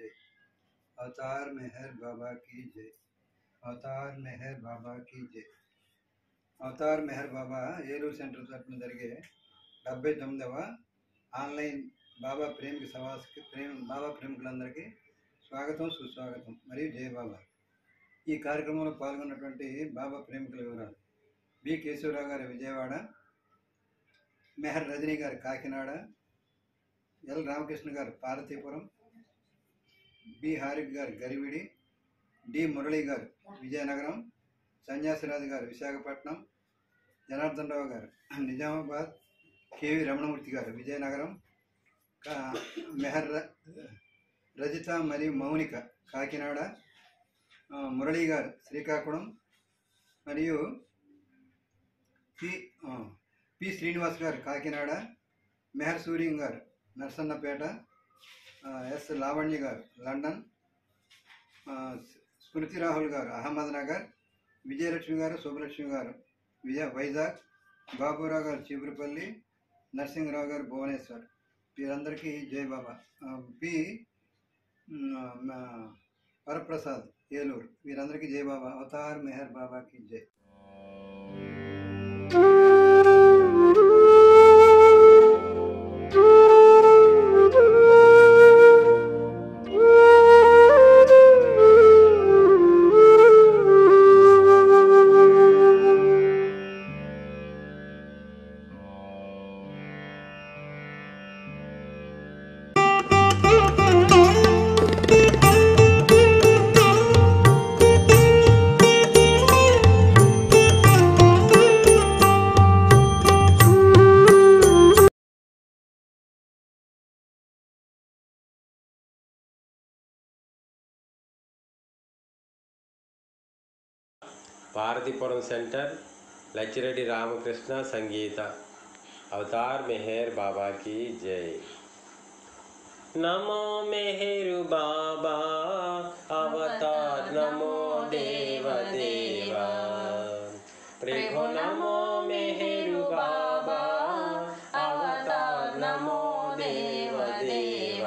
जय अवतार मेहर बाबा की जय अवतार मेहर बाबा की जय అవతార్ మెహర్ బాబా ఏలూరు సెంటర్ తరఫున జరిగే డెబ్బై తొమ్మిదవ ఆన్లైన్ బాబా ప్రేమిక సవాస్కి ప్రేమ బాబా ప్రేమికులందరికీ స్వాగతం సుస్వాగతం మరియు జయ బాబా ఈ కార్యక్రమంలో పాల్గొన్నటువంటి బాబా ప్రేమికుల వివరాలు బి కేశవరావు గారి విజయవాడ మెహర్ రజనీ గారి కాకినాడ ఎల్ రామకృష్ణ గారు పార్వతీపురం బి హారిక్ గారు గరివిడి డి మురళి గారు విజయనగరం సన్యాసిరాజు గారు విశాఖపట్నం జనార్దన్ రావు గారు నిజామాబాద్ కేవి రమణమూర్తి గారు విజయనగరం కా- మెహర్ ర- రజిత మరియు మౌనిక కాకినాడ ఆ, మురళి గారు శ్రీకాకుళం మరియు పి ఆ, పి శ్రీనివాస్ గారు కాకినాడ మెహర్ సూర్యం గారు నర్సన్నపేట ఆ, ఎస్ లావణ్య గారు లండన్ ఆ, స్మృతి రాహుల్ గారు అహ్మద్ నగర్ విజయలక్ష్మి గారు శుభలక్ష్మి గారు విజయ వైజాగ్ బాబురావు గారు చీపురుపల్లి నరసింహరావు గారు భువనేశ్వర్ వీరందరికీ జై బాబా ఆ, పి మ్, ఆ, వరప్రసాద్ ఏలూరు వీరందరికీ జై బాబా అవతార్ మెహర్ బాబాకి జై పార్వతీపురం సెంటర్ లచ్చిరెడ్డి రామకృష్ణ సంగీత అవతార్ మెహర్ బాబా की जय నమో మెహరు బాబా అవతార్ నమో దేవ దేవ ప్రభు నమో మెహరు బాబా అవతార్ నమో దేవ దేవ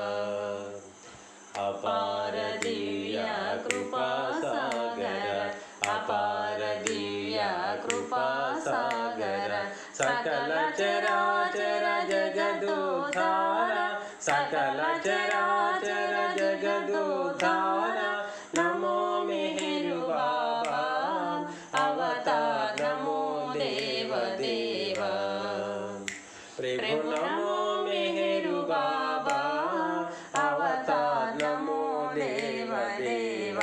అపార దివ్య కృపా సాగర అపార దివ్య కృపా సాగర సకల చరాచర జగదోధార సకల చరాచర జగదోధార నమో మెహరు బాబా అవతార్ నమో దేవ దేవ ప్రభు నమో మెహరు బాబా అవతార్ నమో దేవ దేవ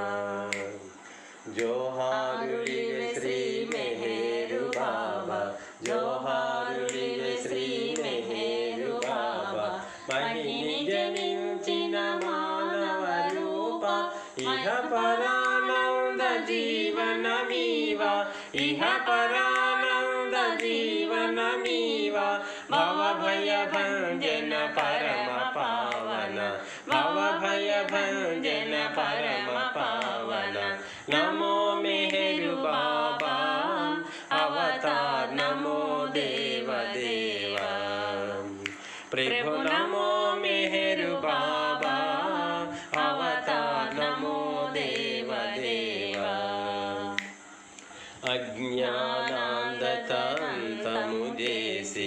జోహారుడివే శ్రీ మెహరు బాబా జోహారుడివే శ్రీ మెహరు బాబా మహిని జనించిన మానవ రూప ఇహ పరానంద జీవనమీవ ఇహ పరానంద జీవనమీవ భవ భయ భంజన పరమ పావన భవ భయ భంజన పరమ పావన నమో మెహరు బాబా అవతార్ నమో దేవ దేవ ప్రభు నమో మెహరు బాబా అవతార్ నమో దేవ దేవ అజ్ఞానాందతంతము చేసి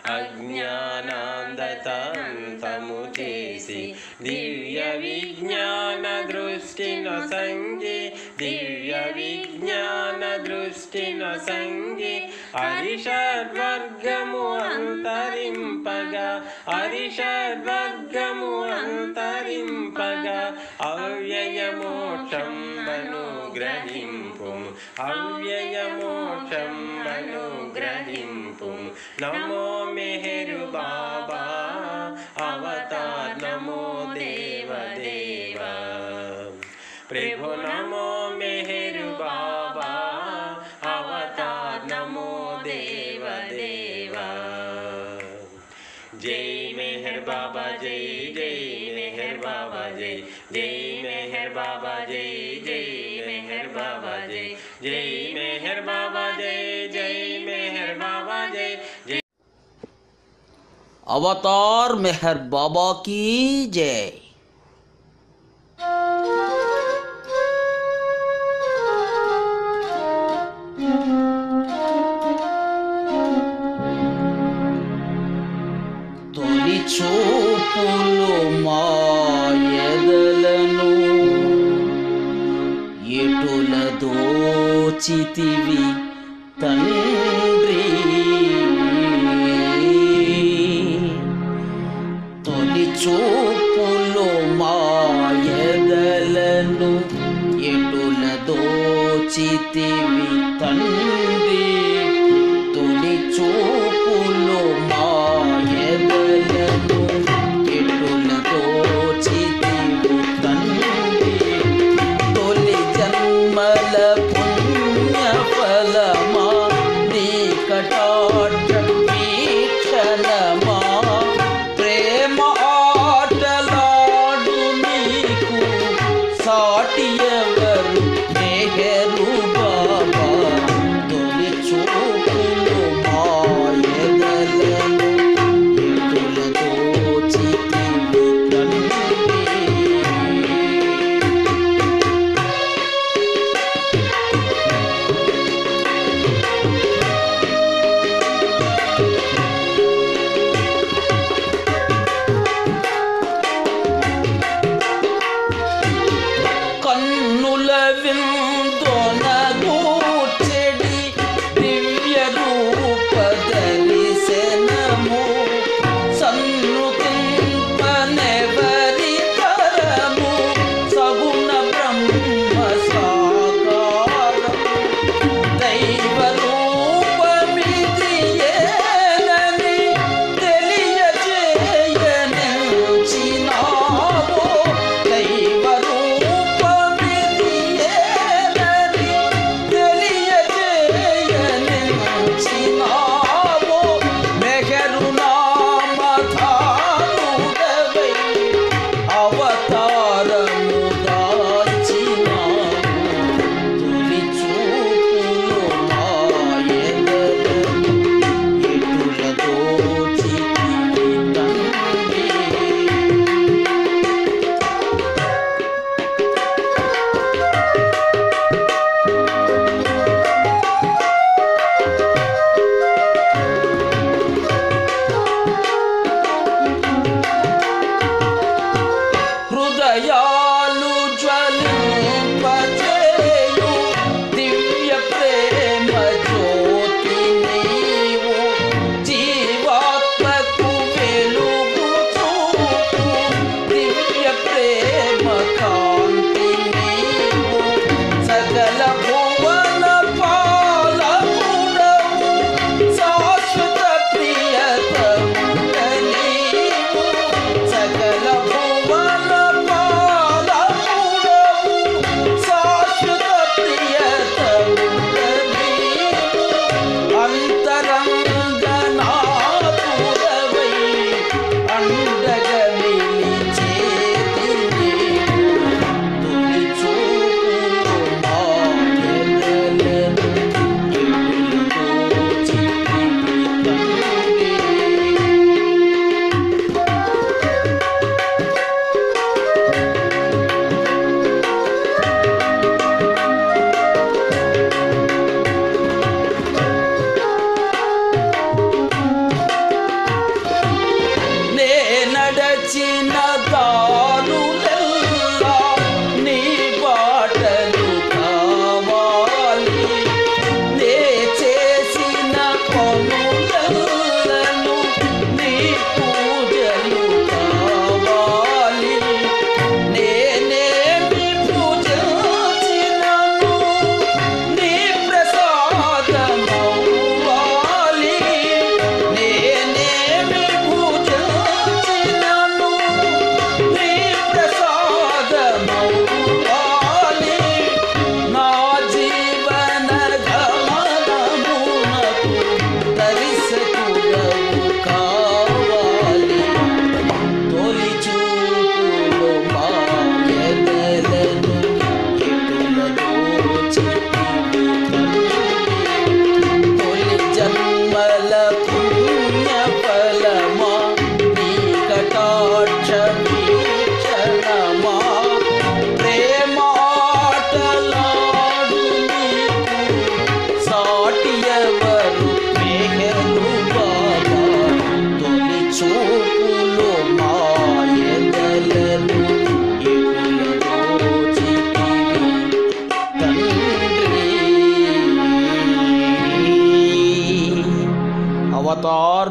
అజ్ఞానాందతంతము చేసి దివ్య విజ్ఞాన దృష్టిన సంగి దివ్య విజ్ఞాన దృష్టిన సంగి హరిషడ్వర్గము అంతరింపగా హరిషడ్వర్గము అంతరింపగా అవ్యయ మోక్షం గ్రహింపు అవ్యయ మోక్షం గ్రహింపు నమో మెహరు బాబా అవతార్ నమో దేవ దేవ ప్రభు నమో మెహరు బాబా అవతార్ నమో దేవ దేవ జై మెహర్ బాబా జై జై మెహర్ బాబా జై జై మెహర్ బాబా జై జై మెహర్ బాబా జై జై మెహర్ బాబా జై జై మెహర్ బాబా జై జై अवतार मेहर बाबा की जय దోచితివి తండ్రి తొలి చూపులో మాయదలను ఎటుల దోచితివి తండ్రి తొలి చూపులో మాయదలను ఎటుల దోచితివి తండ్రి తొలి జన్మల పుణ్య ఫలమా నీ కటాక్ష వీక్షణమా ప్రేమ ఆటలాడు నీకు సాటి ఎవరు మెహరు బాబా తొలి చూపులు మాయగలను ఎటులతో చితివి తండ్రి కన్నుల విందొనగూర్చెడి దివ్య రూప దర్శనము సన్నుతింపనెవరి తరము సగుణ బ్రహ్మ సాకారము దైవ రూపమిదియేనని తెలియజేయనించినావో దైవ రూపమిదియేనని తెలియజేయనించినావో మెహరు నామధారుడవై అవతారము దాచినావు తొలి చూపులో మాయగలను ఎటుల దోచితివి తండ్రి హృదయాలు జ్వలింపచేయు దివ్య ప్రేమ జ్యోతి నీవు జీవాత్మకు వెలుగు చూపు దివ్య ప్రేమ కాంతి నీవు సకల భువన పాలకుడవు శాశ్వత ప్రియతము నీవు సకల భువన పాలకుడవు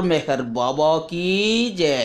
అవతార్ మెహర్ బాబా కీ జై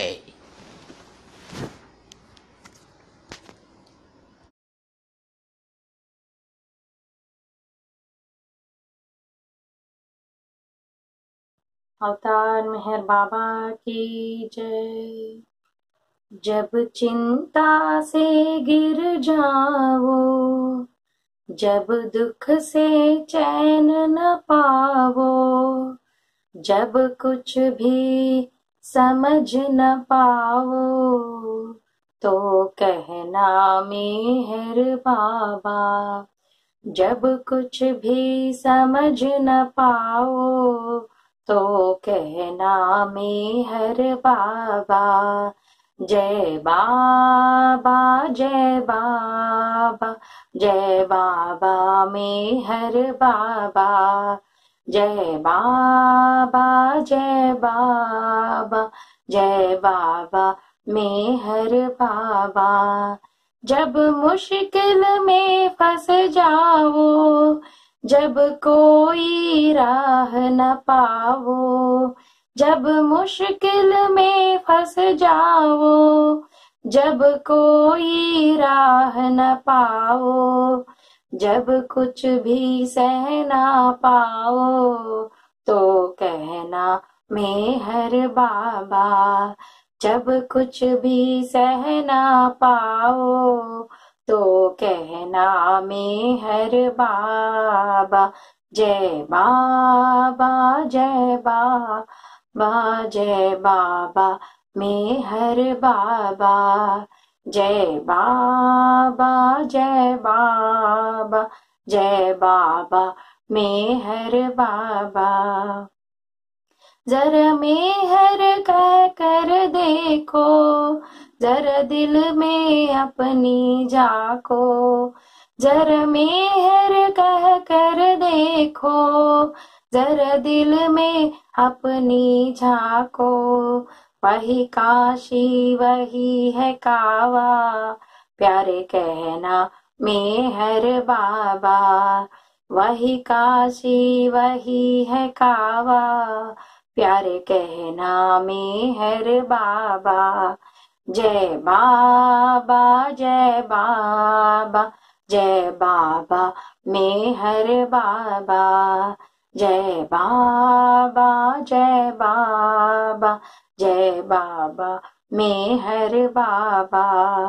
अवतार मेहर बाबा की जय जब चिंता से गिर जाओ जब दुख से चैन न पाओ जब कुछ भी समझ न पाओ तो कहना मेहर बाबा जब कुछ भी समझ न पाओ तो कहना मेहर बाबा जय बाबा जय बाबा जय बाबा मेहर बाबा जय बाबा जय बाबा जय बाबा मेहर बाबा जब मुश्किल में फंस जाओ जब कोई राह न पाओ जब मुश्किल में फंस जाओ जब कोई राह न पाओ जब कुछ भी सह ना पाओ तो कहना मेहर बाबा जब कुछ भी सह ना पाओ तो कहना मेहर बाबा जय बाबा जय बाबा जय बाबा मेहर बाबा जय बाबा जय बाबा जय बाबा मेहर बाबा जरा मेहर कह कर देखो जरा दिल में अपनी जाको जरा मेहर कह कर देखो जरा दिल में अपनी झाको वही काशी वही है कावा प्यारे कहना मेहर बाबा वही काशी वही है कावा प्यारे कहना मेहर बाबा जय बाबा जय बाबा जय बाबा मेहर बाबा जय बाबा जय बाबा जय बाबा मेहर बाबा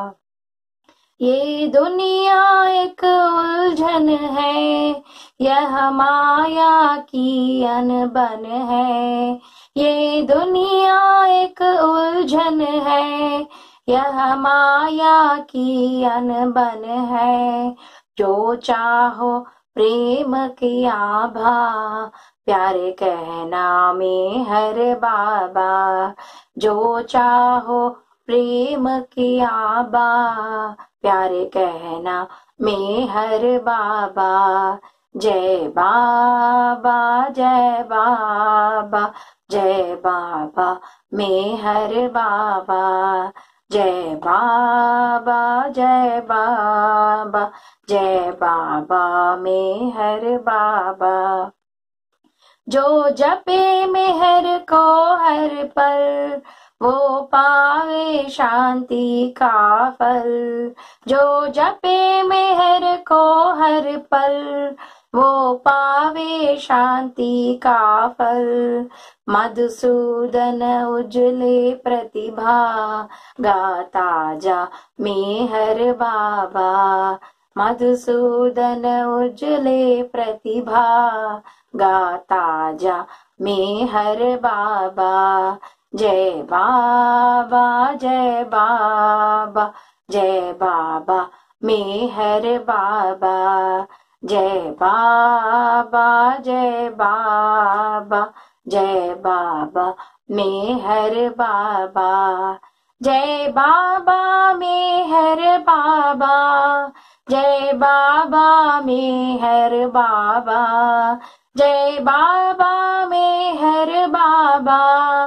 ये दुनिया एक उलझन है यह माया की अनबन है ये दुनिया एक उलझन है यह माया की अनबन है जो चाहो प्रेम की आभा प्यारे कहना में हर बाबा जो चाहो प्रेम की आबा प्यारे कहना में हर बाबा जय बाबा जय बाबा जय बाबा में हर बाबा जय बाबा जय बाबा जय बाबा में हर बाबा जो जपे मेहर को हर पर वो पावे शांति का फल जो जपे मेहर को हर पल वो पावे शांति का फल मधुसूदन उजले प्रतिभा गाता जा मेहर बाबा मधुसूदन उजले प्रतिभा गाता जा मेहर बाबा जय बाबा जय बाबा जय बाबा मेहर बाबा जय बाबा जय बाबा जय बाबा मेहर बाबा जय बाबा मेहर बाबा जय बाबा मेहर बाबा जय बाबा मेहर बाबा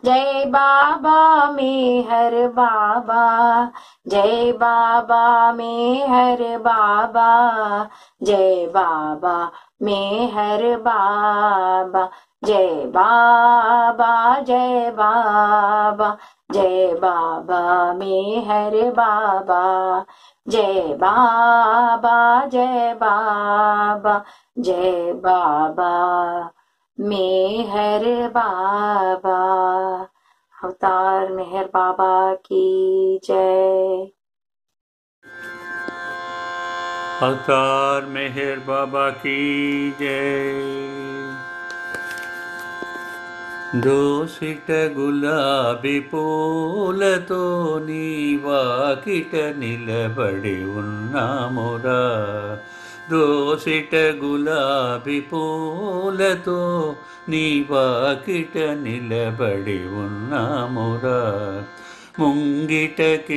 जय बाबा मेहर बाबा जय बाबा मेहर बाबा जय बाबा मेहर बाबा जय बाबा जय बाबा जय बाबा मेहर बाबा जय बाबा जय बाबा जय बाबा मेहर बाबा अवतार मेहर बाबा की जय अवतार मेहर बाबा की जय దోసిట గులాబీ పూలతో నీ వాకిట నిలబడి ఉన్నామురా దోసిట గులాబీ పూలతో నీ వాకిట నిలబడి ఉన్నామురా ముంగిట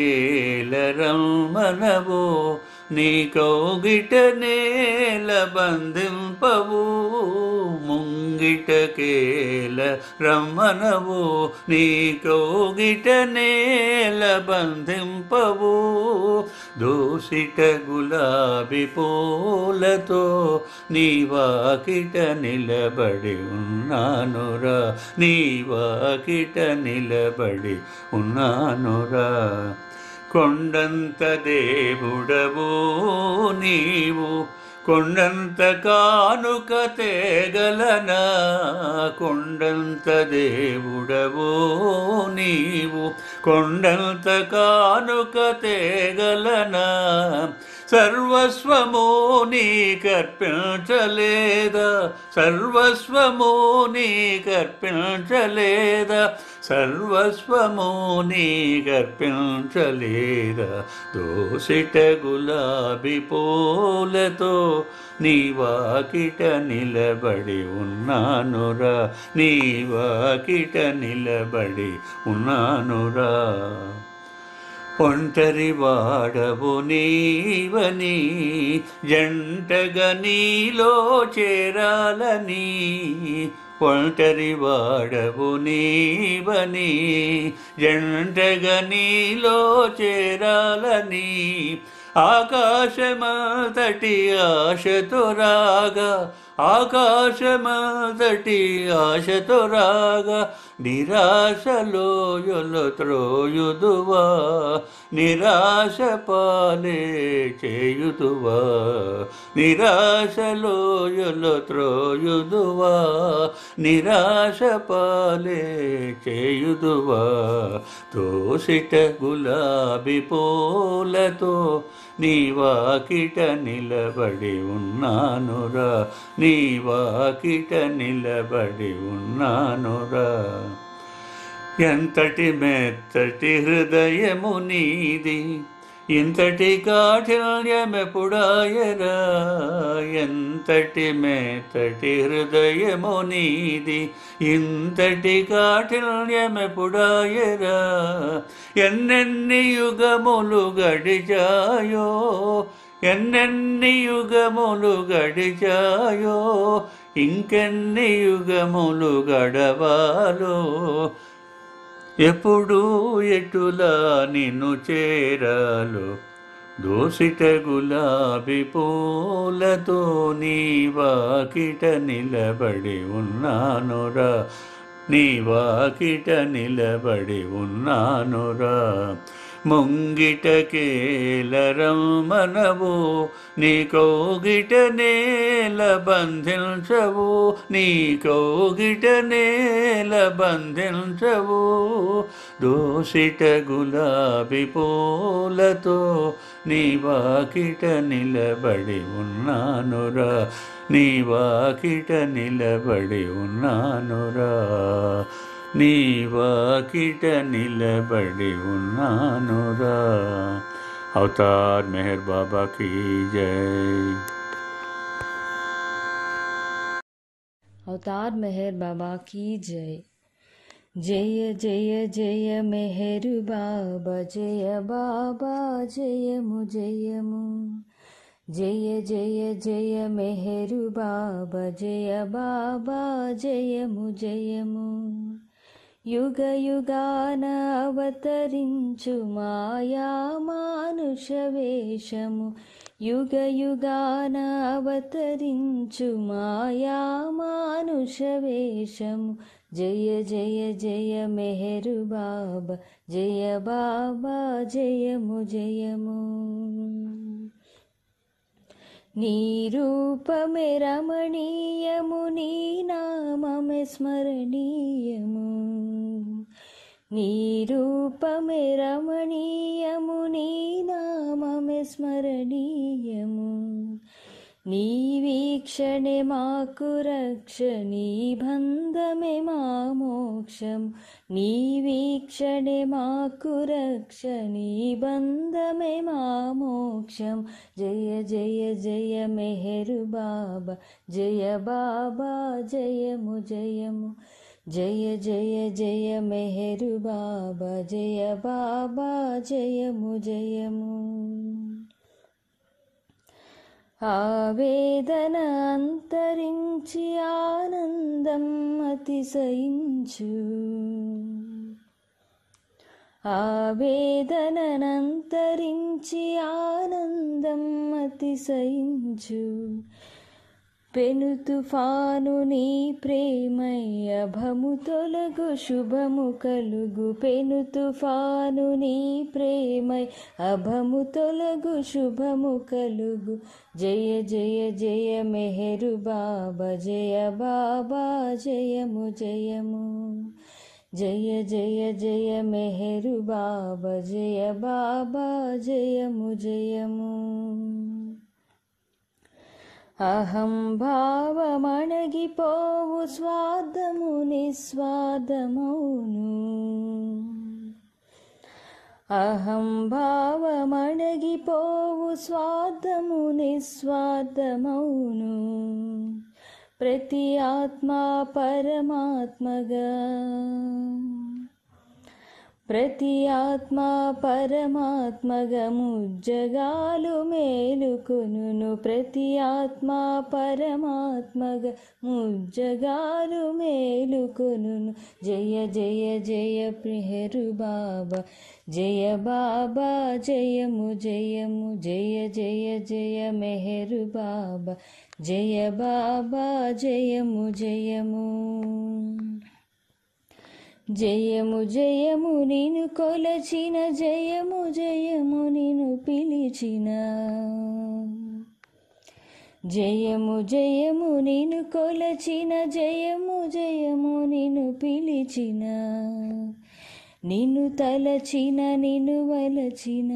కేలరమ్మనవో నీ కౌగిట నేల బంధింపవు ముంగిట కేల రమ్మనవు నీ కౌగిట నేల బంధింపవు దోసిట గులాబీ పూలతో నీ వాకిట నిలబడి ఉన్నానురా నీ వాకిట నిలబడి ఉన్నానురా కొండంత దేవుడవు నీవు కొండంత కానుక తేగలనా కొండంత దేవుడవు నీవు కొండంత కానుక తేగలనా సర్వస్వము నీకర్పించలేదా సర్వస్వము నీకర్పించలేదా సర్వస్వము నీకర్పించలేదా దోసిట గులాబీ పూలతో నీ వాకిట నిలబడి ఉన్నానురా నీ వాకిట నిలబడి ఉన్నానురా ఒంటరి వాడవు నీవని జంటగా నీలో చేరాలని ఒంటరి వాడవు నీవని జంటగా నీలో చేరాలని ఆకాశమంతటి ఆశతో రాగా ఆకాశమంతటి ఆశతో రాగా నిరాశలో త్రోయుదువా నిరాశ పాలే చేయుదువా నిరాశలో త్రోయుదువా నిరాశ పాలే చేయుదువా తోసిట గులాబీ పూలతో నీ వాకిట నిలబడి ఉన్నానురా నీ వాకిట నిలబడి ఉన్నానురా ఎంతటి మెత్తటి హృదయము నీది ఇంతటి కాఠిన్యమెపుడాయరా ఎంతటి మెత్తటి హృదయము నీది ఇంతటి కాఠిన్యమెపుడాయరా ఎన్నెన్ని యుగములు గడిచాయో ఎన్నెన్ని యుగములు గడిచాయో ఇంకెన్ని యుగములు గడవాలో ఎప్పుడు ఎటులా నిన్ను చేరాలో దోసిట గులాబీ పూలతో నీ వాకిట నిలబడి ఉన్నానురా నీ వాకిట నిలబడి ఉన్నానురా ముంగిట కేలరమ్మనవు నీ కౌగిట నేల బంధించవు నీ కౌగిట నేల బంధించవు దోసిట గులాబీ పూలతో నీ వాకిట నిలబడి ఉన్నానురా నీ వాకిట నిలబడి ఉన్నానురా నీ వాకిట నిలబడి ఉన్నానురా అవతార్ మెహర్ బాబా కీ జై अवतार मेहर बाबा की जय जय जय जय मेहर बाबा जय बाबा जयमु जयमु जय जय जय मेहर बाबा जय बाबा जयमु जयमु యుగ యుగాన అవతరించు మాయా మానుష వేషము యుగ యుగాన అవతరించు మాయా మానుష వేషము జయ జయ జయ మెహరు బాబా జయ బాబా జయము జయము నీ రూపమే రమణీయము నీ నామమే స్మరణీయము నీ రూపమే రమణీయము నీ నామమే స్మరణీయము నీ వీక్షణే మాకు రక్ష నీ బంధమే మా మోక్షం నీ వీక్షణే మాకు రక్ష నీ బంధమే మా మోక్షం జయ జయ జయ మెహరు బాబా జయ బాబా జయము జయము జయ జయ జయ మెహరు బాబా జయ బాబా జయము జయము ఆవేదన అంతరించి ఆనందం అతిశయించు ఆవేదనంతరించి ఆనందం అతిశయించు పెను తుఫాను నీ ప్రేమై అభము తొలగు శుభము కలుగు పెను తుఫాను నీ ప్రేమై అభము తొలగు శుభము కలుగు జయ జయ జయ మెహరు బాబా జయ బాబా జయము జయము జయ జయ జయ మెహరు బాబా జయ బాబా జయము జయము అహం భావమణగిపోవు స్వార్థము నిస్వార్థమౌను అహం భావమణగిపోవు స్వార్థము నిస్వార్థమౌను ప్రతి ఆత్మ పరమాత్మగా ప్రతి ఆత్మ పరమాత్మగము జగాలు మేలుకొనును ప్రతి ఆత్మ పరమాత్మగ ముజ్జగాలు మేలుకొనును జయ జయ జయ ప్రిహరు బాబా జయ బాబా జయము జయము జయ జయ జయ మెహరు బాబా జయ బాబా జయము జయము జయము జయము నిను కొలచిన జయము జయము నిను పిలిచిన జయము జయము నిను కొలచిన జయము జయము నిను పిలిచిన నిన్ను తలచిన నిన్ను వలచిన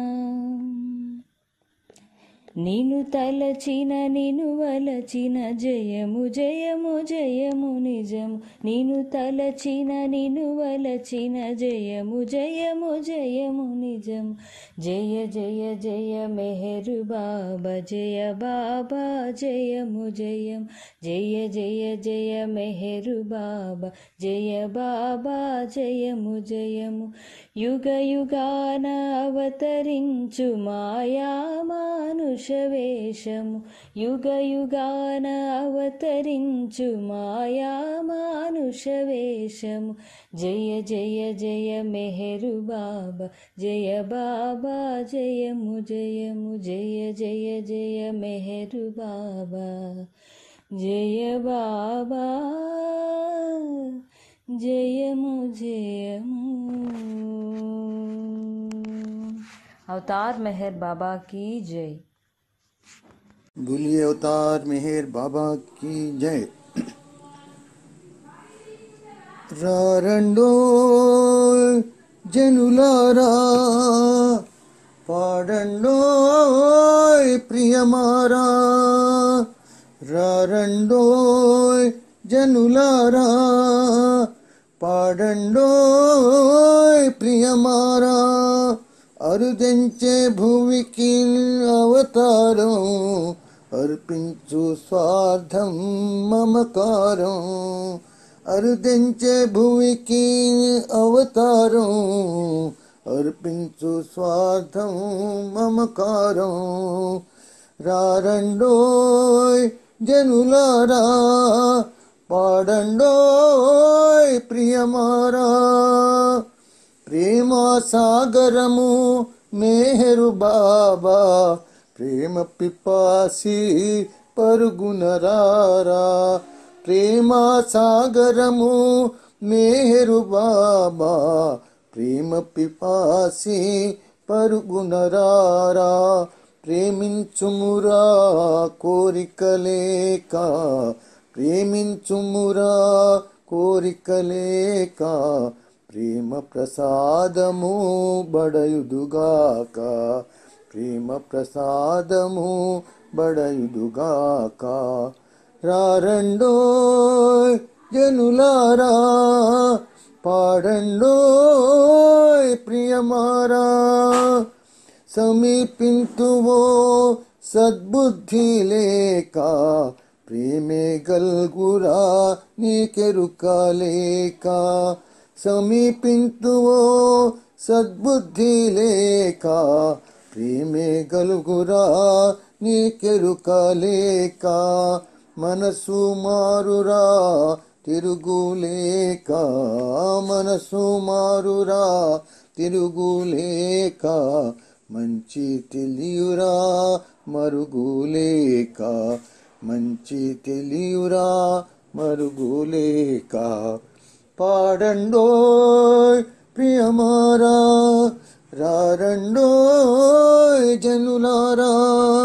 నిన్ను తలచిన నిన్ను వలచిన జయము జయము జయము నిజము నిన్ను తలచిన నిన్ను వలచిన జయము జయము జయము నిజము జయ జయ జయ మెహరు బాబా జయ బాబా జయము జయం జయ జయ జయ మెహరు బాబా జయ బాబా జయము జయము యుగ యుగాన అవతరించు మాయా మానుష వేషము యుగ యుగాన అవతరించు మాయా మానుష వేషము జయ జయ జయ మెహరు బాబా జయ బాబా జయము జయము జయ జయ జయ మెహరు బాబా జయ బాబా జయము జయము अवतार मेहर बाबा की जय बोलिए अवतार मेहर बाबा की जय రారండో జనులారా పాడండో ప్రియమారా రారండో జనులారా పాడండో ప్రియమారా అరుదించే భూమికి అవతారం అర్పించు స్వార్థం మమకారం అరుదించే భూమికి అవతారం అర్పించు స్వార్థం మమకారం రారండోయ్ జనులారా పాడండోయ్ ప్రియమారా ప్రేమ సాగరము మేహరు బాబా ప్రేమ పిపాసి పరుగునరారా ప్రేమ సాగరము మేహరు బాబా ప్రేమ పిపాసి పరుగునరారా ప్రేమించుమురా కోరికలేక ప్రేమించుమురా కోరికలేక ప్రేమ ప్రసాదము బడయుదుగాక ప్రేమ ప్రసాదము బడయుదుగాక రారండోయ్ జనులారా పాడండోయ్ ప్రియమారా సమీపింతువో సద్బుద్ధి లేక ప్రేమే గల్గురా నీకెరుక లేక సమీపింతువో సద్బుద్ధి లేక ప్రేమే గలుగురా నీకెరుక లేక మనసు మారురా తిరుగులేక మనసు మారురా తిరుగులేక మంచి తెలియురా మరుగులేక మంచి తెలియురా మరుగులేక పాడండోయ్ ప్రియమారా రారండోయ్ జనులారా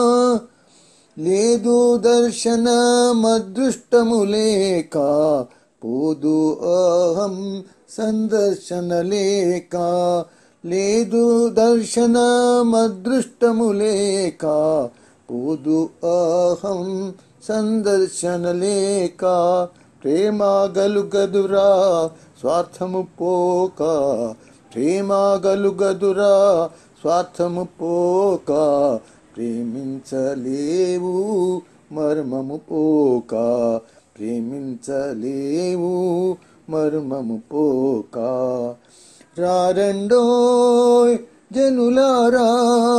లేదు దర్శనమదృష్టము లేక పోదు అహం సందర్శన లేక లేదు దర్శనమదృష్టము లేక పోదు అహం సందర్శన లేక ప్రేమ గలుగదురా స్వార్థము పోక ప్రేమ గలుగదురా స్వార్థము పోక ప్రేమించలేవు మర్మము పోక ప్రేమించలేవు మర్మము పోక రారండోయ్ జనులారా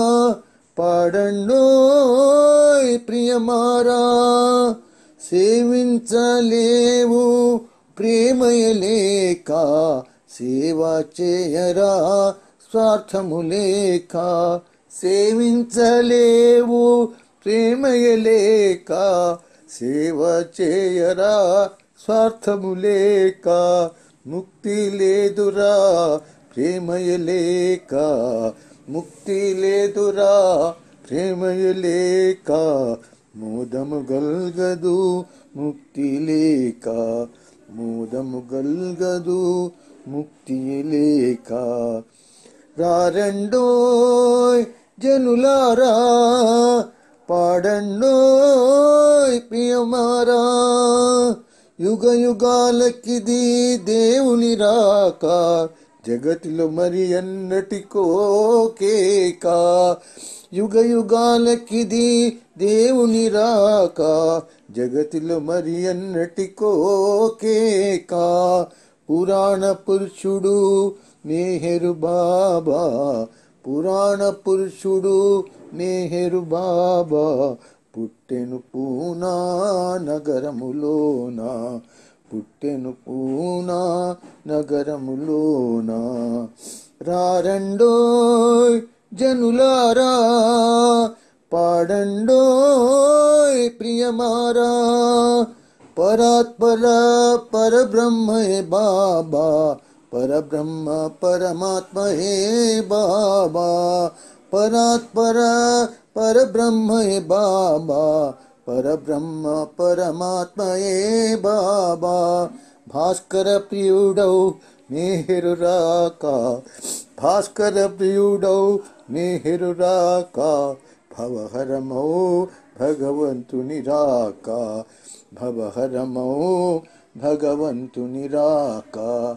పాడండోయ్ ప్రియమారా సేవించలేవు ప్రేమయలేక సేవ చేయరా స్వార్థము లేక సేవించలేవు ప్రేమయలేక సేవ చేయరా స్వార్థము లేక ముక్తి లేదురా ప్రేమయలేక ముక్తి లేదురా ప్రేమయలేక మోదము గల్గదు ముక్తి లేక మోదము గల్గదు ముక్తి లేక రారండోయ్ జనులారా పాడండోయ్ ప్రియమారా యుగ యుగాలకిది దేవుని రాక జగతిలో మరి అన్నటికో కేక యుగ యుగాలకిది దేవుని రాక జగతిలో మరి అన్నటికో కేక పురాణ పురుషుడు మేహరు బాబా పురాణ పురుషుడు మేహరు బాబా పుట్టెను పూనా నగరములోన పుట్టెను పూనా నగరములోన రారండోయ్ జనులారా పాడండోయ్ ప్రియమారా పరాత్పర పరబ్రహ్మ హే బాబా పరబ్రహ్మ పరమాత్మ హే బాబా పరాత్పర పరబ్రహ్మ హే బాబా పరబ్రహ్మ పరమాత్మ హే బాబా భాస్కర ప్రియుడౌ నేహరు రాక భాస్కర ప్రియుడౌ నేహరు రాక భవహరమౌ భగవంతుని రాక భవహరమౌ భగవంతుని రాక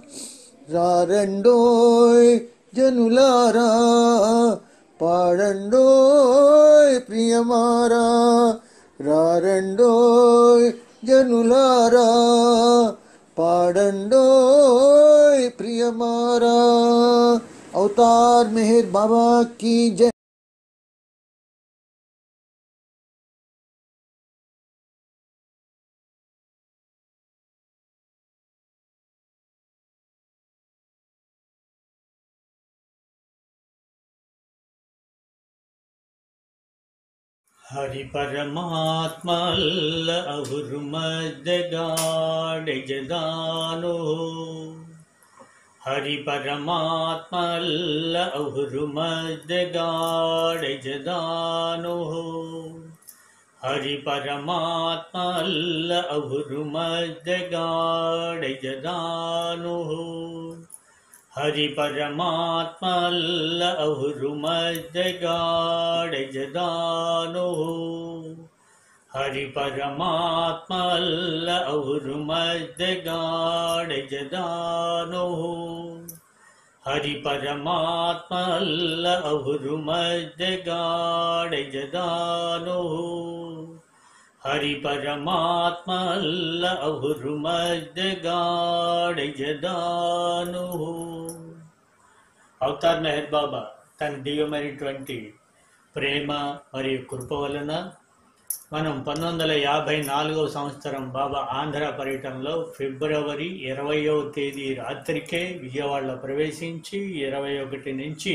రారండోయ్ జనులారా పాడండోయ్ ప్రియమారా రారండోయ్ జనులారా పాడండోయ్ ప్రియమారా అవతార్ మెహర్ బాబా की जय హరి పరమాత్మల్ల అహురు మద్దగాడెజదానో హరి పరమాత్మల్ల అహురు మద్దగాడెజదానో హరి పరమాత్మల్ల అహురు మద్దగాడెజదానో హరి పరమాత్మల్ల అహురు మద్దగాడెజదానో హరి పరమాత్మల్ల అహురు మద్దగాడెజదానో హరి పరమాత్మల్ల అహురు మద్దగాడెజదానో హరి పరమాత్మల్ల అహురు మద్దగాడెజదానో అవతార్ మెహర్ బాబా తన దివ్యమైనటువంటి ప్రేమ మరియు కృప వలన మనం పంతొమ్మిది వందల యాభై నాలుగవ సంవత్సరం బాబా ఆంధ్ర పర్యటనలో ఫిబ్రవరి ఇరవయవ తేదీ రాత్రికే విజయవాడలో ప్రవేశించి ఇరవై ఒకటి నుంచి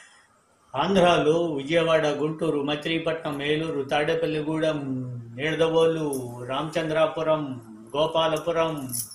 ఆంధ్రాలో విజయవాడ గుంటూరు మచిలీపట్నం ఏలూరు తాడేపల్లిగూడెం నీడదవోలు రామచంద్రాపురం గోపాలపురం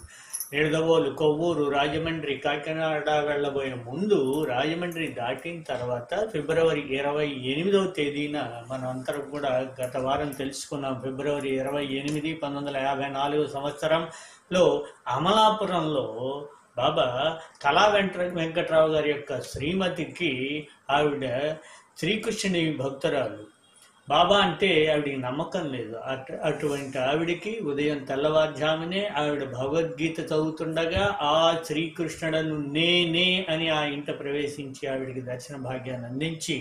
నిడదవోలు కొవ్వూరు రాజమండ్రి కాకినాడ వెళ్ళబోయే ముందు రాజమండ్రి దాటిన తర్వాత ఫిబ్రవరి ఇరవై ఎనిమిదవ తేదీన మనం అందరం కూడా గత వారం తెలుసుకున్నాం ఫిబ్రవరి ఇరవై ఎనిమిది పంతొమ్మిది వందల యాభై నాలుగు సంవత్సరంలో అమలాపురంలో బాబా కళా వెంకట వెంకట్రావు గారి యొక్క శ్రీమతికి ఆవిడ శ్రీకృష్ణుని భక్తురాలు బాబా అంటే ఆవిడికి నమ్మకం లేదు అటు అటువంటి ఆవిడికి ఉదయం తెల్లవారుజామునే ఆవిడ భగవద్గీత చదువుతుండగా ఆ శ్రీకృష్ణుడను నేనే అని ఆ ఇంట ప్రవేశించి ఆవిడికి దర్శన భాగ్యాన్ని అందించి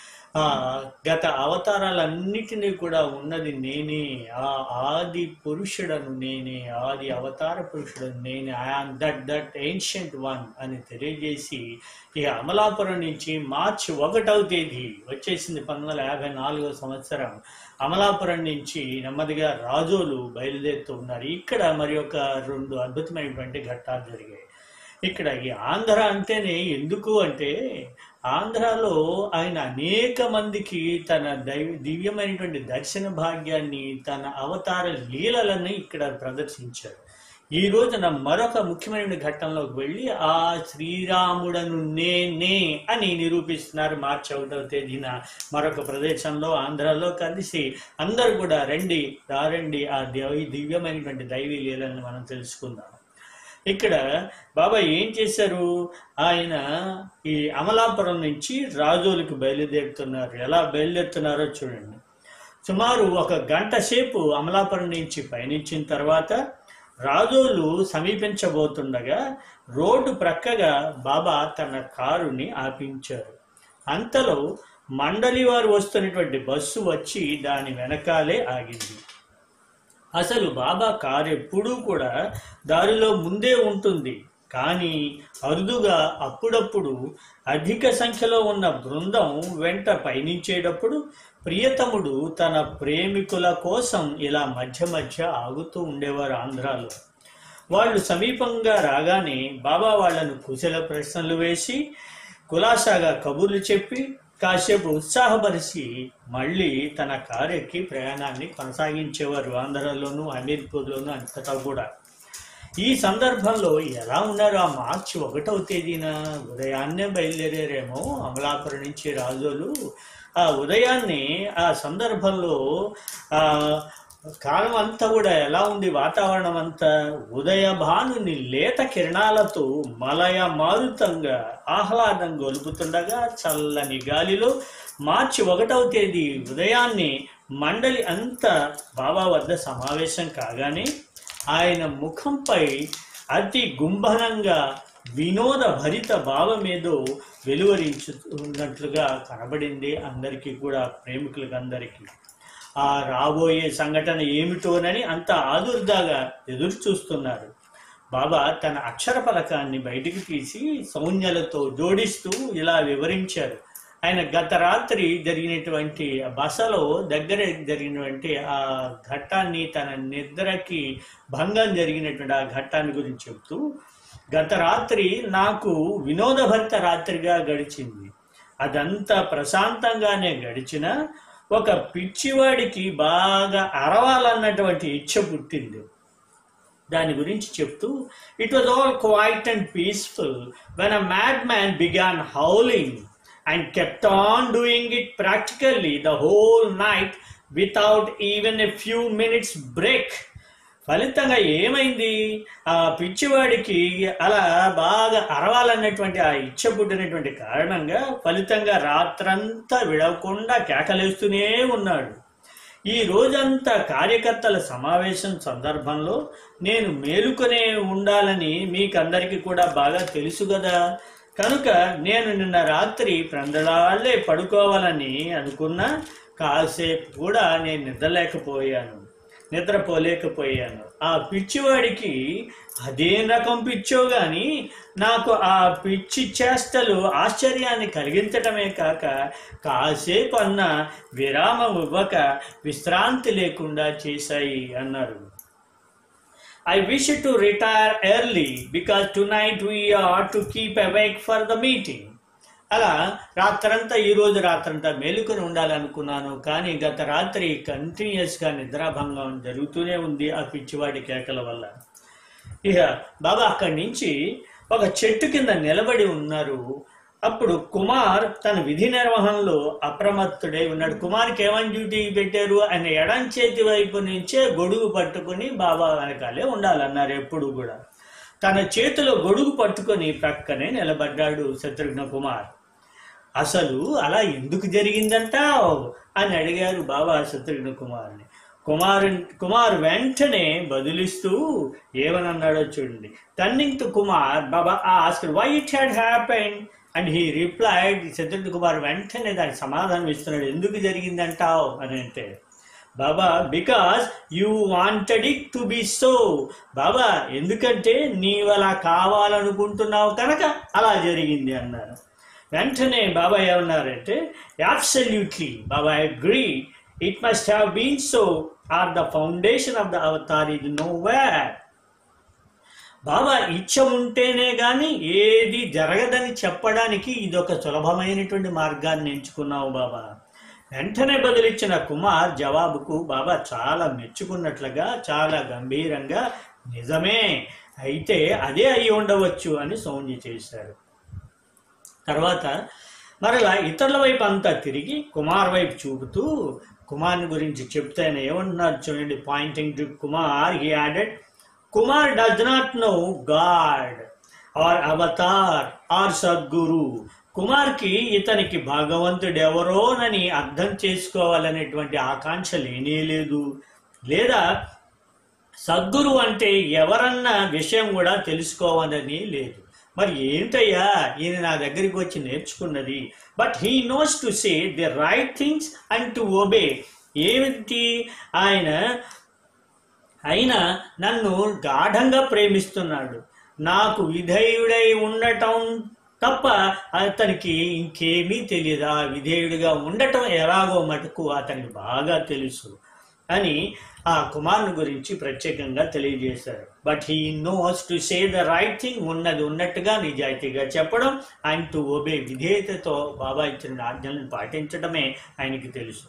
ఆ గత అవతారాలన్నిటినీ కూడా ఉన్నది నేనే ఆ ఆది పురుషుడను నేనే ఆది అవతార పురుషుడను నేనే I am that that ancient one అని తెలియజేసి ఈ అమలాపురం నుంచి మార్చి ఒకటవ తేదీ వచ్చేసింది పంతొమ్మిది వందల యాభై నాలుగో సంవత్సరం అమలాపురం నుంచి నెమ్మదిగా రాజోలు బయలుదేరుతూ ఉన్నారు ఇక్కడ మరి ఒక రెండు అద్భుతమైనటువంటి ఘట్టాలు జరిగాయి ఇక్కడ ఈ ఆంధ్ర అంటేనే ఎందుకు అంటే ఆంధ్రాలో ఆయన అనేక మందికి తన దైవ దివ్యమైనటువంటి దర్శన భాగ్యాన్ని తన అవతార లీలలని ఇక్కడ ప్రదర్శించారు ఈ రోజున మరొక ముఖ్యమైన ఘట్టంలోకి వెళ్ళి ఆ శ్రీరాముడను నేనే అని నిరూపిస్తున్నారు మార్చి ఒకటవ తేదీన మరొక ప్రదేశంలో ఆంధ్రాలో కలిసి అందరూ కూడా రండి రారండి ఆ దైవ దివ్యమైనటువంటి దైవీ లీలను మనం తెలుసుకుందాం ఇక్కడ బాబా ఏం చేశారు ఆయన ఈ అమలాపురం నుంచి రాజోలకు బయలుదేరుతున్నారు ఎలా బయలుదేరుతున్నారో చూడండి సుమారు ఒక గంట సేపు అమలాపురం నుంచి పయనించిన తర్వాత రాజోలు సమీపించబోతుండగా రోడ్డు ప్రక్కగా బాబా తన కారుని ఆపించారు అంతలో మండలి వారు వస్తున్నటువంటి బస్సు వచ్చి దాని వెనకాలే ఆగింది అసలు బాబా కారు ఎప్పుడూ కూడా దారిలో ముందే ఉంటుంది కానీ అరుదుగా అప్పుడప్పుడు అధిక సంఖ్యలో ఉన్న బృందం వెంట పయనించేటప్పుడు ప్రియతముడు తన ప్రేమికుల కోసం ఇలా మధ్య మధ్య ఆగుతూ ఉండేవారు ఆంధ్రాలో వాళ్ళు సమీపంగా రాగానే బాబా వాళ్ళను కుశల ప్రశ్నలు వేసి కులాసాగా కబుర్లు చెప్పి కాసేపు ఉత్సాహపరిచి మళ్ళీ తన కారు ఎక్కి ప్రయాణాన్ని కొనసాగించేవారు ఆంధ్రలోను అమీర్పూర్లోను అంతటా కూడా ఈ సందర్భంలో ఎలా ఉన్నారు ఆ మార్చి ఒకటవ తేదీన ఉదయాన్నే బయలుదేరారేమో అమలాపురం నుంచి రాజోలు ఆ ఉదయాన్నే ఆ సందర్భంలో ఆ కాలం అంతా కూడా ఎలా ఉంది వాతావరణం అంతా ఉదయ భానుని లేత కిరణాలతో మలయ మారుతంగా ఆహ్లాదం గొలుపుతుండగా చల్లని గాలిలో మార్చి ఒకటవ తేదీ ఉదయాన్నే మండలి అంతా బాబా వద్ద సమావేశం కాగానే ఆయన ముఖంపై అతి గుంభనంగా వినోద భరిత భావమేదో వెలువరించుతున్నట్లుగా కనబడింది అందరికీ కూడా ప్రేమికులకు అందరికీ ఆ రాబోయే సంఘటన ఏమిటోనని అంత ఆదుర్దాగా ఎదురు చూస్తున్నారు బాబా తన అక్షర పలకాన్ని బయటికి తీసి సౌజ్ఞలతో జోడిస్తూ ఇలా వివరించారు ఆయన గత రాత్రి జరిగినటువంటి బసలో దగ్గర జరిగినటువంటి ఆ ఘట్టాన్ని తన నిద్రకి భంగం జరిగినటువంటి ఆ ఘట్టాన్ని గురించి చెప్తూ గత రాత్రి నాకు వినోదభరిత రాత్రిగా గడిచింది అదంతా ప్రశాంతంగానే గడిచిన ఒక పిచ్చివాడికి బాగా అరవాలన్నటువంటి ఇచ్చ పుట్టింది దాని గురించి చెప్తూ it was all quiet and peaceful when a mad man began howling and kept on doing it practically the whole night without even a few minutes break ఫలితంగా ఏమైంది ఆ పిచ్చివాడికి అలా బాగా అరవాలన్నటువంటి ఆ ఇచ్చ పుట్టినటువంటి కారణంగా ఫలితంగా రాత్రంతా విడవకుండా కేకలేస్తూనే ఉన్నాడు ఈ రోజంతా కార్యకర్తల సమావేశం సందర్భంలో నేను మేలుకొనే ఉండాలని మీకందరికీ కూడా బాగా తెలుసు కదా కనుక నేను నిన్న రాత్రి ప్రందడాలే పడుకోవాలని అనుకున్నా కాసేపు కూడా నేను నిద్రలేకపోయాను నిద్రపోలేకపోయాను ఆ పిచ్చివాడికి అదేం రకం పిచ్చో గాని నాకు ఆ పిచ్చి చేష్టలు ఆశ్చర్యాన్ని కలిగించటమే కాక కాసేపు అన్న విరామం ఇవ్వక విశ్రాంతి లేకుండా చేశాయి అన్నారు I wish to retire early because tonight we are to keep awake for the meeting. అలా రాత్రంతా ఈ రోజు రాత్రంతా మేలుకొని ఉండాలనుకున్నాను కానీ గత రాత్రి కంటిన్యూస్గా నిద్రాభంగం జరుగుతూనే ఉంది ఆ పిచ్చివాడి కేకల వల్ల ఇక బాబా అక్కడి నుంచి ఒక చెట్టు కింద నిలబడి ఉన్నారు అప్పుడు కుమార్ తన విధి నిర్వహణలో అప్రమత్తుడై ఉన్నాడు కుమార్కి ఏమని డ్యూటీ పెట్టారు ఆయన ఎడం చేతి వైపు నుంచే గొడుగు పట్టుకుని బాబా వెనకాలే ఉండాలన్నారు ఎప్పుడు కూడా తన చేతిలో గొడుగు పట్టుకొని ప్రక్కనే నిలబడ్డాడు శత్రుఘ్న కుమార్ అసలు అలా ఎందుకు జరిగిందంటావు అని అడిగారు బాబా శత్రుఘ్న కుమార్ని కుమార్ కుమార్ వెంటనే బదులిస్తూ ఏమనన్నాడో చూడండి turning to Kumar Baba ask why it had happen and he replied Shatrughna Kumar వెంటనే దానికి సమాధానం ఇస్తున్నాడు ఎందుకు జరిగిందంటావు అని అంటే Baba because you wanted it to be so Baba ఎందుకంటే నీవు అలా కావాలనుకుంటున్నావు కనుక అలా జరిగింది అన్నారు వెంటనే బాబా ఏమన్నారంటే absolutely Baba agree it must have been so or the foundation of the avatar ఇది నో వేర్ బాబా ఇచ్చ ఉంటేనే గాని ఏది జరగదని చెప్పడానికి ఇది ఒక సులభమైనటువంటి మార్గాన్ని ఎంచుకున్నావు బాబా వెంటనే బదులిచ్చిన కుమార్ జవాబుకు బాబా చాలా మెచ్చుకున్నట్లుగా చాలా గంభీరంగా నిజమే అయితే అదే అయి ఉండవచ్చు అని సౌండ్య చేశారు తర్వాత మరలా ఇతరుల వైపు అంతా తిరిగి కుమార్ వైపు చూపుతూ కుమార్ని గురించి చెప్తే ఆయన ఏమంటున్నారు చూడండి pointing to Kumar he added Kumar does not know God or avatar or Sadguru కుమార్కి ఇతనికి భగవంతుడు ఎవరోనని అర్థం చేసుకోవాలనేటువంటి ఆకాంక్ష లేనే లేదు లేదా సద్గురు అంటే ఎవరన్న విషయం కూడా తెలుసుకోవాలని లేదు మరి ఏంటయ్యా ఈయన నా దగ్గరికి వచ్చి నేర్చుకున్నది but he knows to say the right things and to obey ఏమిటి ఆయన అయినా నన్ను గాఢంగా ప్రేమిస్తున్నాడు నాకు విధేయుడై ఉండటం తప్ప అతనికి ఇంకేమీ తెలియదు ఆ విధేయుడిగా ఉండటం ఎలాగో మటుకు అతనికి బాగా తెలుసు అని ఆ కుమారుని గురించి ప్రత్యేకంగా తెలియజేశారు but he knows to say the right thing ఉన్నది ఉన్నట్టుగా నిజాయితీగా చెప్పడం అండ్ టు ఒబే విధేయతతో బాబా ఇచ్చిన ఆజ్ఞలను పాటించడమే ఆయనకి తెలుసు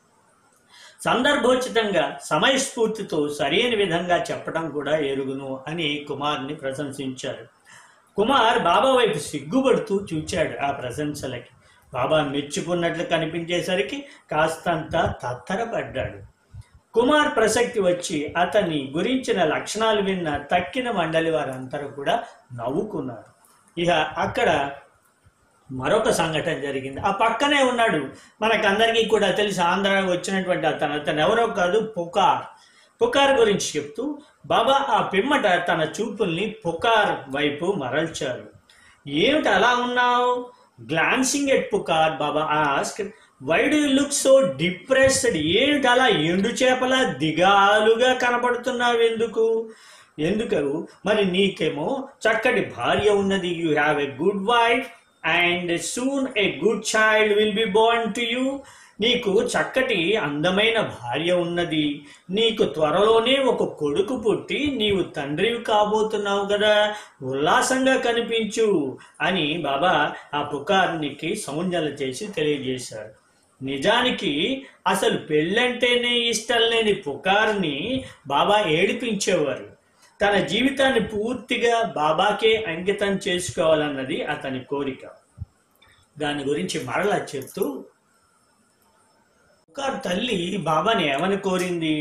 సందర్భోచితంగా సమయస్ఫూర్తితో సరైన విధంగా చెప్పడం కూడా ఎరుగును అని కుమార్ని ప్రశంసించారు కుమార్ బాబా వైపు సిగ్గుపడుతూ చూచాడు ఆ ప్రశంసలకి బాబా మెచ్చుకున్నట్లు కనిపించేసరికి కాస్తంత తత్తరపడ్డాడు కుమార్ ప్రసక్తి వచ్చి అతని గురించిన లక్షణాలు విన్న తక్కిన మండలి వారందరూ కూడా నవ్వుకున్నారు ఇక అక్కడ మరొక సంఘటన జరిగింది ఆ పక్కనే ఉన్నాడు మనకందరికీ కూడా తెలిసి ఆంధ్ర వచ్చినటువంటి అతను అతను ఎవరో కాదు పుకార్ పుకార్ గురించి చెప్తూ బాబా ఆ పిమ్మట తన చూపుల్ని పుకార్ వైపు మరల్చారు ఏమిటి అలా ఉన్నావు glancing at Pukar Baba ask why do look so depressed ఏమిటి అలా ఎండు చేపలా దిగాలుగా కనపడుతున్నావు ఎందుకు ఎందుకు మరి నీకేమో చక్కటి భార్య ఉన్నది you have a good wife and soon a good child will be born to you నీకు చక్కటి అందమైన భార్య ఉన్నది నీకు త్వరలోనే ఒక కొడుకు పుట్టి నీవు తండ్రివి కాబోతున్నావు కదా ఉల్లాసంగా కనిపించు అని బాబా ఆ పుకార్నికి సౌంజ్ఞలు చేసి తెలియజేశారు నిజానికి అసలు పెళ్ళంటేనే ఇష్టం లేని పుకార్ని బాబా ఏడిపించేవారు తన జీవితాన్ని పూర్తిగా బాబాకే అంకితం చేసుకోవాలన్నది అతని కోరిక దాని గురించి మరలా చెప్తూ పుకార్ తల్లి బాబాని ఏమని కోరింది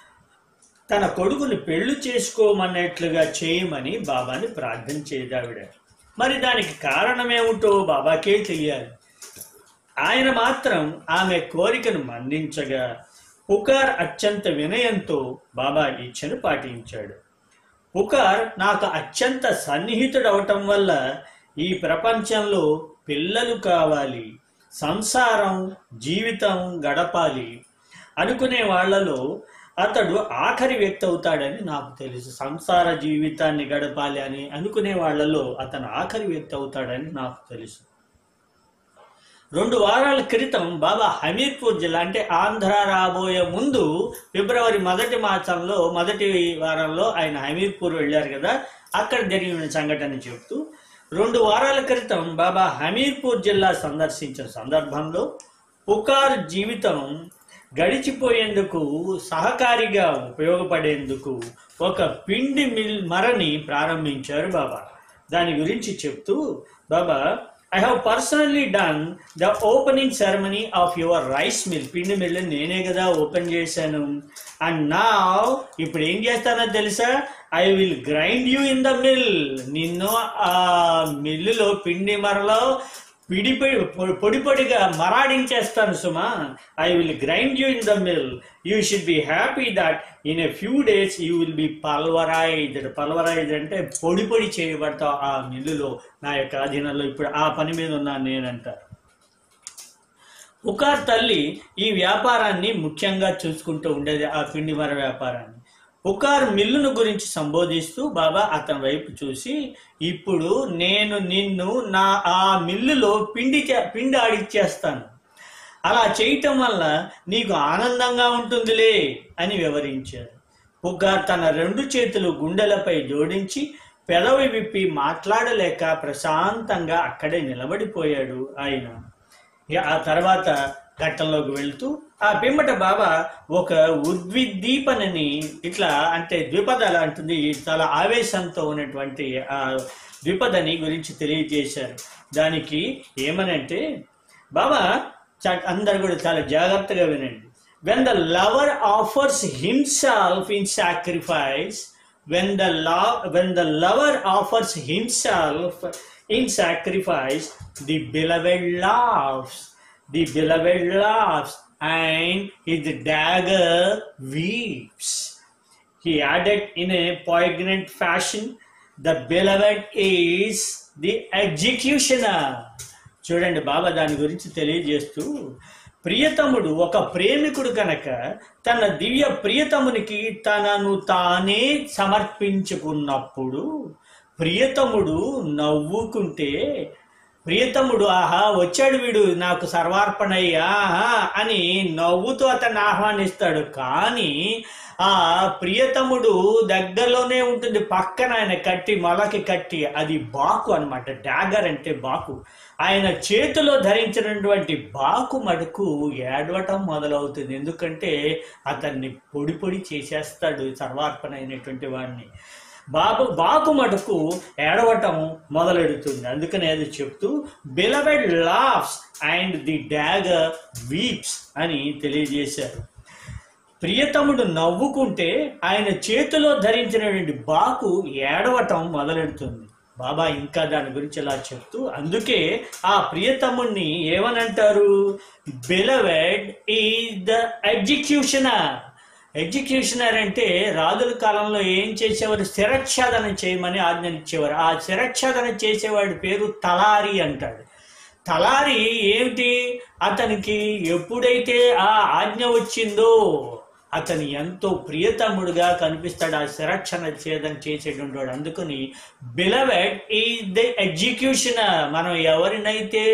తన కొడుకుని పెళ్లి చేసుకోమన్నట్లుగా చేయమని బాబాని ప్రార్థన చేయదావిడ మరి దానికి కారణమేమిటో బాబాకే తెలియాలి ఆయన మాత్రం ఆమె కోరికను మన్నించగా పుకార్ అత్యంత వినయంతో బాబా ఇచ్చను పాటించాడు పుకార్ నాకు అత్యంత సన్నిహితుడవటం వల్ల ఈ ప్రపంచంలో పిల్లలు కావాలి సంసారం జీవితం గడపాలి అనుకునే వాళ్ళలో అతడు ఆఖరి వ్యక్తి అవుతాడని నాకు తెలుసు సంసార జీవితాన్ని గడపాలి అని అనుకునే వాళ్ళలో అతను ఆఖరి వ్యక్తి అవుతాడని నాకు తెలుసు రెండు వారాల క్రితం బాబా హమీర్పూర్ జిల్లా అంటే ఆంధ్ర రాబోయే ముందు ఫిబ్రవరి మొదటి మాసంలో మొదటి వారంలో ఆయన హమీర్పూర్ వెళ్ళారు కదా అక్కడ జరిగిన సంఘటన చెప్తూ రెండు వారాల క్రితం బాబా హమీర్పూర్ జిల్లా సందర్శించిన సందర్భంలో పుకార్ జీవితం గడిచిపోయేందుకు సహకారిగా ఉపయోగపడేందుకు ఒక పిండి మిల్ మరని ప్రారంభించారు బాబా దాని గురించి చెప్తూ Baba I have personally done the opening ceremony of your rice mill పిండి మిల్ నేనే కదా ఓపెన్ చేశాను అండ్ నా ఇప్పుడు ఏం చేస్తానో తెలుసా I will grind you in the mill నిన్ను ఆ మిల్లులో పిండి మరలో పిడి పొడి పొడి పొడిగా మరాడించేస్తాను సుమా I will grind you in the mill you should be happy that in a few days you will be pulverized pulverized అంటే పొడి పొడి చేయబడతావు ఆ మిల్లులో నా యొక్క అధీనంలో ఇప్పుడు ఆ పని మీద ఉన్నాను నేనంటారు పుకార్ తల్లి ఈ వ్యాపారాన్ని ముఖ్యంగా చూసుకుంటూ ఉండేది ఆ పిండి మర వ్యాపారాన్ని పుకార్ మిల్లును గురించి సంబోధిస్తూ బాబా అతని వైపు చూసి ఇప్పుడు నేను నిన్ను నా ఆ మిల్లులో పిండి చే- పిండి ఆడిచ్చేస్తాను అలా చేయటం వల్ల నీకు ఆనందంగా ఉంటుందిలే అని వివరించారు పుకార్ తన రెండు చేతులు గుండెలపై జోడించి పెదవి విప్పి మాట్లాడలేక ప్రశాంతంగా అక్కడే నిలబడిపోయాడు ఆయన ఇక ఆ తర్వాత ఘట్టంలోకి వెళ్తూ ఆ పిమ్మట బాబా ఒక ఉద్విద్దీపనని ఇట్లా అంటే ద్విపద లాంటిది చాలా ఆవేశంతో ఉన్నటువంటి ఆ ద్విపదని గురించి తెలియజేశారు దానికి ఏమనంటే బాబా చా- అందరు కూడా చాలా జాగ్రత్తగా వినండి when the lover offers himself in sacrifice when the love when the lover offers himself in sacrifice the beloved laughs the beloved laughs and his dagger weeps he added in a poignant fashion the beloved is the executioner చూడండి బాబా దాని గురించి తెలియజేస్తూ ప్రియతముడు ఒక ప్రేమికుడు కనుక తన దివ్య ప్రియతమునికి తనను తానే సమర్పించుకున్నప్పుడు ప్రియతముడు నవ్వుకుంటే ప్రియతముడు ఆహా వచ్చాడు వీడు నాకు సర్వార్పణయ్యా ఆహా అని నవ్వుతూ అతన్ని ఆహ్వానిస్తాడు కానీ ఆ ప్రియతముడు దగ్గరలోనే ఉంటుంది పక్కన ఆయన కట్టి మొలకి కట్టి అది బాకు అన్నమాట డాగర్ అంటే బాకు ఆయన చేతిలో ధరించినటువంటి బాకు మటుకు ఏడవటం మొదలవుతుంది ఎందుకంటే అతన్ని పొడి పొడి చేసేస్తాడు సర్వార్పణ అయినటువంటి వాడిని బాబు బాకు మటుకు ఏడవటం మొదలెడుతుంది అందుకని అది చెప్తూ beloved laughs and the dagger weeps అని తెలియజేశారు ప్రియతముడు నవ్వుకుంటే ఆయన చేతిలో ధరించినటువంటి బాకు ఏడవటం మొదలెడుతుంది బాబా ఇంకా దాని గురించి ఇలా చెప్తూ అందుకే ఆ ప్రియతముణ్ణి ఏమనంటారు beloved is the executioner executioner అంటే రాజుల కాలంలో ఏం చేసేవారు శిరచ్ఛేదన చేయమని ఆజ్ఞనిచ్చేవారు ఆ శిరచ్ఛేదన చేసేవాడి పేరు తలారి అంటాడు తలారి ఏమిటి అతనికి ఎప్పుడైతే ఆ ఆజ్ఞ వచ్చిందో అతని ఎంతో ప్రియతముడుగా కనిపిస్తాడు ఆ శిరక్షణ ఛేదం చేసేటువంటి వాడు అందుకని బిలవెడ్ ఈ ది ఎగ్జిక్యూషనర్ మనం ఎవరినైతే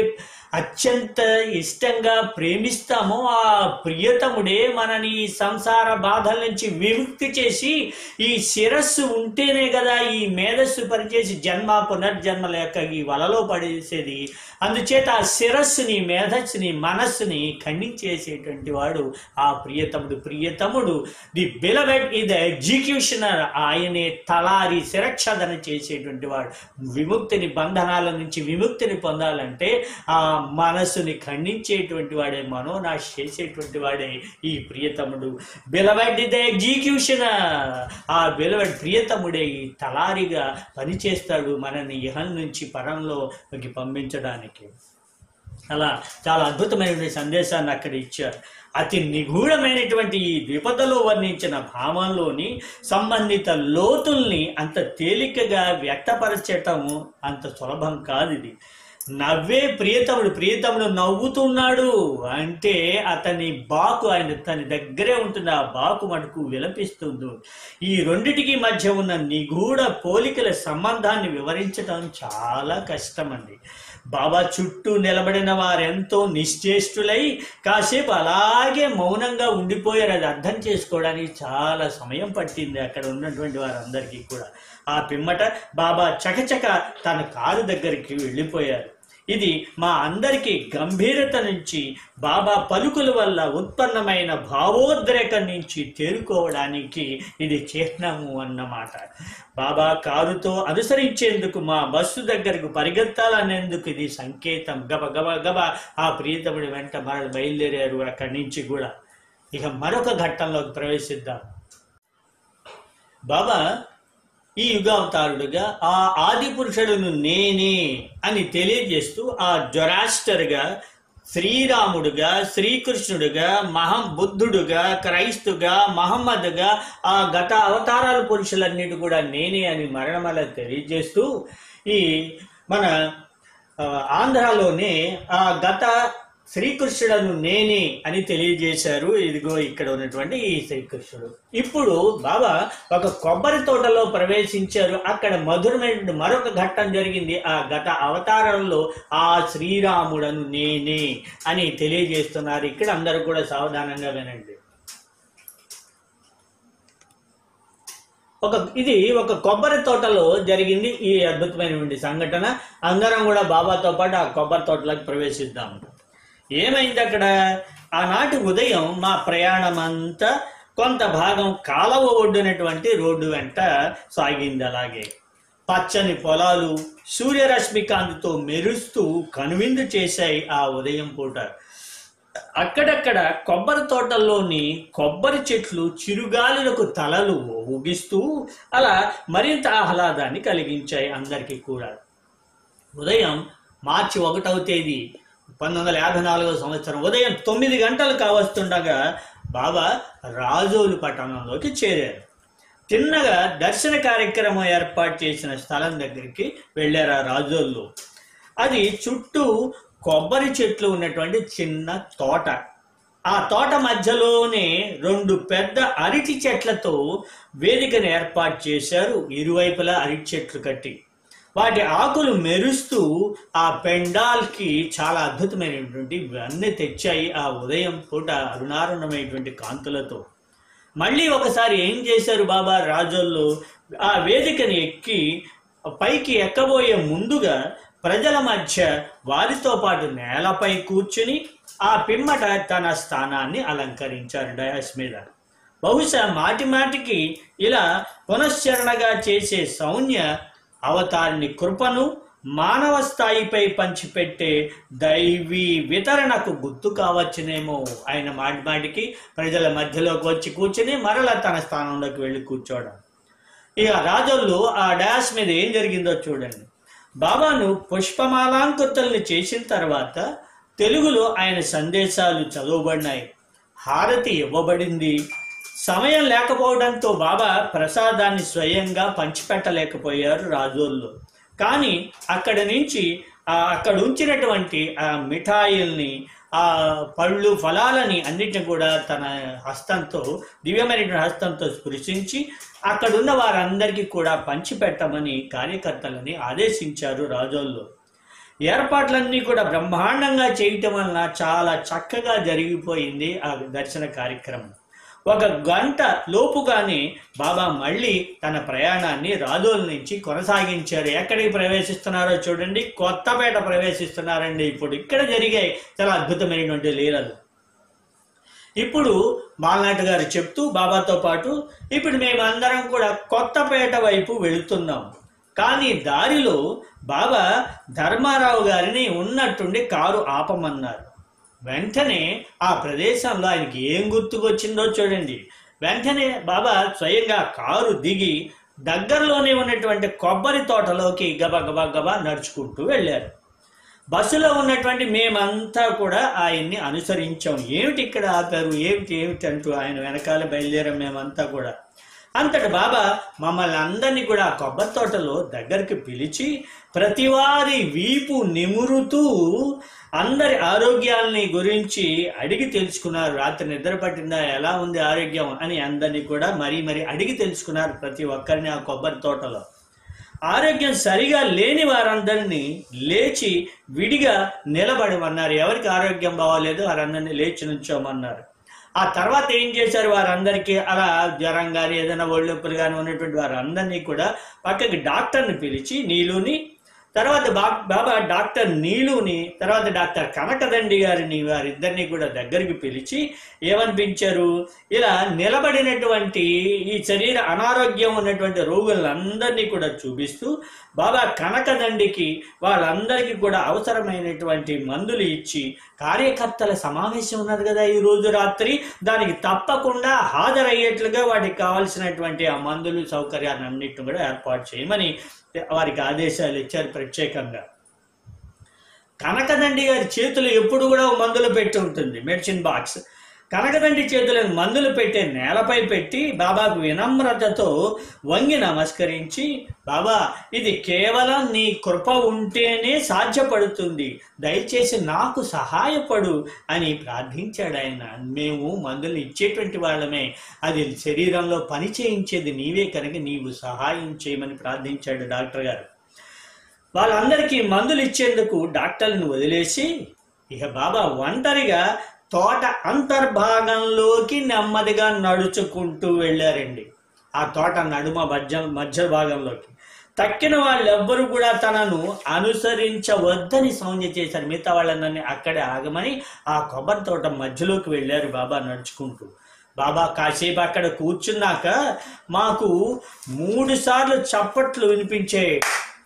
అత్యంత ఇష్టంగా ప్రేమిస్తామో ఆ ప్రియతముడే మనని ఈ సంసార బాధల నుంచి విముక్తి చేసి ఈ శిరస్సు ఉంటేనే కదా ఈ మేధస్సు పనిచేసి జన్మ పునర్జన్మ లేక ఈ వలలో పడేసేది అందుచేత ఆ శిరస్సుని మేధస్సుని మనస్సుని ఖండించేసేటువంటి వాడు ఆ ప్రియతముడు ప్రియతముడు the beloved is the executioner ఆయనే తలారి శిరక్షధన చేసేటువంటి వాడు విముక్తిని బంధనాల నుంచి విముక్తిని పొందాలంటే ఆ మనస్సుని ఖండించేటువంటి వాడే మనోనాశ చేసేటువంటి వాడే ఈ ప్రియతముడు బిలవెడ్ ది ఎగ్జిక్యూషనర్ ఆ బిలవెడ్ ప్రియతముడే ఈ తలారిగా పనిచేస్తాడు మనని ఇహం నుంచి పరంలోకి పంపించడానికి అలా చాలా అద్భుతమైనటువంటి సందేశాన్ని అక్కడ ఇచ్చారు అతి నిగూఢమైనటువంటి ఈ ద్విపదలో వర్ణించిన భావంలోని సంబంధిత లోతుల్ని అంత తేలికగా వ్యక్తపరచటం అంత సులభం కాదు ఇది నవ్వే ప్రియతముడు ప్రియతముడు నవ్వుతున్నాడు అంటే అతని బాకు ఆయన తన దగ్గరే ఉంటుంది ఆ బాకు మటుకు విలపిస్తుంది ఈ రెండిటికి మధ్య ఉన్న నిగూఢ పోలికల సంబంధాన్ని వివరించడం చాలా కష్టమండి బాబా చుట్టూ నిలబడిన వారెంతో నిశ్చేష్టులై కాసేపు అలాగే మౌనంగా ఉండిపోయారు అది అర్థం చేసుకోవడానికి చాలా సమయం పట్టింది అక్కడ ఉన్నటువంటి వారందరికీ కూడా ఆ పిమ్మట బాబా చకచక తన కారు దగ్గరికి వెళ్ళిపోయారు ఇది మా అందరికీ గంభీరత నుంచి బాబా పలుకుల వల్ల ఉత్పన్నమైన భావోద్రేకం నుంచి తేరుకోవడానికి ఇది చిహ్నము అన్నమాట బాబా కారుతో అనుసరించేందుకు మా బస్సు దగ్గరకు పరిగెత్తాలనేందుకు ఇది సంకేతం గబ గబ గబ ఆ ప్రియతముడి వెంట మరల బయలుదేరారు అక్కడి నుంచి కూడా ఇక మరొక ఘట్టంలోకి ప్రవేశిద్దాం బాబా ఈ యుగావతారుడుగా ఆ ఆది పురుషుడును నేనే అని తెలియజేస్తూ ఆ జొరాస్టర్గా శ్రీరాముడుగా శ్రీకృష్ణుడుగా మహం బుద్ధుడుగా క్రైస్తుగా మహమ్మద్గా ఆ గత అవతారాల పురుషులన్నిటి కూడా నేనే అని మరణమల తెలియజేస్తూ ఈ మన ఆ, ఆంధ్రాలోనే ఆ గత శ్రీకృష్ణుడను నేనే అని తెలియజేశారు ఇదిగో ఇక్కడ ఉన్నటువంటి ఈ శ్రీకృష్ణుడు ఇప్పుడు బాబా ఒక కొబ్బరి తోటలో ప్రవేశించారు అక్కడ మధురమైన మరొక ఘట్టం జరిగింది ఆ గత అవతారంలో ఆ శ్రీరాముడను నేనే అని తెలియజేస్తున్నారు ఇక్కడ అందరూ కూడా సావధానంగా వినండి ఒక ఇది ఒక కొబ్బరి తోటలో జరిగింది ఈ అద్భుతమైనటువంటి సంఘటన అందరం కూడా బాబాతో పాటు ఆ కొబ్బరి తోటలోకి ప్రవేశిద్దాం ఏమైంది అక్కడ ఆనాటి ఉదయం మా ప్రయాణం అంతా కొంత భాగం కాలవ ఒడ్డునటువంటి రోడ్డు వెంట సాగింది అలాగే పచ్చని పొలాలు సూర్యరశ్మి కాంతితో మెరుస్తూ కనువిందు చేశాయి ఆ ఉదయం పూట అక్కడక్కడ కొబ్బరి తోటల్లోని కొబ్బరి చెట్లు చిరుగాలులకు తలలు ఊగిస్తూ అలా మరింత ఆహ్లాదాన్ని కలిగించాయి అందరికీ కూడా ఉదయం మార్చి ఒకటవ తేదీ పంతొమ్మిది వందల యాభై నాలుగవ సంవత్సరం ఉదయం తొమ్మిది గంటలు కావస్తుండగా బాబా రాజోలు పట్టణంలోకి చేరారు తిన్నగా దర్శన కార్యక్రమం ఏర్పాటు చేసిన స్థలం దగ్గరికి వెళ్ళారు ఆ రాజోళ్ళు అది చుట్టూ కొబ్బరి చెట్లు ఉన్నటువంటి చిన్న తోట ఆ తోట మధ్యలోనే రెండు పెద్ద అరటి చెట్లతో వేదికను ఏర్పాటు చేశారు ఇరువైపులా అరటి చెట్లు కట్టి వాటి ఆకులు మెరుస్తూ ఆ పెండాల్కి చాలా అద్భుతమైనటువంటి ఇవన్నీ తెచ్చాయి ఆ ఉదయం పూట అరుణారుణమైనటువంటి కాంతులతో మళ్ళీ ఒకసారి ఏం చేశారు బాబా రాజోళ్ళు ఆ వేదికని ఎక్కి పైకి ఎక్కబోయే ముందుగా ప్రజల మధ్య వారితో పాటు నేలపై కూర్చుని ఆ పిమ్మట తన స్థానాన్ని అలంకరించారు డయాస్ మీద బహుశా మాటి మాటికి ఇలా పునశ్చరణగా చేసే సౌన్య అవతారిని కృపను మానవ స్థాయిపై పంచిపెట్టే దైవీ వితరణకు గుర్తు కావచ్చునేమో ఆయన మాటి మాటికి ప్రజల మధ్యలోకి వచ్చి కూర్చుని మరలా తన స్థానంలోకి వెళ్ళి కూర్చోవడం ఇక రాజోళ్ళు ఆ డాష్ మీద ఏం జరిగిందో చూడండి బాబాను పుష్పమాలాంకృతుల్ని చేసిన తర్వాత తెలుగులో ఆయన సందేశాలు చదవబడినాయి హారతి ఇవ్వబడింది సమయం లేకపోవడంతో బాబా ప్రసాదాన్ని స్వయంగా పంచిపెట్టలేకపోయారు రాజోళ్ళు కానీ అక్కడి నుంచి ఆ అక్కడ ఉంచినటువంటి ఆ మిఠాయిల్ని ఆ పళ్ళు ఫలాలని అన్నిటిని కూడా తన హస్తంతో దివ్యమైనటువంటి హస్తంతో స్పృశించి అక్కడున్న వారందరికీ కూడా పంచిపెట్టమని కార్యకర్తలని ఆదేశించారు రాజోళ్ళు ఏర్పాట్లన్నీ కూడా బ్రహ్మాండంగా చేయటం వలన చాలా చక్కగా జరిగిపోయింది ఆ దర్శన కార్యక్రమం ఒక గంట లోపుగానే బాబా మళ్ళీ తన ప్రయాణాన్ని రాజోల్ నుంచి కొనసాగించారు ఎక్కడికి ప్రవేశిస్తున్నారో చూడండి కొత్తపేట ప్రవేశిస్తున్నారండి ఇప్పుడు ఇక్కడ జరిగాయి చాలా అద్భుతమైనటువంటి లీలలు ఇప్పుడు బాలనాథ్ గారు చెప్తూ బాబాతో పాటు ఇప్పుడు మేమందరం కూడా కొత్తపేట వైపు వెళుతున్నాం కానీ దారిలో బాబా ధర్మారావు గారిని ఉన్నట్టుండి కారు ఆపమన్నారు వెంటనే ఆ ప్రదేశంలో ఆయనకి ఏం గుర్తుకొచ్చిందో చూడండి వెంటనే బాబా స్వయంగా కారు దిగి దగ్గరలోనే ఉన్నటువంటి కొబ్బరి తోటలోకి గబ గబ గబా నడుచుకుంటూ వెళ్ళారు బస్సులో ఉన్నటువంటి మేమంతా కూడా ఆయన్ని అనుసరించాం ఏమిటి ఇక్కడ ఆపారు ఏమిటి ఏమిటి అంటూ ఆయన వెనకాల బయలుదేరాం మేమంతా కూడా అంతటి బాబా మమ్మల్ని అందరినీ కూడా ఆ కొబ్బరి తోటలో దగ్గరికి పిలిచి ప్రతివారి వీపు నిమురుతూ అందరి ఆరోగ్యాలని గురించి అడిగి తెలుసుకున్నారు రాత్రి నిద్ర పట్టిందా ఎలా ఉంది ఆరోగ్యం అని అందరినీ కూడా మరీ మరీ అడిగి తెలుసుకున్నారు ప్రతి ఒక్కరిని ఆ కొబ్బరి తోటలో ఆరోగ్యం సరిగా లేని వారందరినీ లేచి విడిగా నిలబడమన్నారు ఎవరికి ఆరోగ్యం బాగోలేదు వారందరినీ లేచి నుంచోమన్నారు ఆ తర్వాత ఏం చేశారు వారందరికీ అలా జ్వరం కానీ ఏదైనా ఒళ్ళొప్పులు కానీ ఉన్నటువంటి వారందరినీ కూడా పక్కకి డాక్టర్ని పిలిచి నీలుని తర్వాత బా బాబా డాక్టర్ నీలుని తర్వాత డాక్టర్ కనకదండి గారిని వారిద్దరిని కూడా దగ్గరికి పిలిచి ఏమనిపించారు ఇలా నిలబడినటువంటి ఈ శరీర అనారోగ్యం ఉన్నటువంటి రోగులందరినీ కూడా చూపిస్తూ బాబా కనకదండికి వాళ్ళందరికీ కూడా అవసరమైనటువంటి మందులు ఇచ్చి కార్యకర్తల సమావేశం ఉన్నది కదా ఈ రోజు రాత్రి దానికి తప్పకుండా హాజరయ్యేట్లుగా వాటికి కావాల్సినటువంటి ఆ మందులు సౌకర్యాలన్నింటిని కూడా ఏర్పాటు చేయమని వారికి ఆదేశాలు ఇచ్చారు ప్రత్యేకంగా కనకదండి గారి చేతులు ఎప్పుడు కూడా ఓ మందులు పెట్టి ఉంటుంది మెడిసిన్ బాక్స్ కనకదండి చేతులను మందులు పెట్టే నేలపై పెట్టి బాబాకు వినమ్రతతో వంగి నమస్కరించి బాబా ఇది కేవలం నీ కృప ఉంటేనే సాధ్యపడుతుంది దయచేసి నాకు సహాయపడు అని ప్రార్థించాడు ఆయన మేము మందులు ఇచ్చేటువంటి వాళ్ళమే అది శరీరంలో పని చేయించేది నీవే కనుక నీవు సహాయం చేయమని ప్రార్థించాడు డాక్టర్ గారు వాళ్ళందరికీ మందులు ఇచ్చేందుకు డాక్టర్లను వదిలేసి ఇక బాబా ఒంటరిగా తోట అంతర్భాగంలోకి నెమ్మదిగా నడుచుకుంటూ వెళ్ళారండి ఆ తోట నడుమ మధ్య మధ్య భాగంలోకి తక్కిన వాళ్ళెవ్వరూ కూడా తనను అనుసరించవద్దని సౌంజ్య చేశారు మిగతా వాళ్ళందరినీ అక్కడే ఆగమని ఆ కొబ్బరి తోట మధ్యలోకి వెళ్ళారు బాబా నడుచుకుంటూ బాబా కాసేపు అక్కడ కూర్చున్నాక మాకు మూడు సార్లు చప్పట్లు వినిపించాయి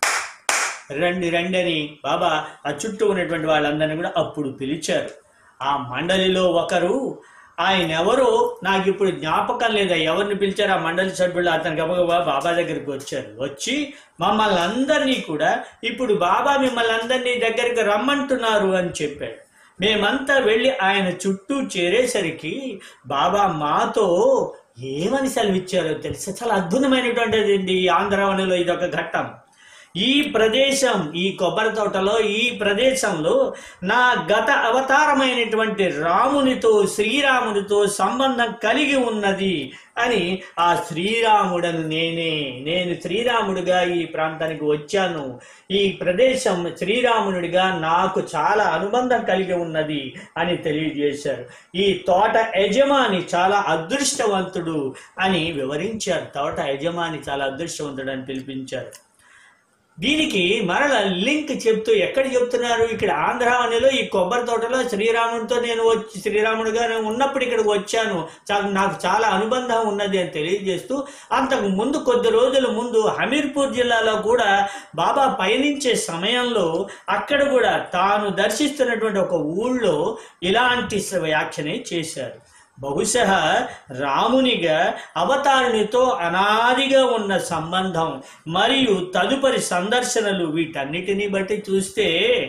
రండి రండి అని బాబా ఆ చుట్టూ ఉన్నటువంటి వాళ్ళందరినీ కూడా అప్పుడు పిలిచారు ఆ మండలిలో ఒకరు ఆయన ఎవరో నాకు ఇప్పుడు జ్ఞాపకం లేదా ఎవరిని పిలిచారు ఆ మండలి సభ్యులు అతను గబగబా బాబా దగ్గరికి వచ్చారు వచ్చి మమ్మల్ని అందరినీ కూడా ఇప్పుడు బాబా మిమ్మల్ని అందరినీ దగ్గరికి రమ్మంటున్నారు అని చెప్పాడు మేమంతా వెళ్ళి ఆయన చుట్టూ చేరేసరికి బాబా మాతో ఏమని సెలవిచ్చారో తెలిసి చాలా అద్భుతమైనటువంటిది ఈ ఆంధ్రవనిలో ఇదొక ఘట్టం ఈ ప్రదేశం ఈ కొబ్బరి తోటలో ఈ ప్రదేశంలో నా గత అవతారమైనటువంటి రామునితో శ్రీరామునితో సంబంధం కలిగి ఉన్నది అని ఆ శ్రీరాముడను నేనే నేను శ్రీరాముడిగా ఈ ప్రాంతానికి వచ్చాను ఈ ప్రదేశం శ్రీరామునుడిగా నాకు చాలా అనుబంధం కలిగి ఉన్నది అని తెలియజేశారు ఈ తోట యజమాని చాలా అదృష్టవంతుడు అని వివరించారు తోట యజమాని చాలా అదృష్టవంతుడు అని పిలిపించారు దీనికి మరల లింక్ చెప్తూ ఎక్కడ చెప్తున్నారు ఇక్కడ ఆంధ్రావనిలో ఈ కొబ్బరి తోటలో శ్రీరాముడితో నేను వచ్చి శ్రీరాముడిగా నేను ఉన్నప్పుడు ఇక్కడికి వచ్చాను చా- నాకు చాలా అనుబంధం ఉన్నది అని తెలియజేస్తూ అంతకు ముందు కొద్ది రోజుల ముందు హమీర్పూర్ జిల్లాలో కూడా బాబా పయనించే సమయంలో అక్కడ కూడా తాను దర్శిస్తున్నటువంటి ఒక ఊళ్ళో ఇలాంటి వ్యాఖ్యనే చేశారు బహుశా రామునిగా అవతారునితో అనాదిగా ఉన్న సంబంధం మరియు తదుపరి సందర్శనలు వీటన్నిటిని బట్టి చూస్తే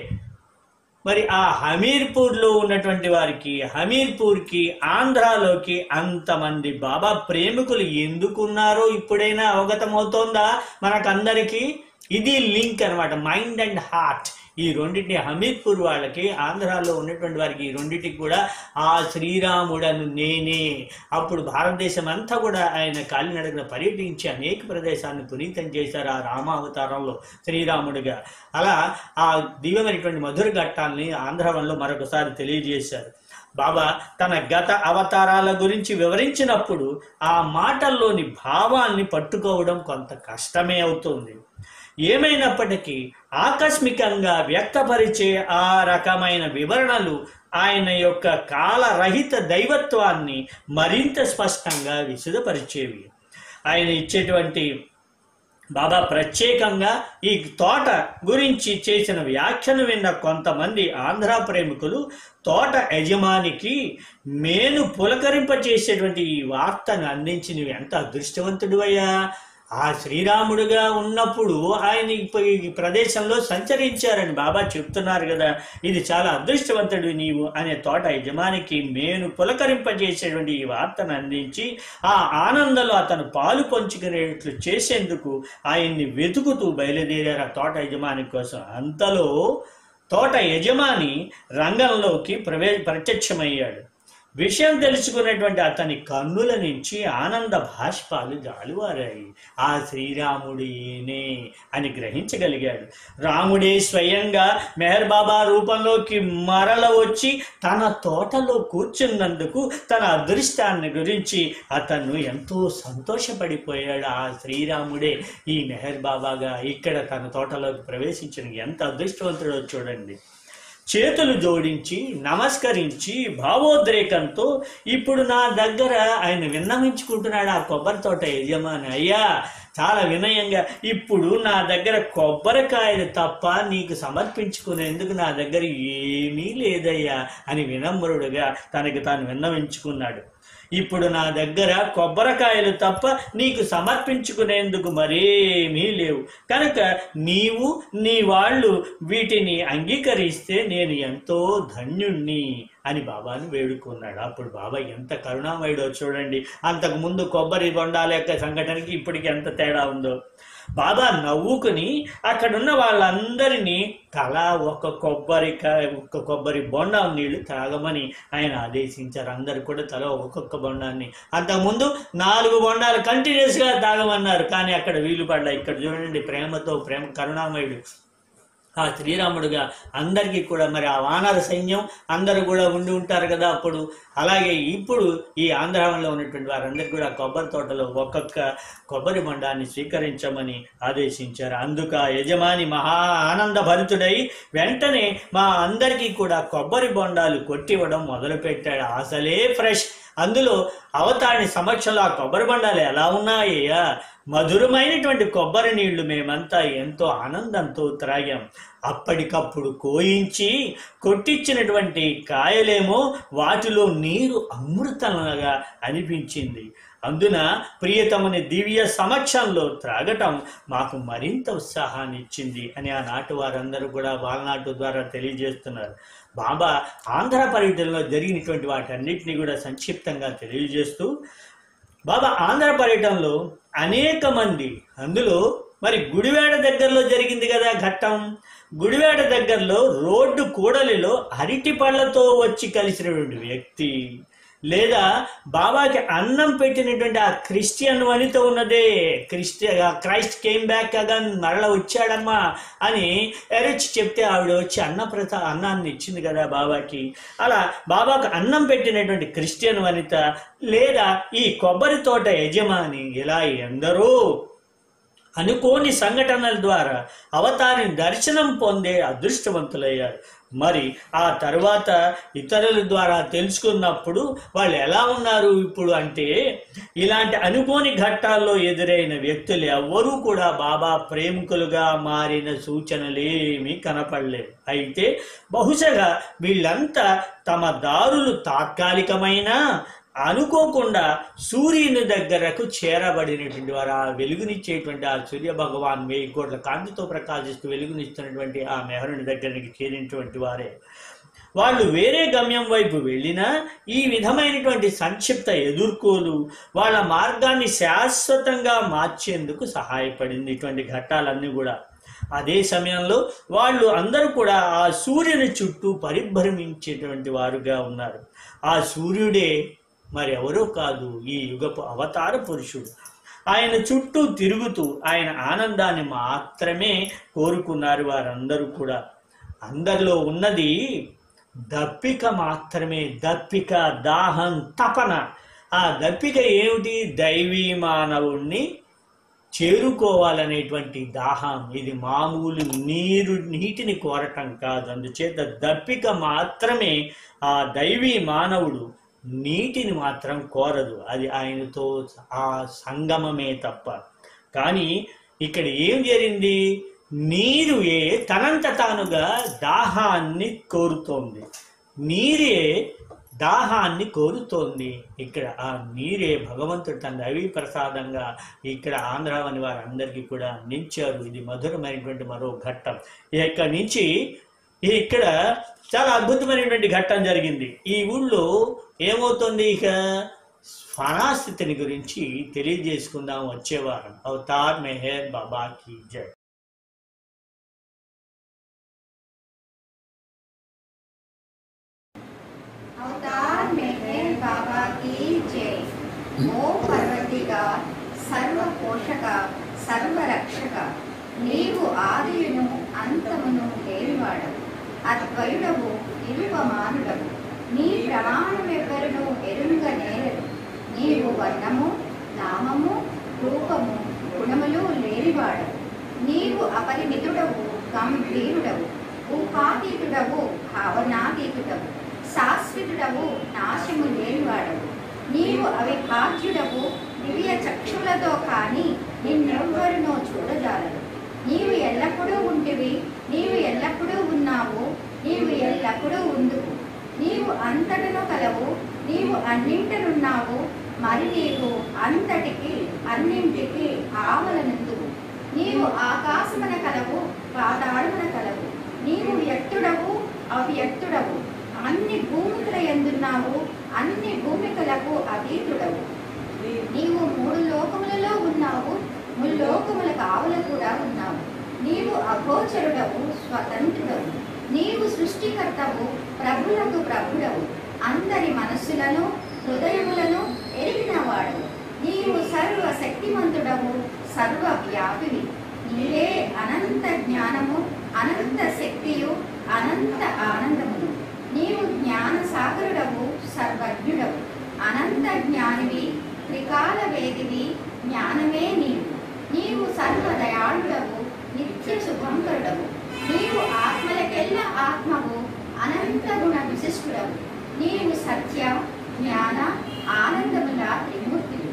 మరి ఆ హమీర్పూర్లో ఉన్నటువంటి వారికి హమీర్పూర్కి ఆంధ్రాలోకి అంతమంది బాబా ప్రేమికులు ఎందుకున్నారో ఇప్పుడైనా అవగతమవుతోందా మనకందరికీ ఇది లింక్ అన్నమాట మైండ్ అండ్ హార్ట్ ఈ రెండింటిని హమీద్పూర్ వాళ్ళకి ఆంధ్రాలో ఉన్నటువంటి వారికి ఈ రెండింటికి కూడా ఆ శ్రీరాముడను నేనే అప్పుడు భారతదేశం అంతా కూడా ఆయన కాలినడకన పర్యటించి అనేక ప్రదేశాన్ని పునీతం చేశారు ఆ రామావతారంలో శ్రీరాముడిగా అలా ఆ దివ్యమైనటువంటి మధుర ఘట్టాల్ని ఆంధ్రవనంలో మరొకసారి తెలియజేశారు బాబా తన గత అవతారాల గురించి వివరించినప్పుడు ఆ మాటల్లోని భావాల్ని పట్టుకోవడం కొంత కష్టమే అవుతుంది ఏమైనప్పటికీ ఆకస్మికంగా వ్యక్తపరిచే ఆ రకమైన వివరణలు ఆయన యొక్క కాలరహిత దైవత్వాన్ని మరింత స్పష్టంగా విశదపరిచేవి ఆయన ఇచ్చేటువంటి బాబా ప్రత్యేకంగా ఈ తోట గురించి చేసిన వ్యాఖ్యను విన్న కొంతమంది ఆంధ్ర ప్రేమికులు తోట యజమానికి మేను పులకరింపచేసేటువంటి ఈ వార్తను అందించి నువ్వు ఎంత అదృష్టవంతుడు అయ్యా ఆ శ్రీరాముడుగా ఉన్నప్పుడు ఆయన ఇప్ప- ఈ ప్రదేశంలో సంచరించారని బాబా చెప్తున్నారు కదా ఇది చాలా అదృష్టవంతుడు నీవు అనే తోట యజమానికి మేను పులకరింపజేసేటువంటి ఈ వార్తను అందించి ఆ ఆనందంలో అతను పాలు పంచుకునేట్లు చేసేందుకు ఆయన్ని వెతుకుతూ బయలుదేరారు ఆ తోట యజమాని కోసం అంతలో తోట యజమాని రంగంలోకి ప్రవే ప్రత్యక్షమయ్యాడు విషయం తెలుసుకున్నటువంటి అతని కన్నుల నుంచి ఆనంద భాష్పాలు జాలువారాయి ఆ శ్రీరాముడు ఈయనే అని గ్రహించగలిగాడు రాముడే స్వయంగా మెహర్ బాబా రూపంలోకి మరల వచ్చి తన తోటలో కూర్చున్నందుకు తన అదృష్టాన్ని గురించి అతను ఎంతో సంతోషపడిపోయాడు ఆ శ్రీరాముడే ఈ మెహర్ బాబాగా ఇక్కడ తన తోటలోకి ప్రవేశించిన ఎంత అదృష్టవంతుడో చూడండి చేతులు జోడించి నమస్కరించి భావోద్రేకంతో ఇప్పుడు నా దగ్గర ఆయన విన్నవించుకుంటున్నాడు ఆ కొబ్బరి తోట యజమాని అయ్యా చాలా వినయంగా ఇప్పుడు నా దగ్గర కొబ్బరికాయలు తప్ప నీకు సమర్పించుకునేందుకు నా దగ్గర ఏమీ లేదయ్యా అని వినమ్రుడుగా తనకి తాను విన్నవించుకున్నాడు ఇప్పుడు నా దగ్గర కొబ్బరికాయలు తప్ప నీకు సమర్పించుకునేందుకు మరేమీ లేవు కనుక నీవు నీ వాళ్ళు వీటిని అంగీకరిస్తే నేను ఎంతో ధన్యుణ్ణి అని బాబాను వేడుకున్నాడు అప్పుడు బాబా ఎంత కరుణామయుడో చూడండి అంతకు ముందు కొబ్బరి బొండాల యొక్క సంఘటనకి ఇప్పటికి ఎంత తేడా ఉందో బాబా నవ్వుకుని అక్కడున్న వాళ్ళందరినీ తలా ఒక కొబ్బరికాయ ఒక్క కొబ్బరి బొండం నీళ్లు తాగమని ఆయన ఆదేశించారు అందరు కూడా తల ఒక్కొక్క బొండాన్ని అంతకుముందు నాలుగు బొండాలు కంటిన్యూస్గా తాగమన్నారు కానీ అక్కడ వీలు పడ్డా ఇక్కడ చూడండి ప్రేమతో ప్రేమ కరుణామయుడు ఆ శ్రీరాముడుగా అందరికీ కూడా మరి ఆ వానర సైన్యం అందరూ కూడా ఉండి ఉంటారు కదా అప్పుడు అలాగే ఇప్పుడు ఈ ఆంధ్రాలో ఉన్నటువంటి వారందరికీ కూడా కొబ్బరి తోటలో ఒక్కొక్క కొబ్బరి బొండాన్ని స్వీకరించమని ఆదేశించారు అందుకు ఆ యజమాని మహా ఆనంద భరితుడై వెంటనే మా అందరికీ కూడా కొబ్బరి బొండాలు కొట్టివ్వడం మొదలుపెట్టాడు అసలే ఫ్రెష్ అందులో అవతారిని సమక్షంలో ఆ కొబ్బరి బండాలు ఎలా ఉన్నాయ్యా మధురమైనటువంటి కొబ్బరి నీళ్లు మేమంతా ఎంతో ఆనందంతో త్రాగాం అప్పటికప్పుడు కోయించి కొట్టించినటువంటి కాయలేమో వాటిలో నీరు అమృతంగా అనిపించింది అందున ప్రియతమని దివ్య సమక్షంలో త్రాగటం మాకు మరింత ఉత్సాహాన్ని ఇచ్చింది అని ఆనాటి వారందరూ కూడా వాల్నాటు ద్వారా తెలియజేస్తున్నారు బాబా ఆంధ్ర పర్యటనలో జరిగినటువంటి వాటన్నిటిని కూడా సంక్షిప్తంగా తెలియజేస్తూ బాబా ఆంధ్ర పర్యటనలో అనేక మంది అందులో మరి గుడివాడ దగ్గరలో జరిగింది కదా ఘట్టం గుడివాడ దగ్గరలో రోడ్డు కూడలిలో అరటి పళ్ళతో వచ్చి కలిసినటువంటి వ్యక్తి లేదా బాబాకి అన్నం పెట్టినటువంటి ఆ క్రిస్టియన్ వనిత ఉన్నదే Christian Christ came back again మరల వచ్చాడమ్మా అని ఎరచి చెప్తే ఆవిడ వచ్చి అన్న ప్రత అన్నాన్ని ఇచ్చింది కదా బాబాకి అలా బాబాకు అన్నం పెట్టినటువంటి క్రిస్టియన్ వనిత లేదా ఈ కొబ్బరి తోట యజమాని ఇలా ఎందరో అనుకోని సంఘటనల ద్వారా అవతారిని దర్శనం పొందే అదృష్టవంతులయ్యారు మరి ఆ తర్వాత ఇతరుల ద్వారా తెలుసుకున్నప్పుడు వాళ్ళు ఎలా ఉన్నారు ఇప్పుడు అంటే ఇలాంటి అనుకోని ఘట్టాల్లో ఎదురైన వ్యక్తులు ఎవ్వరూ కూడా బాబా ప్రేమికులుగా మారిన సూచనలేమీ కనపడలేదు అయితే బహుశగా వీళ్ళంతా తమ దారులు తాత్కాలికమైన అనుకోకుండా సూర్యుని దగ్గరకు చేరబడినటువంటి వారు ఆ వెలుగునిచ్చేటువంటి ఆ సూర్య భగవాన్ వెయ్యి కోట్ల కాంతితో ప్రకాశిస్తూ వెలుగునిస్తున్నటువంటి ఆ మెహరుని దగ్గరికి చేరినటువంటి వారే వాళ్ళు వేరే గమ్యం వైపు వెళ్ళినా ఈ విధమైనటువంటి సంక్షిప్త ఎదుర్కోలు వాళ్ళ మార్గాన్ని శాశ్వతంగా మార్చేందుకు సహాయపడింది ఇటువంటి ఘట్టాలన్నీ కూడా అదే సమయంలో వాళ్ళు అందరూ కూడా ఆ సూర్యుని చుట్టూ పరిభ్రమించేటువంటి వారుగా ఉన్నారు ఆ సూర్యుడే మరి ఎవరో కాదు ఈ యుగపు అవతార పురుషుడు ఆయన చుట్టూ తిరుగుతూ ఆయన ఆనందాన్ని మాత్రమే కోరుకున్నారు వారందరూ కూడా అందరిలో ఉన్నది దప్పిక మాత్రమే దప్పిక దాహం తపన ఆ దప్పిక ఏమిటి దైవీ మానవుణ్ణి చేరుకోవాలనేటువంటి దాహం ఇది మామూలు నీరు నీటిని కోరటం కాదు అందుచేత దప్పిక మాత్రమే ఆ దైవీ మానవుడు నీటిని మాత్రం కోరదు అది ఆయనతో ఆ సంగమమే తప్ప కానీ ఇక్కడ ఏం జరిగింది నీరు ఏ తనంత తానుగా దాహాన్ని కోరుతోంది నీరే దాహాన్ని కోరుతోంది ఇక్కడ ఆ నీరే భగవంతుడు తన దైవీ ప్రసాదంగా ఇక్కడ ఆంధ్రావని వారందరికీ కూడా అందించారు ఇది మధురమైనటువంటి మరో ఘట్టం ఇక్కడి నుంచి ఇక్కడ చాలా అద్భుతమైనటువంటి ఘట్టం జరిగింది ఈ ఊళ్ళో ఏమవుతుంది ఇక ఫణాస్థితిని గురించి తెలియజేసుకుందాం వచ్చేవారం అవతార్ మెహర్ బాబాకి జై अवतार मेहर बाबा की जय ఓ పర్వతిగా సర్వ పోషక సర్వరక్షక నీవు ఆదియును అంతమును లేనివాడవు అద్వయుడవు నిరుపమానుడవు నీ ప్రమాణమెవ్వరును ఎరుంగ నేరడు నీవు వర్ణము నామము రూపము గుణములు లేనివాడవు నీవు అపరిమితుడవు గంభీరుడవు ఊహాతీతుడవు భావనాతీతుడవు శాశ్వతుడవు నాశము లేనివాడవు నీవు అవిభాజ్యుడవు దివ్య చక్షులతో కాని నిన్నెవ్వరునో చూడజాలరు నీవు ఎల్లప్పుడూ ఉంటివి నీవు ఎల్లప్పుడూ ఉన్నావు నీవు ఎల్లప్పుడూ ఉందువు నీవు అంతటను కలవు నీవు అన్నింటనున్నావు మరి నీవు అంతటికి అన్నింటికి ఆవలనందువు నీవు ఆకాశమున కలవు పాతాళమున కలవు నీవు వ్యక్తుడవు అవ్యక్తుడవు అన్ని భూమికల ఎందున్నావు అన్ని భూమికలకు అతీతుడవు నీవు మూడు లోకములలో ఉన్నావు ముల్లోకముల కావల కూడా ఉన్నావు నీవు అగోచరుడవు స్వతంత్రుడవు నీవు సృష్టికర్తవు ప్రభులకు ప్రభుడవు అందరి మనస్సులను హృదయములను ఎరిగినవాడు నీవు సర్వ శక్తిమంతుడవు సర్వ వ్యాపివి నీవే అనంత జ్ఞానము అనంత శక్తియు అనంత ఆనందమును నీవు జ్ఞాన సాగరుడవు సర్వజ్ఞుడవు అనంత జ్ఞానివి త్రికాల వేదివి జ్ఞానమే నీవు నీవు సర్వదయాళుడవు నిత్య శుభంకరుడవు నీవు ఆత్మలకెల్ల ఆత్మవు అనంత గుణ విశిష్టుడవు నీవు సత్య జ్ఞాన ఆనందముల త్రిమూర్తులు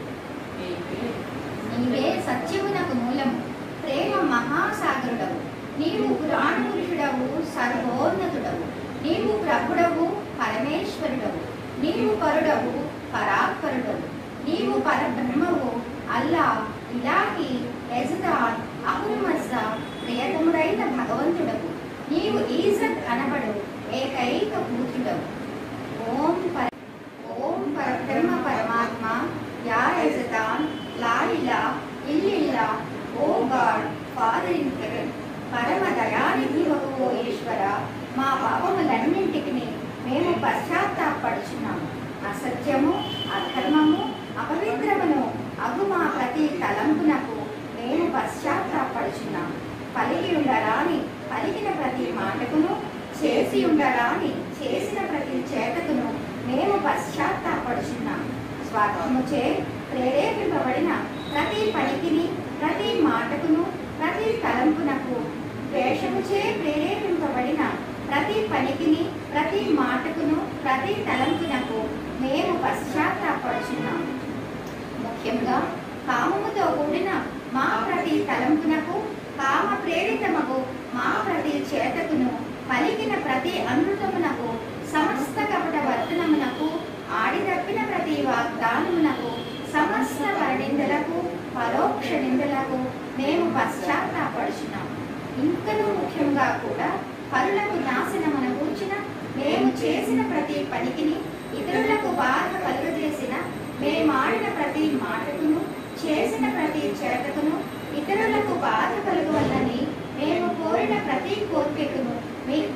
నీవే సత్యమునకు మూలము ప్రేమ మహాసాగరుడవు నీవు పురాణ పురుషుడవు సర్వోన్నతుడవు నీవు ప్రభుడవు పరమేశ్వరుడవు నీవు పరుడవు పరాత్పరుడవు నీవు పరబ్రహ్మవు అల్లా ఇలాహి ఎజదాన్ అహుమజ్జ ప్రియతముడైన భగవంతుడవు నీవు ఈజత్ అనబడు ఏకైక పూజుడవు ఓం పర ఓం పరబ్రహ్మ పరమాత్మ యా ఎజదాన్ లా ఇలా ఇల్లిల్లా O God Father in heaven పరమ దయానిధి ఓ ఈశ్వర మా పాపములన్నింటికి మేము పశ్చాత్తాపడుచున్నాము అసత్యము అధర్మము అపవిత్రమును అగు మా ప్రతి తలంపునకు మేము పశ్చాత్తాపడుచున్నాము పలికి ఉండరాని పలికిన ప్రతి మాటకును చేసి ఉండరాని చేసిన ప్రతి చేతకును మేము పశ్చాత్తాపడుచున్నాము స్వార్థముచే ప్రేరేపింపబడిన ప్రతి పనికిని ప్రతి మాటకును ప్రతి తలంపునకు ద్వేషముచే ప్రేరేపింపబడిన ప్రతి పనికిని ప్రతి మాటకును ప్రతి తలంపునకు మేము పశ్చాత్తాపడుచున్నాము ముఖ్యంగా కామముతో కూడిన మా ప్రతి తలంపునకు కామ ప్రేరితమగు మా ప్రతి చేతకును పలికిన ప్రతి అమృతమునకు సమస్త కపట వర్తనమునకు ఆడితప్పిన ప్రతి వాగ్దానమునకు సమస్త పరనిందలకు పరోక్ష నిందలకు మేము పశ్చాత్తాపడుచున్నాము ఇంకనూ ముఖ్యంగా కూడా పరులకు నాశనమున కూర్చిన మేము చేసిన ప్రతి పనికిని ఇతరులకు బాధ కలుగజేసిన మేమాడిన ప్రతి మాటకును చేసిన ప్రతి చేతకును ఇతరులకు బాధ కలుగవల్లని మేము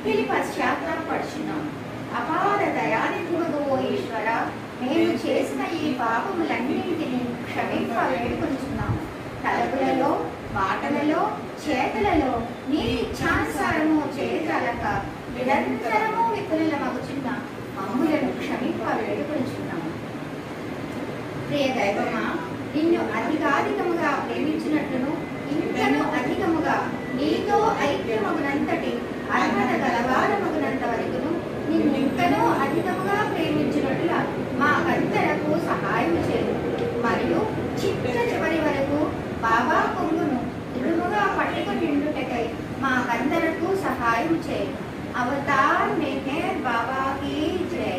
మిక్కిలి పశ్చాత్తాపడుచున్నాం అపార దయానిధుడు ఓ ఈశ్వర మేము చేసిన ఈ పాపములన్నింటినీ క్షమింప వేడుకొంచున్నాము తలపులలో మాటలలో చేతలలో నీ ఇచ్ఛానుసారము చేయగలక నిరంతరము విపుల మగుచున్న మమ్ములను క్షమింప వేడుకొంచున్నాము ప్రియ దైవమా నిన్ను అధికాధికముగా ప్రేమించినట్లును ఇంకను అధికముగా నీతో ఐక్యమగునంతటి అర్హత గలవారమగునంత వరకును నిన్ను ఇంకనూ అధికముగా ప్రేమించినట్లుగా మా కంతరకు సహాయం చేయు మరియు చిట్ట చివరి వరకు బాబా కొంగును దృఢముగా పట్టుకుని నిండుటకై మా కందరకు సహాయం చేయు అవతార్ మెహర్ బాబాకి జై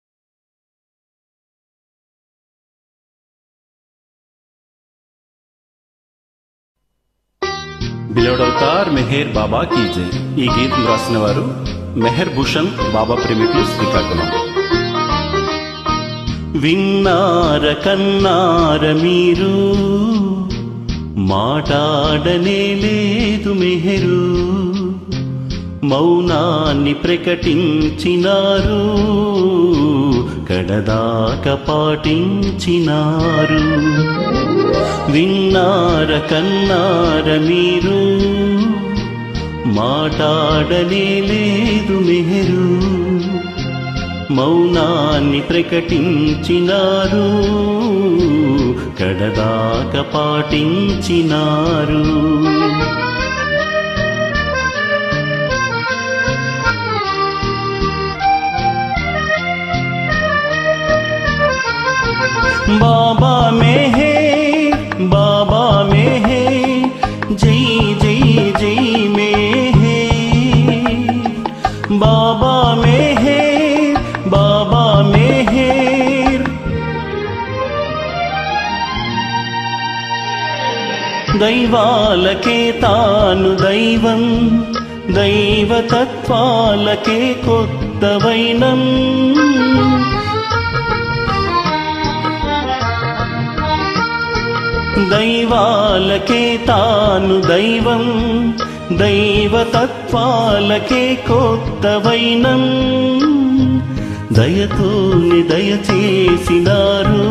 బిలౌడ్ అవతార్ మెహర్ బాబా కీ జై ఈ గీతం రాసిన వారు మెహర్ భూషణ్ బాబా ప్రేమికులు శ్రీకాకుళం విన్నార కన్నార మీరు మాటాడనే లేదు మెహరు మౌనాన్ని ప్రకటించినారు కడదాక పాటించినారు విన్నార కన్నార మీరు మాటాడనే లేదు మెహరు మౌనాన్ని ప్రకటించినారు కడదాక పాటించినారు బాబా మేహే బాబా మేహే జై జై జై మేహే బాబా మేహే బాబా మేహేర్ దైవాలకే తాను దైవం దైవతత్వాలకే కొత్త వైనం దైవాలకే తాను దైవం దైవతత్వాలకే కొత్త వైనం దయతోని దయచేసినారు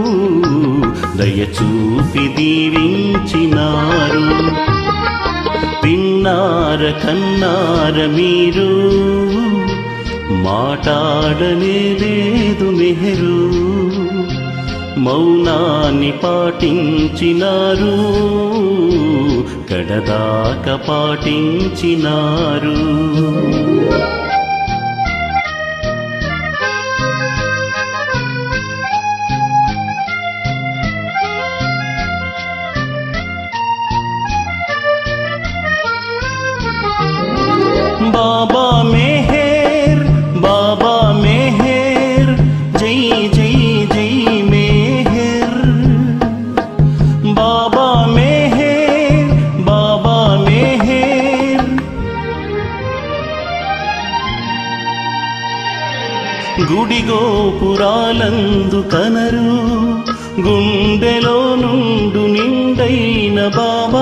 దయచూపి దీవించినారు విన్నార కన్నార మీరు మాటాడనే లేదు మెహరు మౌనాన్ని పాటించినారు కడదాక పాటించినారు బాబా మెహర్ బాబా మెహర్ జై జై జై మెహర్ బాబా మెహర్ బాబా మెహర్ గుడి గోపురాలందు కనరు గుండెలో నుండు నిండైన బాబా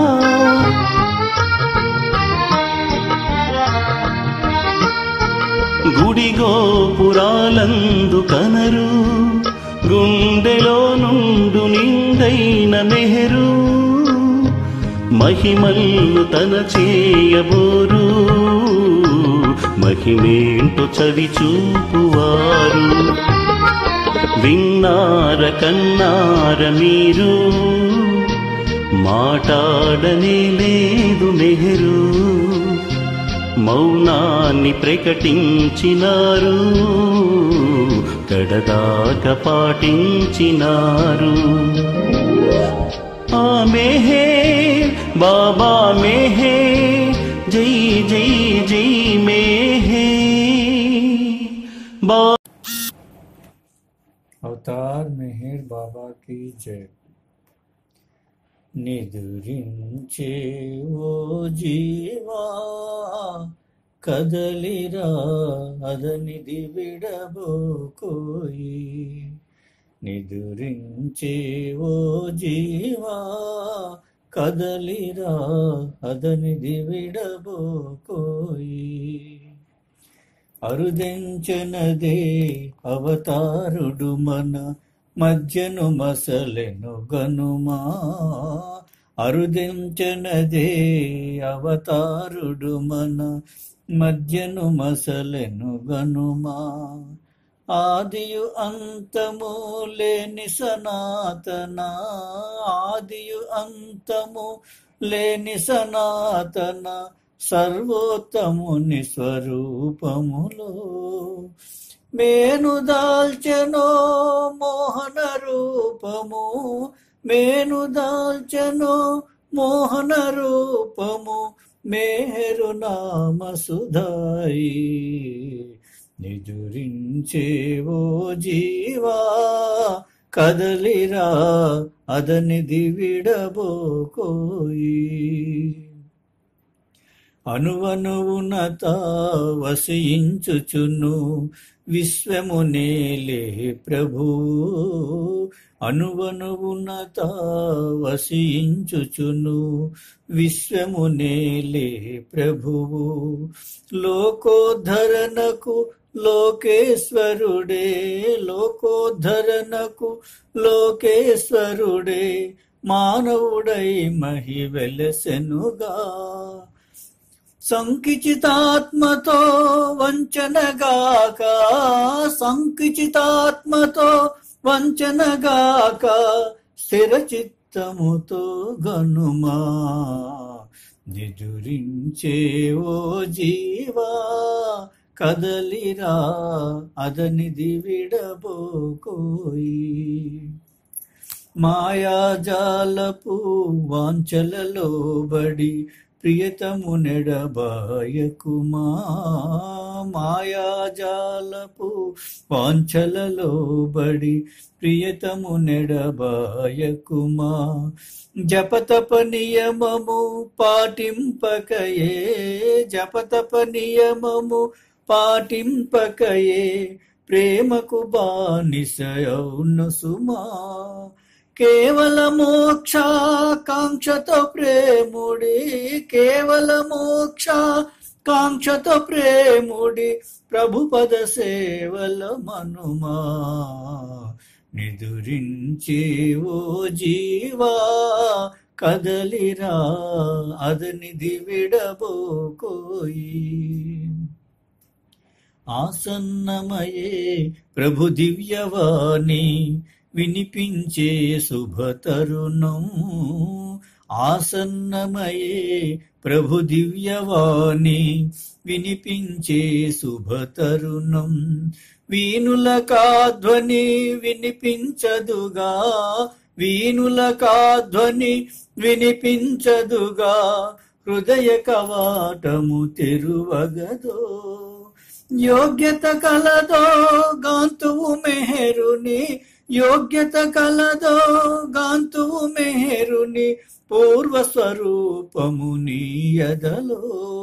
గుడి గోపురాలందు కనరు గుండెలో నుండు నిండైన మెహరు మహిమల్లు తన చేయబోరు మహిమేంటో చవి చూపువారు విన్నార కన్నార మీరు మాటాడనే లేదు మెహరు మౌనాన్ని ప్రకటించినారు కడదాక పాటించినారు ఆ మేహే బాబా మేహే జై జై జై మేహే బా అవతార్ మెహర్ బాబా की जय నిదురించే ఓ జీవా కదలిరా అదనిది విడబోకోయి నిదురించే ఓ జీవా కదలిరా అదనిది విడబోకోయి అరుదెంచనదే అవతారుడు మన మధ్యను మసలెను గనుమా అరుదెంచనదే అవతారుడు మన మధ్యను మసలెను గనుమా ఆదియు అంతము లేని సనాతన ఆదియు అంతము లేని సనాతన సర్వోత్తముని స్వరూపములో మేను దాల్చెనో మోహన రూపము మేను దాల్చెనో మోహన రూపము మేరు నామ సుధాయి నిజురించేవో జీవా కదలిరా అదనిది విడబోకోయి అనువనువునత వసించుచును విశ్వమునేలే ప్రభు అనువనువునత వసించుచును విశ్వమునేలే ప్రభువు లోకోద్ధరణకు లోకేశ్వరుడే లోకోద్ధరణకు లోకేశ్వరుడే మానవుడై మహి వెలసెనుగా సంకిచితాత్మతో వంచనగాక సంకిచితాత్మతో వంచనగాక స్థిర చిత్తముతో గనుమా నిజురించే ఓ జీవా కదలిరా అదనిది విడబోకోయి మాయాజాలపు వాంచలలో బడి ప్రియతము నెడబాయకుమా మాయాజాలపు వాంఛలలో బడి ప్రియతము నెడబాయకుమా జపతప నియమము పాటింపకయే జపతప నియమము పాటింపకయే ప్రేమకు బానిసయౌను సుమా కేవల మోక్ష కాంక్షతో ప్రేముడి కేవల మోక్ష కాంక్షతో ప్రేముడి ప్రభుపద సేవల మనుమా నిదురించి ఓ జీవా కదలిరా అదనిది విడబోకోయి ఆసన్నమయే ప్రభు దివ్యవాణి వినిపించే శుభతరుణం ఆసన్నమయే ప్రభు దివ్యవాణి వినిపించే శుభతరుణం వీణుల కాధ్వని వినిపించదుగా వీణుల కాధ్వని వినిపించదుగా హృదయ కవాటము తెరువగదో యోగ్యత కలదో గాంతువు మెహరుని యోగ్యత కలదో గాంతువు మెహరుని పూర్వ స్వరూపము నీయదలో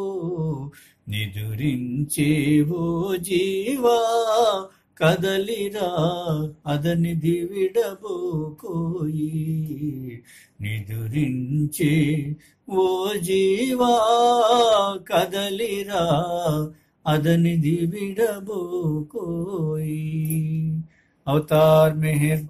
నిదురించేవో జీవా కదలిరా అదనిది విడబోకోయి నిదురించే ఓ జీవా కదలిరా అదనిది విడబోకోయి అవతార్ మెహర్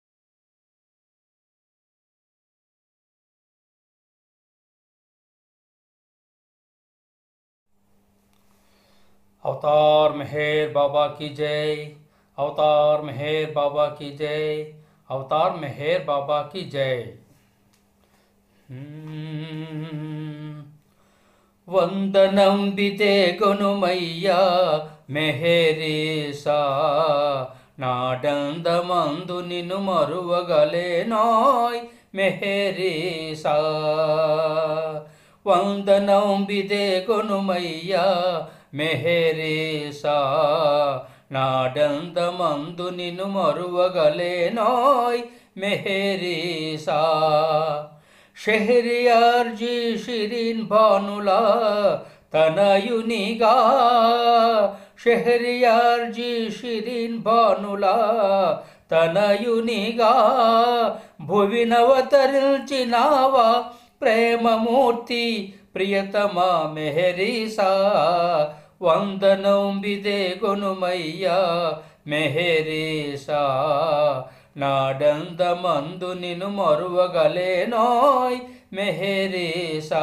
अवतार मेहर बाबा की जय अवतार मेहर बाबा की जय अवतार मेहर बाबा की जय వందనంబితే గొనుమయ్యా మెహరీసా నాడందమందు నిన్ను మరువగలేనోయ్ మెహరీసా వందనంబిదే గొనుమయ్యా మెహరీసా నాడందమందు నిన్ను మరువగలేనోయ్ మెహరీసా షెహరియార్జీ షిరిన్ భానులా తనయునిగా షెహరియార్జీ షిరిన్ భానులా తనయునిగా భువినవతరించినావా ప్రేమమూర్తి ప్రియతమా మెహరీసా వందనం బిదే గొనుమయ్యా మెహరీసా నాడందమందు నిన్ను మరువగలేనోయ్ మెహరీసా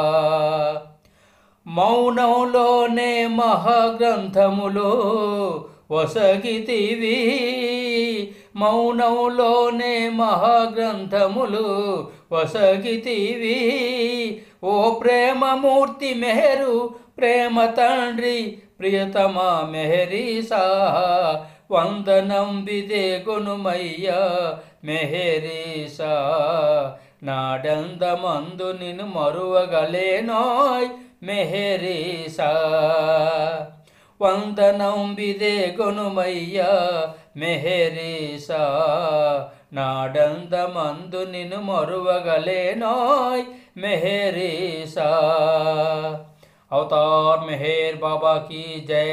మౌనంలోనే మహాగ్రంథములు వసగితివి మౌనంలోనే మహాగ్రంథములు వసగితివి ఓ ప్రేమమూర్తి మెహరు ప్రేమ తండ్రి ప్రియతమా మెహరీసా వందనం బిదే గుణమయ్యా మెహరీసా నాడందమందు నిన్ను మరువగలేనోయ్ మెహరీసా వందనం బిదే గుణమయ్యా మెహరీసా నాడందమందు నిన్ను మరువగలేనోయ్ మెహరీసా అవతార్ మెహర్ బాబా की जय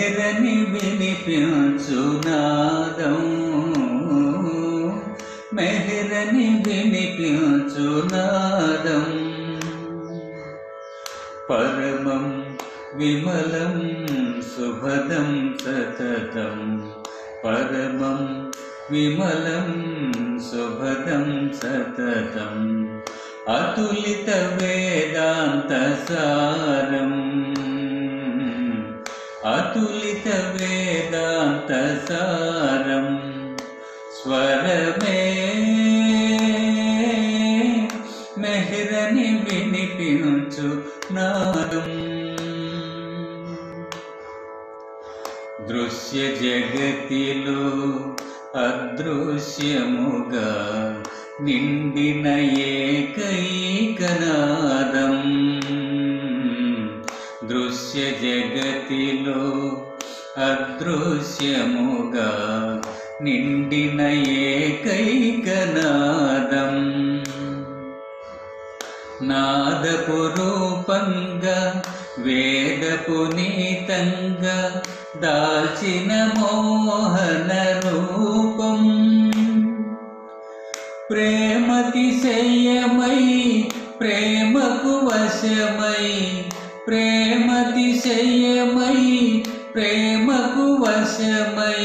మెహరని వినిపించు నాదం మెహరని వినిపించు నాదం పరమం విమలం శుభదం సతతం పరమం విమలం శుభదం సతతం అతులిత వేదాంత సారం అతులిత వేదాంత సారం స్వరమే మెహరని వినిపించు నాదం దృశ్య జగతిలో అదృశ్యముగా నిండిన ఏకైకనాదం దృశ్య జగతిలో అదృశ్యముగా నిండిన ఏకైకనాదం నాదపు రూపంగా వేద పునీతంగా దాల్చిన మోహన రూపం ప్రేమతిశయమై ప్రేమకు వశమై ప్రేమతిశయమై ప్రేమకు వశమై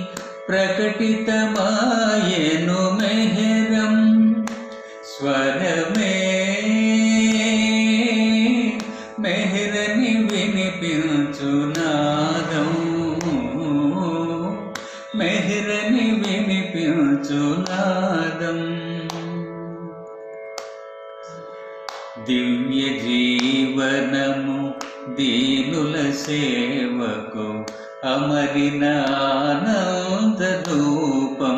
ప్రకటితమాయను మెహరం స్వరమే మెహరని వినిపించు నాదం మెహరని వినిపించు నాదం దివ్య జీవనము దీనుల సేవకు అమరిన ఆనంద రూపం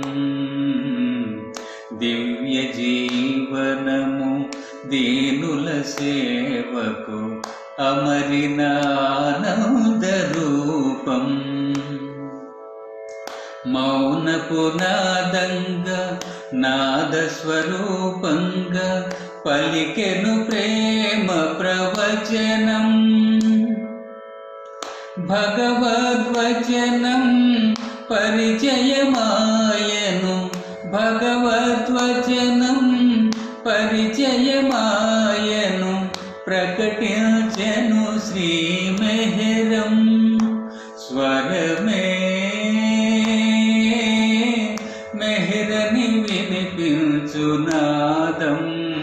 దివ్య జీవనము దీనుల సేవకు అమరిన ఆనంద రూపం మౌనపు నాదంగా నాద స్వరూపంగా పలికెను ప్రేమ ప్రవచనం భగవద్వచనం పరిచయమాయను భగవద్వచనం పరిచయమాయను ప్రకటించను శ్రీ మెహరం స్వరమే మెహరని వినిపించు నాదం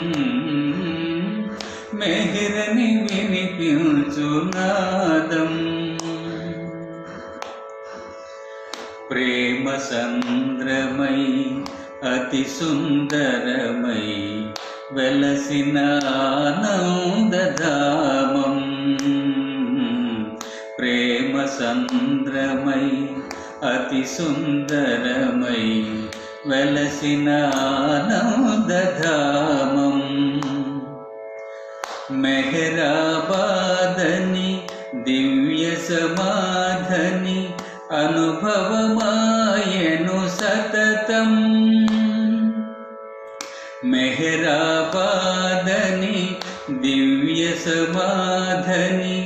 మెహరని వినిపించు నాదం ప్రేమ సంద్రమై అతి సుందరమై వెలసిన ఆనందధామం ప్రేమ సంద్రమై అతి సుందరమై వెలసిన ఆనందధామం మెహరాబాదని దివ్య సమాధని అనుభవమాయను సతతం మెహరాబాదని దివ్య సమాధని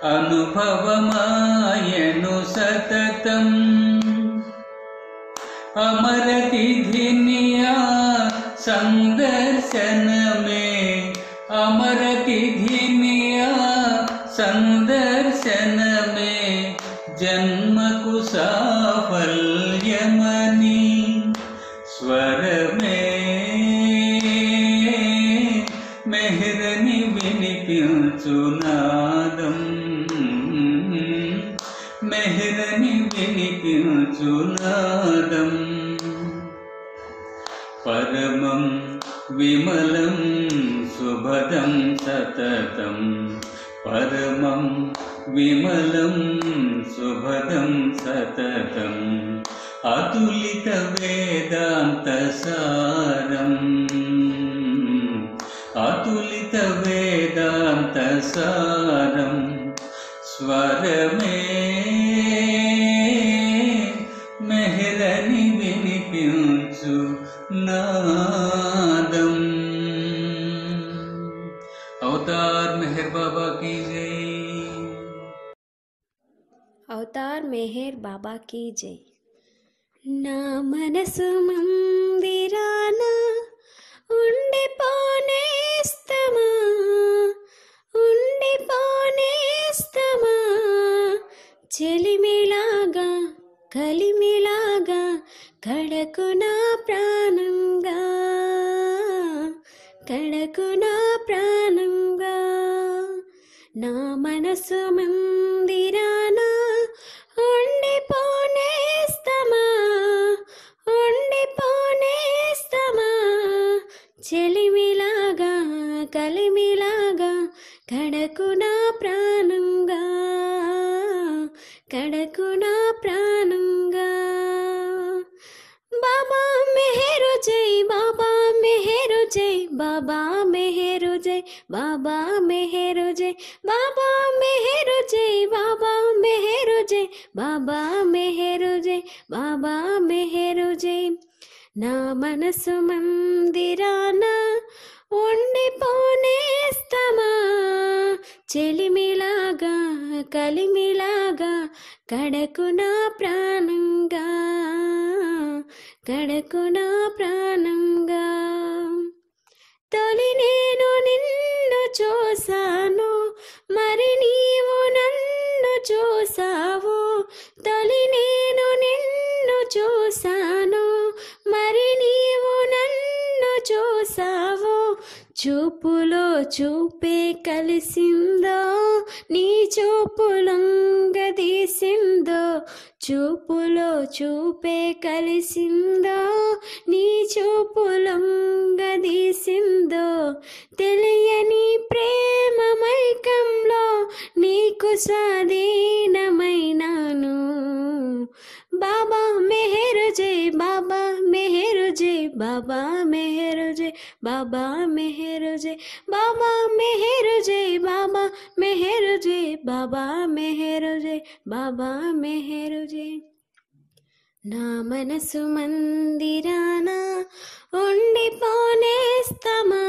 అనుభవమాయను సతతం అమరతిథినియా సందర్శనమే అమరతిథినియా సందర్శనమే జన్మకు సాఫల్యమని స్వరమే మెహరని వినిపించు నాదం మెహరని వినిపించు నాదం పరమం విమలం శుభదం సతతం పరమం విమలం శుభదం సతతం అతులిత వేదాంత సారం అతులిత వేదాంత సారం స్వరమే మెహరని వినిపించు నాదం అవతార్ మెహర్ బాబా की जय అవతార్ మెహర్ బాబా కీ జై నా మనసు మందిరాన ఉండిపోనేస్తమా ఉండిపోనేస్తమా చెలిమిలాగా కలిమిలాగా కడకు నా ప్రాణంగా కడకు నా ప్రాణంగా నా మనసు మందిరాన ఉండిపోనేస్తమా ఉండిపోనేస్తమా చెలిమిలాగా కలిమిలాగా కడకు నా ప్రాణంగా కడకు నా ప్రాణంగా బాబా మెహరు జై బాబా మెహరు జై బాబా మెహరు జై బాబా మెహరు జై బాబా మెహరు జై బాబా మెహరు జై బాబా మెహరు జై బాబా మెహరు జై నా మనసు మందిరాన ఉండిపోనేస్తమా చెలిమిలాగా కలిమిలాగా కడకు నా ప్రాణంగా కడకు నా ప్రాణంగా తొలి నేను నిన్ను చూశాను మరి నీవు నన్ను చూసావు తొలి నేను నిన్ను చూశాను మరి నీవు నన్ను చూసావు చూపులో చూపే కలిసిందో నీ చూపులంగదీసిందో చూపులో చూపే కలిసిందో నీ చూపులంగదీసిందో తెలియని ప్రేమ మైకంలో నీకు స్వాధీనమైనాను బాబా మెహరు జై బాబా మెహరు జై బాబా మెహరు జై బాబా మెహరు జై బాబా మెహరు జై బాబా మెహరు జై బాబా మెహరు జై బాబా మెహరు జై నా మనసు మందిరాన ఉండిపోనేస్తమా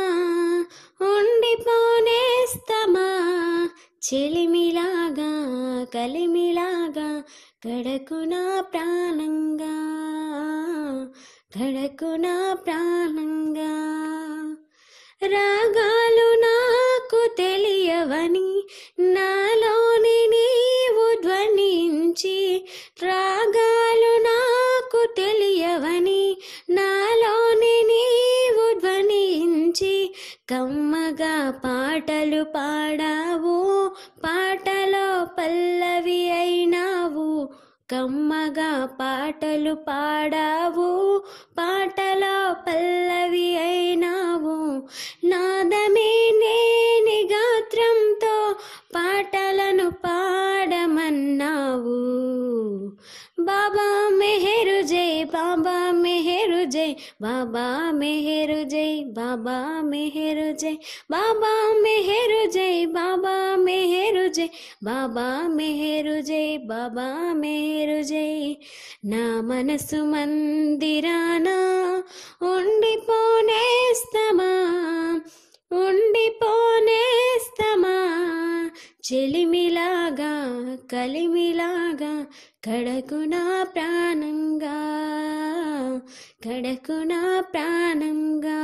ఉండిపోనేస్తమా చెలిమిలాగా కలిమిలాగా గడకు నా ప్రాణంగా గడకు నా ప్రాణంగా రాగాలు నాకు తెలియవని నాలోని నీవు ధ్వనించి రాగాలు నాకు తెలియవని నాలోని నీవు ధ్వనించి కమ్మగా పాటలు పాడావు పాటలో పల్లవి అయినావు కమ్మగా పాటలు పాడావు పాటలో పల్లవి అయినావు నాదమే నేని గాత్రంతో పాటలను పాడమన్నావు బాబా మెహరు జై బాబా మెహరు జై బాబా మెహరు జై బాబా మెహరు జై బాబా మెహరు జై బాబా మెహరు జై బాబా మెహరు జై బాబా మెహరు జై నా మనసు మందిరాన ఉండిపోనేస్తమా ఉండిపోనేస్తమా చెలిమిలాగా కలిమిలాగా కడకు నా ప్రాణంగా కడకు నా ప్రాణంగా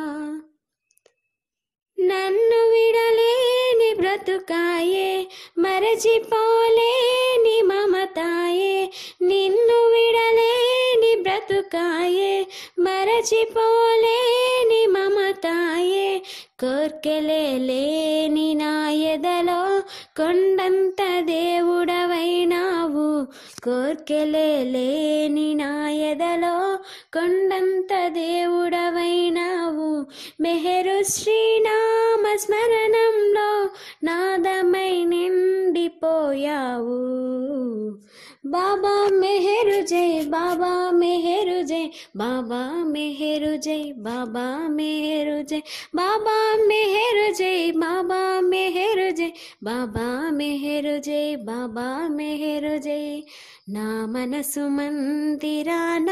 నన్ను విడలేని బ్రతుకాయే మరచిపోలేని మమతాయే నిన్ను విడలేని బ్రతుకాయే మరచిపోలేని మమతాయే కోర్కెలే లేని నా ఎదలో కొండంత దేవుడవైనావు కోర్కెలే లేని నా ఎదలో కొండంత దేవుడవైనావు మెహరు శ్రీనామ స్మరణంలో నాదమై నిండిపోయావు బాబా మెహరు జై బాబా మెహరు జై బాబా మెహరు జై బాబా మెహరు జై బాబా మెహరు జై బాబా మెహరు జై బాబా మెహరు జై బాబా మెహరు జై నా మనసు మందిరాన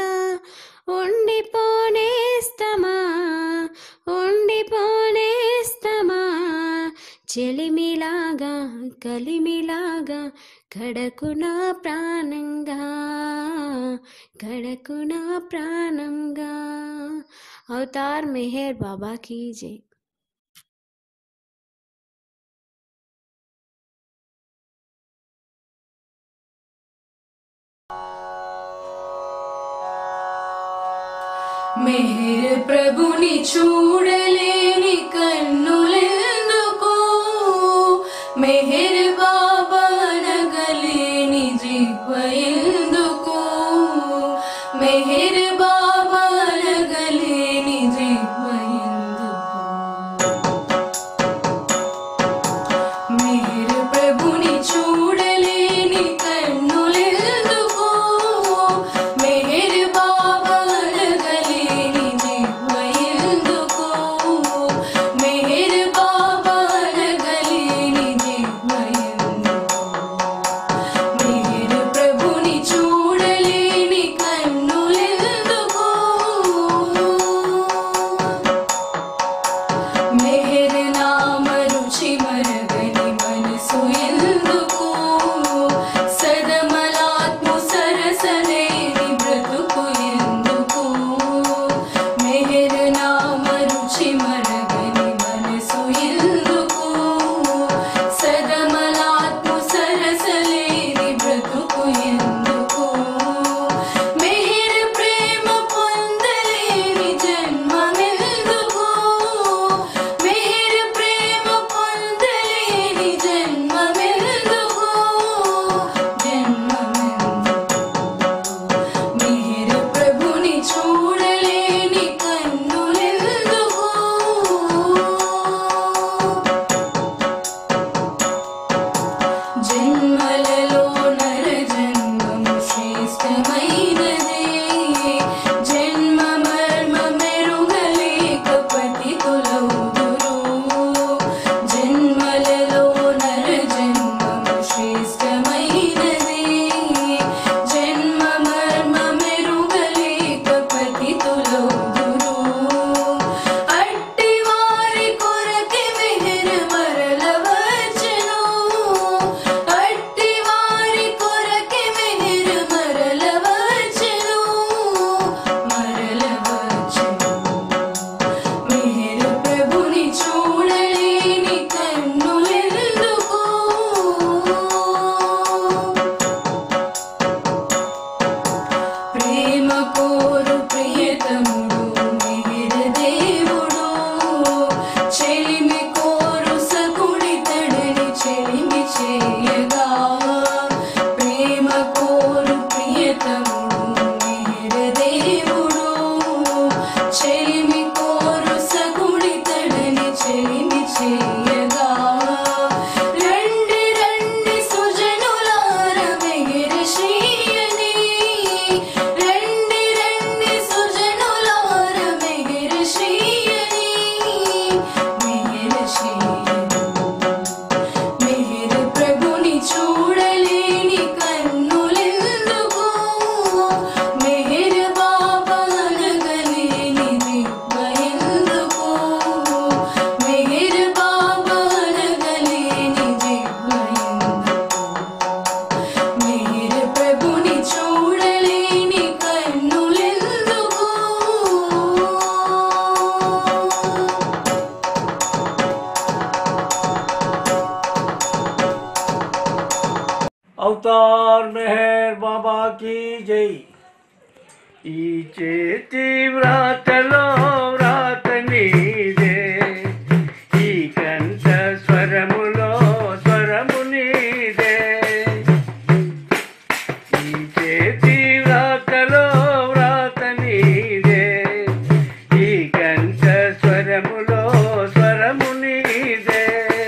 ఉండిపోనేస్తమా ఉండిపోనేస్తమా చెలిమిలాగా కలిమిలాగా కడకునా ప్రాణంగా కడకునా ప్రాణంగా అవతార్ మెహర్ బాబా కీ జై మెహర్ ప్రభుని చూడలేని కన్నులెందుకు మెహర్ బాబా నగలేని జిహ్వ ఎందుకు మెహర్ బాబా నగలేని జిహ్వ మెహర్ ప్రభుని చూడలేని కన్నులెందుకు మెహర్ బాబా నగలేని జిహ్వ ఎందుకు మెహర్ బాబా నగలేని జిహ్వ ఎందుకు మెహర్ ప్రభుని చూడలేని కన్నులెందుకు మెహర్ నామ రుచి మరగని మనసు ఎందుకు సదమలాత్ము సరసలేని బ్రతుకు ఎందుకు మెహర్ నామ రుచి మరగని మనసు ఎందుకు సదమలాత్ము సరసలేని బ్రతుకు ఎందుకు మెహర్ ప్రేమ పొందలేని జన్మమెందుకు మెహర్ ప్రేమ పొందలేని జన్మమెందుకు జన్మమెందుకు మెహర్ ప్రభుని చూడలేని కన్నులెందుకు జన్మలలో నర జన్మము శ్రేష్టమైనదే జన్మ మర్మ మెరుగలేక పతితులౌదురు జన్మలలో నర జన్మము శ్రేష్టమైనదే జన్మ మర్మ మెరుగలేక పతితులౌదురు అట్టి వారి కొరకి మెహర్ మరల వచ్చెను అట్టి వారి కొరకి మెహర్ మరల వచ్చెను మరల వచ్చెను మెహర్ ప్రభుని చూడలేని కన్నులెందుకు ప్రేమ కోరు ప్రియతముడు మెహర్ దేవుడు చెలిమి కోరు సకుడి తడని చెలిమి చేయగా ప్రేమ కోరు ప్రియతముడు మెహర్ దేవుడు చెలిమి కోరు సకుడి తడని చెలిమి చేయగా రండి రండి సుజనులార మెహర్ శ్రీయని రండి రండి సుజనులార మెహర్ శ్రీయని మెహర్ శ్రీయని మెహర్ ప్రభుని చూడలేని కన్నులెందుకు మెహర్ బాబా నగలేని దివ్వ ఎందుకు మెహర్ బాబా నగలేని దివ్వ ఎందుకు మెహర్ ప్రభుని చూడలేని కన్నులెందుకు అవతార్ మెహర్ బాబా కీ జై ఈ చేతి వ్రాతలో వ్రాత నీదే ఈ కంఠ స్వరములో స్వరము నీదే ఈ చేతి వ్రాతలో వ్రాత నీదే ఈ కంఠ స్వరములో స్వరము నీదే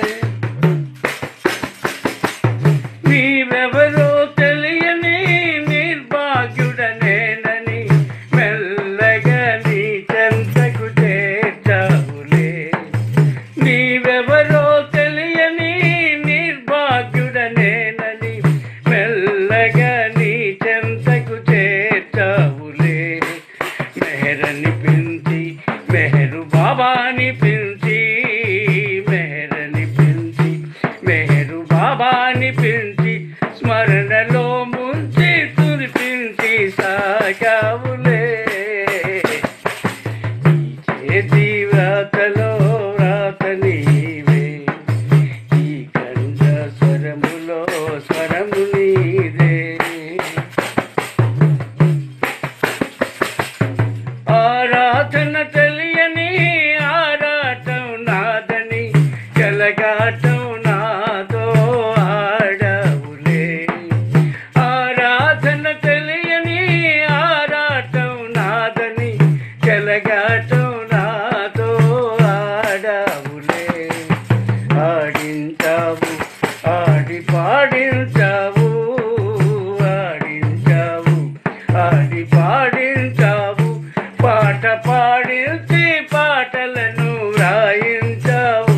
నీవెవరో తెలియని నిర్భాగ్యుడనేనని మెల్లగా నీ చెంతకు చే బాబాని పిలిచి స్మరణలో ముంచి తురిపించి సాగావులే ఈ చేతి వ్రాతలో వ్రాత నీవే ఈ కంఠ స్వరములో స్వరము నీదే ఆరాధన తెలియని ఆరాటం నాదని కలగాటం నాదో ఆడవులే ఆరాధన తెలియని ఆరాటం నాదని కలగాటం నాదో ఆడవులే ఆడించావు ఆడి పాడించావు ఆడించావు ఆడి పాడించావు పాట పాడించి పాటలను రాయించావు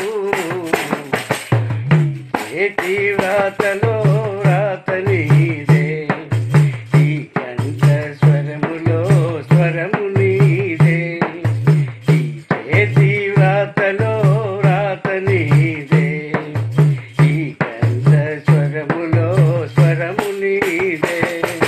ఏటి వ్రాతలో వ్రాత నీదే ఈ కంఠ స్వరములో స్వరము నీదే ఈ చేతి వ్రాతలో వ్రాత నీదే ఈ కంఠ స్వరములో స్వరము నీదే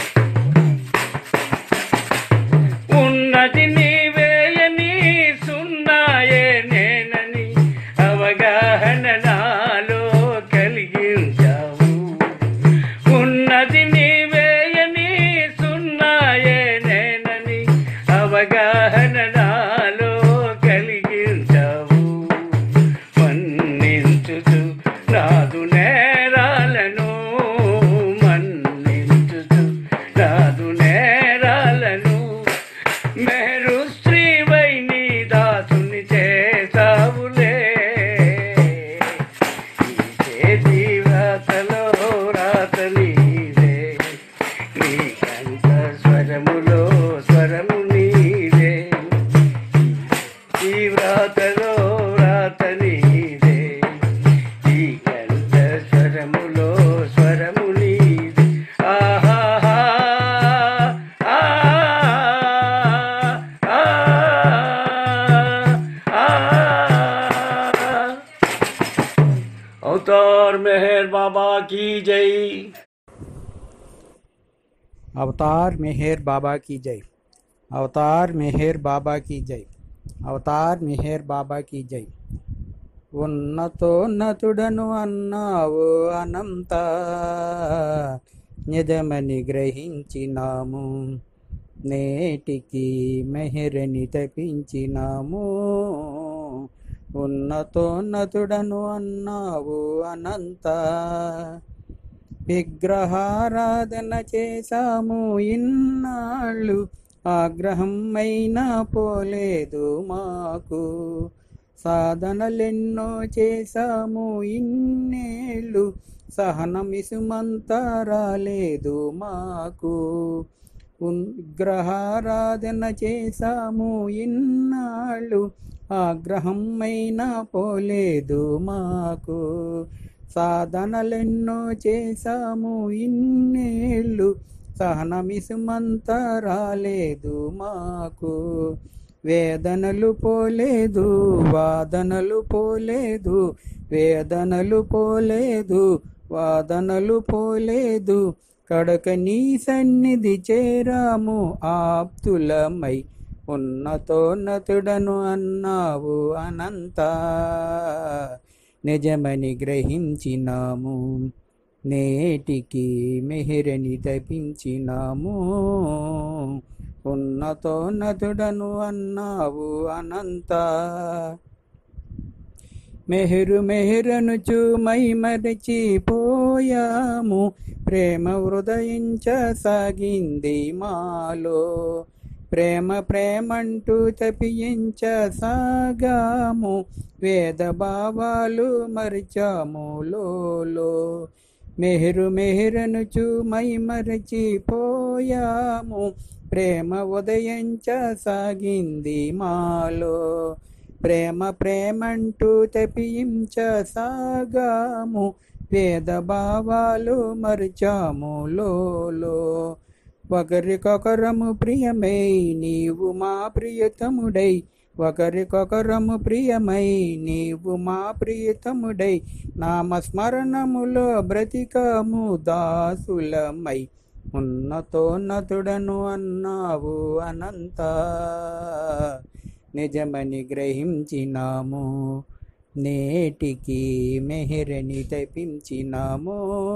ఉన్నది నీవేయని సున్నాయే నేనని అవగాహన నాలో కలిగించావు ఉన్నది నీవేయని సున్నాయే నేనని అవగాహన నాలో కలిగించావు మన్నించుచు నాదు నేరాలను మన్నించుచు నాదు నేరాలను మెహరు శ్రీవై నీ దాసుని చేసావులే ఈ చేతి వ్రాతలో రాత నీదే నీ కంఠ స్వరములో స్వరము నీదే ఈ వ్రాతలో వ్రాత నీదే ఈ కంఠ స్వరములో స్వరము నీదే ఆహా अवतार मेहर बाबा की जय अवतार मेहर बाबा की जय अवतार मेहर बाबा की जय అవతార్ మెహర్ బాబాకి జై ఉన్నతోన్నతుడను అన్నావు అనంత నిజమని గ్రహించినాము నేటికి మెహరని తపించినాము ఉన్నతోన్నతుడను అన్నావు అనంత విగ్రహారాధన చేశాము ఇన్నాళ్ళు ఆగ్రహమైనా పోలేదు మాకు సాధనలెన్నో చేశాము ఇన్నేళ్ళు సహనమిసుమంతా రాలేదు మాకు విగ్రహారాధన చేశాము ఇన్నాళ్ళు ఆగ్రహమైనా పోలేదు మాకు సాధనలెన్నో చేశాము ఇన్నేళ్ళు సహనమిసుమంతా రాలేదు మాకు వేదనలు పోలేదు వాదనలు పోలేదు వేదనలు పోలేదు వాదనలు పోలేదు కడక నీ సన్నిధి చేరాము ఆప్తులమై ఉన్నతోన్నతుడను అన్నావు అనంత నిజమని గ్రహించినాము నేటికి మెహిరని తపించినాము ఉన్నతోన్నతుడను అన్నావు అనంత మెహరు మెహరనుచు మై మరచిపోయాము ప్రేమ హృదయించసాగింది మాలో ప్రేమ ప్రేమంటూ తప్పించసాగాము వేద భావాలు మరిచాము లోలో మెహరు మెహరనుచు మై మరచిపోయాము ప్రేమ ఉదయించసాగింది మాలో ప్రేమ ప్రేమంటూ తప్పించసాగాము వేద భావాలు మరిచాము లోలో ఒకరికొకరము ప్రియమై నీవు మా ప్రియతముడై ఒకరికొకరము ప్రియమై నీవు మా ప్రియతముడై నామస్మరణములో బ్రతికము దాసులమై ఉన్నతోన్నతుడను అన్నావు అనంత నిజమని గ్రహించినాము నేటికి మెహరని తెప్పించినాము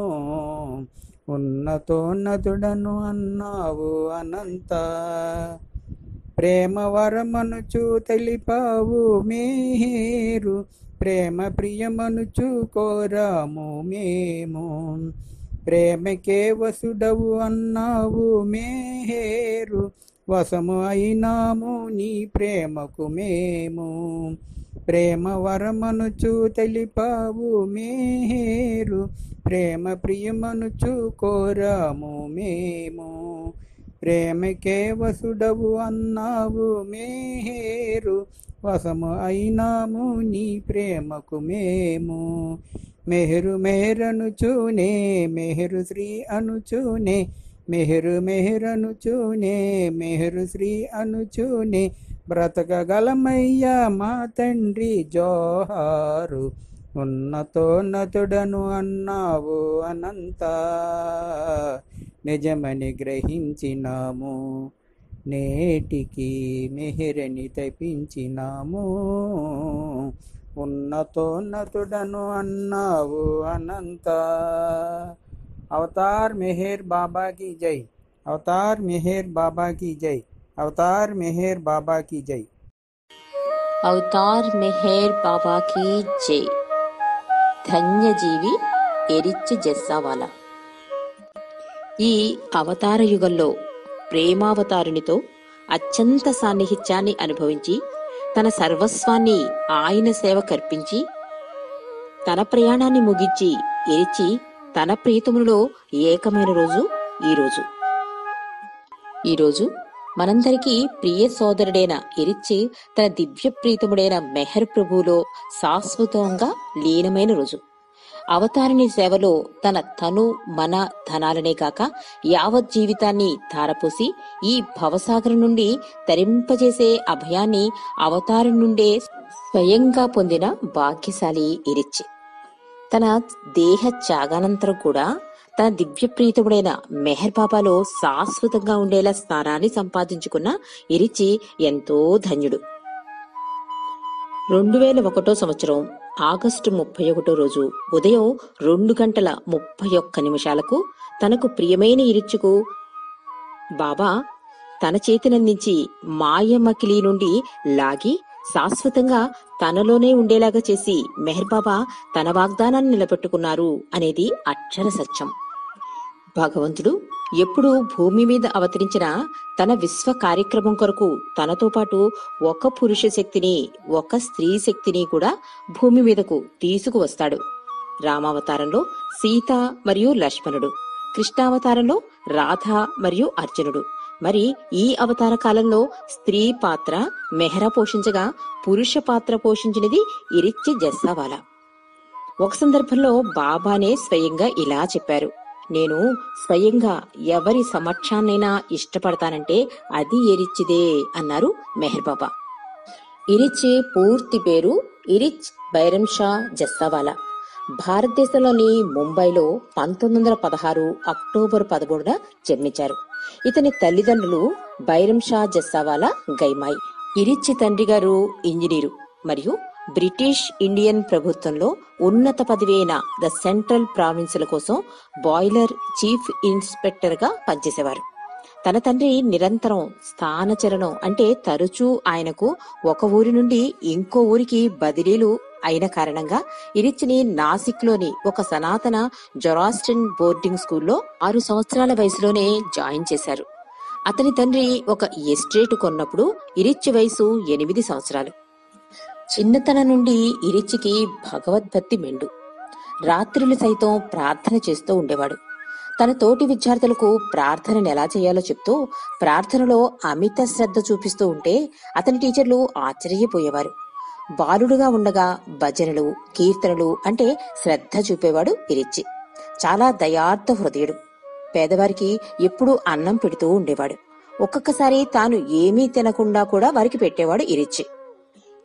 ఉన్నతోన్నతుడను అన్నావు అనంత ప్రేమ వరమనుచు తెలిపావు మేరు ప్రేమ ప్రియమనుచు కోరాము మేము ప్రేమకే వసుడవు అన్నావు మేరు వసము అయినాము నీ ప్రేమకు మేము ప్రేమ వరమనుచు తెలిపావు మేరు ప్రేమ ప్రియమనుచు కోరాము మేము ప్రేమకే వసుడవు అన్నావు మేరు వసము అయినాము నీ ప్రేమకు మేము మెహరు మెహరనుచూనే మెహరు శ్రీ అనుచూనే మెహరు మెహరనుచూనే మెహరు శ్రీ అనుచూనే బ్రతకగలమయ్యా మా తండ్రి జోహారు ఉన్నతోన్నతుడను అన్నావు అనంత నిజమని గ్రహించినాము నేటికి మెహరని తప్పించినాము ఉన్నతోన్నతుడను అన్నావు అనంత అవతార్ మెహర్ బాబా की जय అవతార్ మెహర్ బాబా की जय అవతార్ మెహర్ బాబా की जय అవతార్ మెహర్ బాబా కీ జై ధన్యజీవి ఎరిచ్చి జస్సావాలా ఈ అవతార యుగంలో ప్రేమావతారునితో అత్యంత సాన్నిహిత్యాన్ని అనుభవించి తన సర్వస్వాన్ని ఆయన సేవ కర్పించి తన ప్రయాణాన్ని ముగించి ఎరిచి తన ప్రీతములో ఏకమైన రోజు ఈ రోజు ఈ రోజు మనందరికీ ప్రియ సోదరుడైన ఎరిచి తన దివ్య ప్రీతముడైన మెహర్ ప్రభువులో శాశ్వతంగా లీనమైన రోజు అవతారిణి సేవలో తన తను మన ధనాలనే కాక యావత్ జీవితాన్ని ధారపోసి ఈ భవసాగరం నుండి తరింపజేసే అభయాన్ని అవతారం నుండే స్వయంగా పొందిన భాగ్యశాలి ఇరిచ్చి తన దేహ త్యాగానంతరం కూడా తన దివ్య ప్రీతముడైన మెహర్ బాబాలో శాశ్వతంగా ఉండేలా స్థానాన్ని సంపాదించుకున్న ఇరిచి ఎంతో ధన్యుడు రెండు వేల ఒకటో సంవత్సరం ఆగస్టు ముప్పై ఒకటో రోజు ఉదయం రెండు గంటల ముప్పై ఒక్క నిమిషాలకు తనకు ప్రియమైన ఇరిచ్చుకు బాబా తన చేతినందించి మాయమకిలి నుండి లాగి శాశ్వతంగా తనలోనే ఉండేలాగా చేసి మెహర్ బాబా తన వాగ్దానాన్ని నిలబెట్టుకున్నారు అనేది అక్షర సత్యం భగవంతుడు ఎప్పుడు భూమి మీద అవతరించిన తన విశ్వ కార్యక్రమం కొరకు తనతో పాటు ఒక పురుష శక్తిని ఒక స్త్రీ శక్తిని కూడా భూమి మీదకు తీసుకువస్తాడు రామావతారంలో సీత మరియు లక్ష్మణుడు కృష్ణావతారంలో రాధ మరియు అర్జునుడు మరి ఈ అవతార కాలంలో స్త్రీ పాత్ర మెహర పోషించగా పురుష పాత్ర పోషించినది ఇరిచ్చి జస్సావాలా ఒక సందర్భంలో బాబానే స్వయంగా ఇలా చెప్పారు నేను స్వయంగా ఎవరి సమక్షాన్నైనా ఇష్టపడతానంటే అది ఎరిచ్చిదే అన్నారు మెహర్ బాబా ఇరిచ్ పూర్తి పేరు ఇరిచ్ బైరం షా జస్సావాలా భారతదేశంలోని ముంబైలో పంతొమ్మిది వందల పదహారు అక్టోబర్ పదమూడున జన్మించారు ఇతని తల్లిదండ్రులు బైరం షా జస్సావాలా గైమాయ్ ఇరిచ్చి తండ్రి గారు ఇంజనీరు మరియు బ్రిటిష్ ఇండియన్ ప్రభుత్వంలో ఉన్నత పదవి అయిన ద సెంట్రల్ ప్రావిన్సుల కోసం బాయిలర్ చీఫ్ ఇన్స్పెక్టర్ గా పనిచేసేవారు తన తండ్రి నిరంతరం స్థానచలనం అంటే తరచూ ఆయనకు ఒక ఊరి నుండి ఇంకో ఊరికి బదిలీలు అయిన కారణంగా ఇరిచిని నాసిక్ లోని ఒక సనాతన జొరాస్టన్ బోర్డింగ్ స్కూల్లో ఆరు సంవత్సరాల వయసులోనే జాయిన్ చేశారు అతని తండ్రి ఒక ఎస్టేట్ కొన్నప్పుడు ఇరిచ్చి వయసు ఎనిమిది సంవత్సరాలు చిన్నతనం నుండి ఇరిచికి భగవద్భక్తి మెండు రాత్రులు సైతం ప్రార్థన చేస్తూ ఉండేవాడు తన తోటి విద్యార్థులకు ప్రార్థనను ఎలా చేయాలో చెప్తూ ప్రార్థనలో అమిత శ్రద్ధ చూపిస్తూ ఉంటే అతని టీచర్లు ఆశ్చర్యపోయేవారు బాలుడుగా ఉండగా భజనలు కీర్తనలు అంటే శ్రద్ధ చూపేవాడు ఇరిచ్చి చాలా దయార్థ హృదయుడు పేదవారికి ఎప్పుడూ అన్నం పెడుతూ ఉండేవాడు ఒక్కొక్కసారి తాను ఏమీ తినకుండా కూడా వారికి పెట్టేవాడు ఇరిచ్చి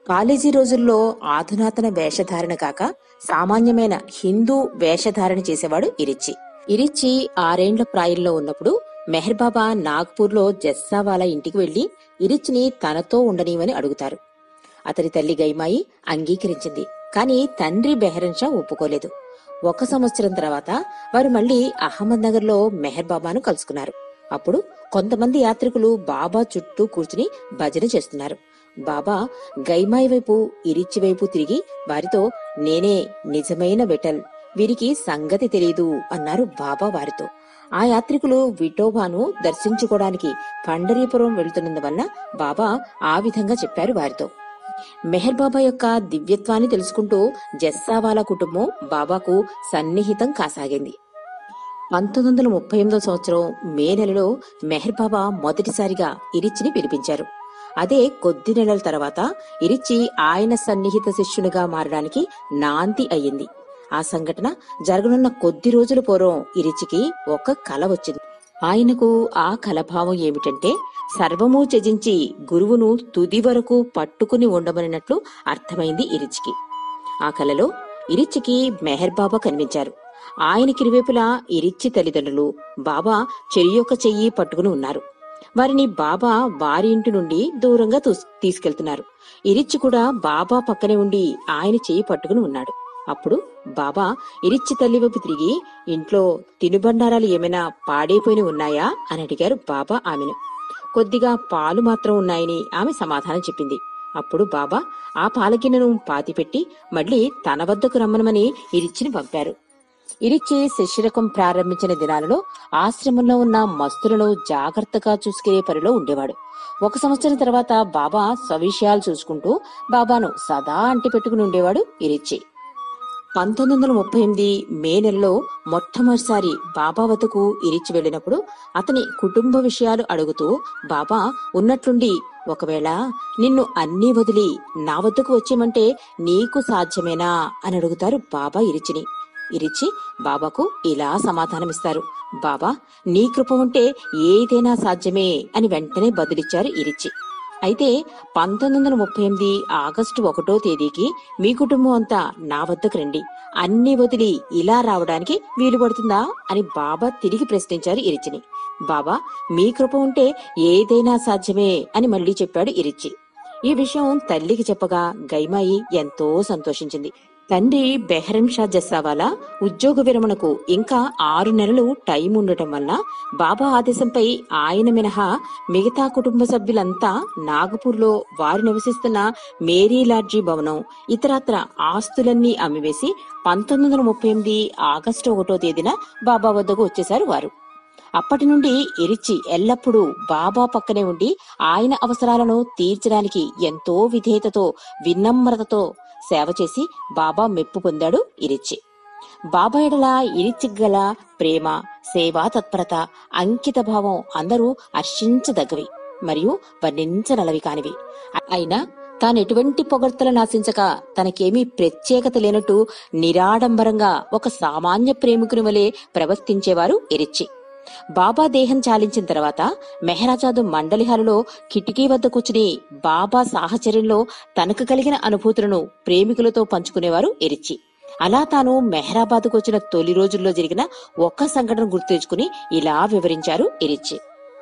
కాలేజీ రోజుల్లో ఆధునాతన వేషధారణ కాక సామాన్యమైన హిందూ వేషధారణ చేసేవాడు ఇరిచ్చి ఇరిచ్చి ఆరేండ్ల ప్రాయంలో ఉన్నప్పుడు మెహర్ బాబా నాగ్పూర్లో జస్సావాలా ఇంటికి వెళ్లి ఇరిచ్చిని తనతో ఉండనీయమని అడుగుతారు అతని తల్లి గైమాయి అంగీకరించింది కానీ తండ్రి బెహరన్ షా ఒప్పుకోలేదు ఒక సంవత్సరం తర్వాత వారు మళ్లీ అహ్మద్ నగర్ లో మెహర్ బాబాను కలుసుకున్నారు అప్పుడు కొంతమంది యాత్రికులు బాబా చుట్టూ కూర్చుని భజన చేస్తున్నారు బాబా గైమాయి వైపు ఇరిచ్చి వైపు తిరిగి వారితో నేనే నిజమైన విఠల్ వీరికి సంగతి తెలియదు అన్నారు బాబా వారితో ఆ యాత్రికులు విఠోబాను దర్శించుకోవడానికి పండరీపురం వెళ్తున్నందువల్ల బాబా ఆ విధంగా చెప్పారు వారితో మెహర్ బాబా యొక్క దివ్యత్వాన్ని తెలుసుకుంటూ జస్సావాలా కుటుంబం బాబాకు సన్నిహితం కాసాగింది పంతొమ్మిది వందల ముప్పై ఎనిమిదో సంవత్సరం మే నెలలో మెహర్ బాబా మొదటిసారిగా ఇరిచ్చిని పిలిపించారు అదే కొద్ది నెలల తర్వాత ఇరిచి ఆయన సన్నిహిత శిష్యునిగా మారడానికి నాంది అయ్యింది ఆ సంఘటన జరగనున్న కొద్ది రోజుల పూర్వం ఇరిచికి ఒక కల వచ్చింది ఆయనకు ఆ కలభావం ఏమిటంటే సర్వము త్యజించి గురువును తుది వరకు పట్టుకుని ఉండమనినట్లు అర్థమైంది ఇరిచికి ఆ కలలో ఇరిచికి మెహర్ బాబా కనిపించారు ఆయనకి ఇరువైపులా ఇరిచ్చి తల్లిదండ్రులు బాబా చెరి యొక్క చెయ్యి పట్టుకుని ఉన్నారు వారిని బాబా వారి ఇంటి నుండి దూరంగా తూస్- తీసుకెళ్తున్నారు ఇరిచ్చి కూడా బాబా పక్కనే ఉండి ఆయన చెయ్యి పట్టుకుని ఉన్నాడు అప్పుడు బాబా ఇరిచ్చి తల్లి వైపు తిరిగి ఇంట్లో తినుబండారాలు ఏమైనా పాడైపోయి ఉన్నాయా అని అడిగారు బాబా ఆమెను కొద్దిగా పాలు మాత్రం ఉన్నాయని ఆమె సమాధానం చెప్పింది అప్పుడు బాబా ఆ పాలగిన్నెను పాతిపెట్టి మళ్ళీ తన వద్దకు రమ్మనమని ఇరిచ్చిని పంపారు ఇరిచ్చి శిష్యరకం ప్రారంభించిన దినాలలో ఆశ్రమంలో ఉన్న మస్తులను జాగ్రత్తగా చూసుకునే పనిలో ఉండేవాడు ఒక సంవత్సరం తర్వాత బాబా స్వవిషయాలు చూసుకుంటూ బాబాను సదా అంటి పెట్టుకుని ఉండేవాడు ఇరిచ్చి పంతొమ్మిది వందల ముప్పై ఎనిమిది మే నెలలో మొట్టమొదటిసారి బాబా వద్దకు ఇరిచి వెళ్ళినప్పుడు అతని కుటుంబ విషయాలు అడుగుతూ బాబా ఉన్నట్లుండి ఒకవేళ నిన్ను అన్నీ వదిలి నా వద్దకు వచ్చేమంటే నీకు సాధ్యమేనా అని అడుగుతారు బాబా ఇరిచిని ఇరిచి బాబాకు ఇలా సమాధానమిస్తారు బాబా నీ కృప ఉంటే ఏదైనా సాధ్యమే అని వెంటనే బదులిచ్చారు ఇరిచి అయితే పంతొమ్మిది వందల ముప్పై ఎనిమిది ఆగస్టు ఒకటో తేదీకి మీ కుటుంబం అంతా నా వద్దకు రండి అన్ని వదిలి ఇలా రావడానికి వీలు పడుతుందా అని బాబా తిరిగి ప్రశ్నించారు ఇరిచిని బాబా మీ కృప ఉంటే ఏదైనా సాధ్యమే అని మళ్ళీ చెప్పాడు ఇరిచి ఈ విషయం తల్లికి చెప్పగా గైమాయి ఎంతో సంతోషించింది తండ్రి బెహరం షా జస్సావాలా ఉద్యోగ విరమణకు ఇంకా ఆరు నెలలు టైం ఉండటం వల్ల బాబా ఆదేశంపై ఆయన మినహా మిగతా కుటుంబ సభ్యులంతా నాగపూర్లో వారు నివసిస్తున్న మేరీ లాడ్జీ భవనం ఇతరత్ర ఆస్తులన్నీ అమ్మివేసి పంతొమ్మిది వందల ముప్పై ఎనిమిది ఆగస్టు ఒకటో తేదీన బాబా వద్దకు వచ్చేశారు వారు అప్పటి నుండి ఎరిచి ఎల్లప్పుడూ బాబా పక్కనే ఉండి ఆయన అవసరాలను తీర్చడానికి ఎంతో విధేయతతో వినమ్రతతో సేవ చేసి బాబా మెప్పు పొందాడు ఇరిచి బాబా ఎడల ఇరిచి గల ప్రేమ సేవా తత్పరత అంకిత భావం అందరూ హర్షించదగ్గవి మరియు వర్ణించనలవి కానివి అయినా తాను ఎటువంటి పొగడ్తలను ఆశించక తనకేమీ ప్రత్యేకత లేనట్టు నిరాడంబరంగా ఒక సామాన్య ప్రేమికుని వలె ప్రవర్తించేవారు ఎరిచి బాబా దేహం చాలించిన తర్వాత మెహరాజాదు మండలి హాలులో కిటికీ వద్ద కూర్చుని బాబా సాహచర్యంలో తనకు కలిగిన అనుభూతులను ప్రేమికులతో పంచుకునేవారు ఎరిచి అలా తాను మెహరాబాద్కు వచ్చిన తొలి రోజుల్లో జరిగిన ఒక్క సంఘటన గుర్తు తెచ్చుకుని ఇలా వివరించారు ఎరిచి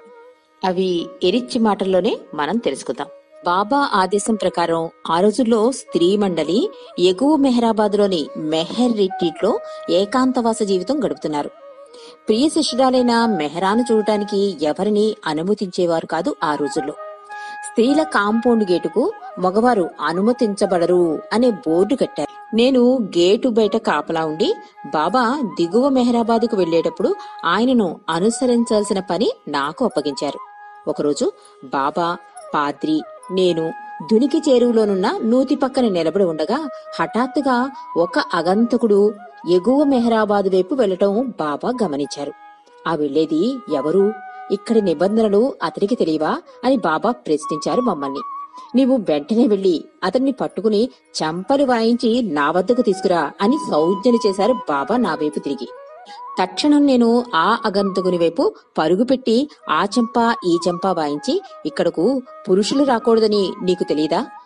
అవి ఎరిచి మాటల్లోనే మనం తెలుసుకుందాం బాబా ఆదేశం ప్రకారం ఆ రోజుల్లో స్త్రీ మండలి ఎగువ మెహరాబాద్లోని మెహర్ రిట్రీట్ లో ఏకాంతవాస జీవితం గడుపుతున్నారు ప్రియ శిష్యురాలైన మెహరాను చూడటానికి ఎవరిని అనుమతించేవారు కాదు ఆ రోజుల్లో స్త్రీల కాంపౌండ్ గేటుకు మగవారు అనుమతించబడరు అనే బోర్డు కట్టారు నేను గేటు బయట కాపలా ఉండి బాబా దిగువ మెహరాబాద్కు వెళ్లేటప్పుడు ఆయనను అనుసరించాల్సిన పని నాకు అప్పగించారు ఒకరోజు బాబా పాద్రి నేను దునికి చేరువలోనున్న నూతి పక్కన నిలబడి ఉండగా హఠాత్తుగా ఒక అగంతకుడు ఎగువ మెహరాబాద్ వైపు వెళ్లటం బాబా గమనించారు ఆ వెళ్లేది ఎవరు ఇక్కడి నిబంధనలు అతనికి తెలియవా అని బాబా ప్రశ్నించారు మమ్మల్ని నీవు వెంటనే వెళ్లి అతన్ని పట్టుకుని చంపలు వాయించి నా వద్దకు తీసుకురా అని సౌజ్ఞలు చేశారు బాబా నా వైపు తిరిగి తక్షణం నేను ఆ అగంతకుని వైపు పరుగు పెట్టి ఆ చెంప ఈ చెంప వాయించి ఇక్కడకు పురుషులు రాకూడదని నీకు తెలియదా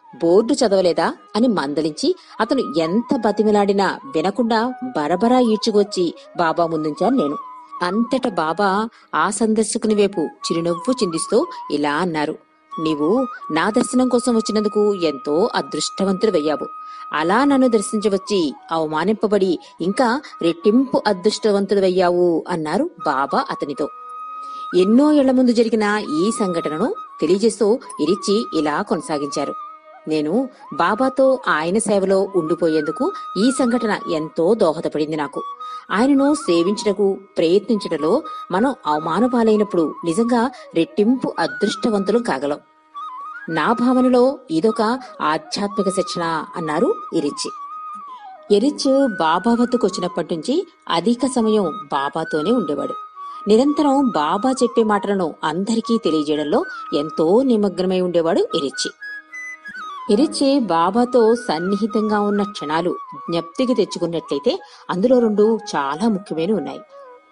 బోర్డు చదవలేదా అని మందలించి అతను ఎంత బతిమిలాడినా వినకుండా బరబరా ఈడ్చుకొచ్చి బాబా ముందుంచాను నేను అంతట బాబా ఆ సందర్శకుని వైపు చిరునవ్వు చిందిస్తూ ఇలా అన్నారు నీవు నా దర్శనం కోసం వచ్చినందుకు ఎంతో అదృష్టవంతుడవయ్యావు అలా నన్ను దర్శించవచ్చి అవమానింపబడి ఇంకా రెట్టింపు అదృష్టవంతుడవయ్యావు అన్నారు బాబా అతనితో ఎన్నో ఏళ్ల ముందు జరిగిన ఈ సంఘటనను తెలియజేస్తూ ఇరిచి ఇలా కొనసాగించారు నేను బాబాతో ఆయన సేవలో ఉండిపోయేందుకు ఈ సంఘటన ఎంతో దోహదపడింది నాకు ఆయనను సేవించటకు ప్రయత్నించటలో మనం అవమానపాలైనప్పుడు నిజంగా రెట్టింపు అదృష్టవంతులు కాగలం నా భావనలో ఇదొక ఆధ్యాత్మిక శిక్షణ అన్నారు ఇరిచి ఎరిచ్ బాబా వద్దకు వచ్చినప్పటి నుంచి అధిక సమయం బాబాతోనే ఉండేవాడు నిరంతరం బాబా చెప్పే మాటలను అందరికీ తెలియజేయడంలో ఎంతో నిమగ్నమై ఉండేవాడు ఎరిచి ఎరిచి బాబాతో సన్నిహితంగా ఉన్న క్షణాలు జ్ఞప్తికి తెచ్చుకున్నట్లయితే అందులో రెండు చాలా ముఖ్యమైనవి ఉన్నాయి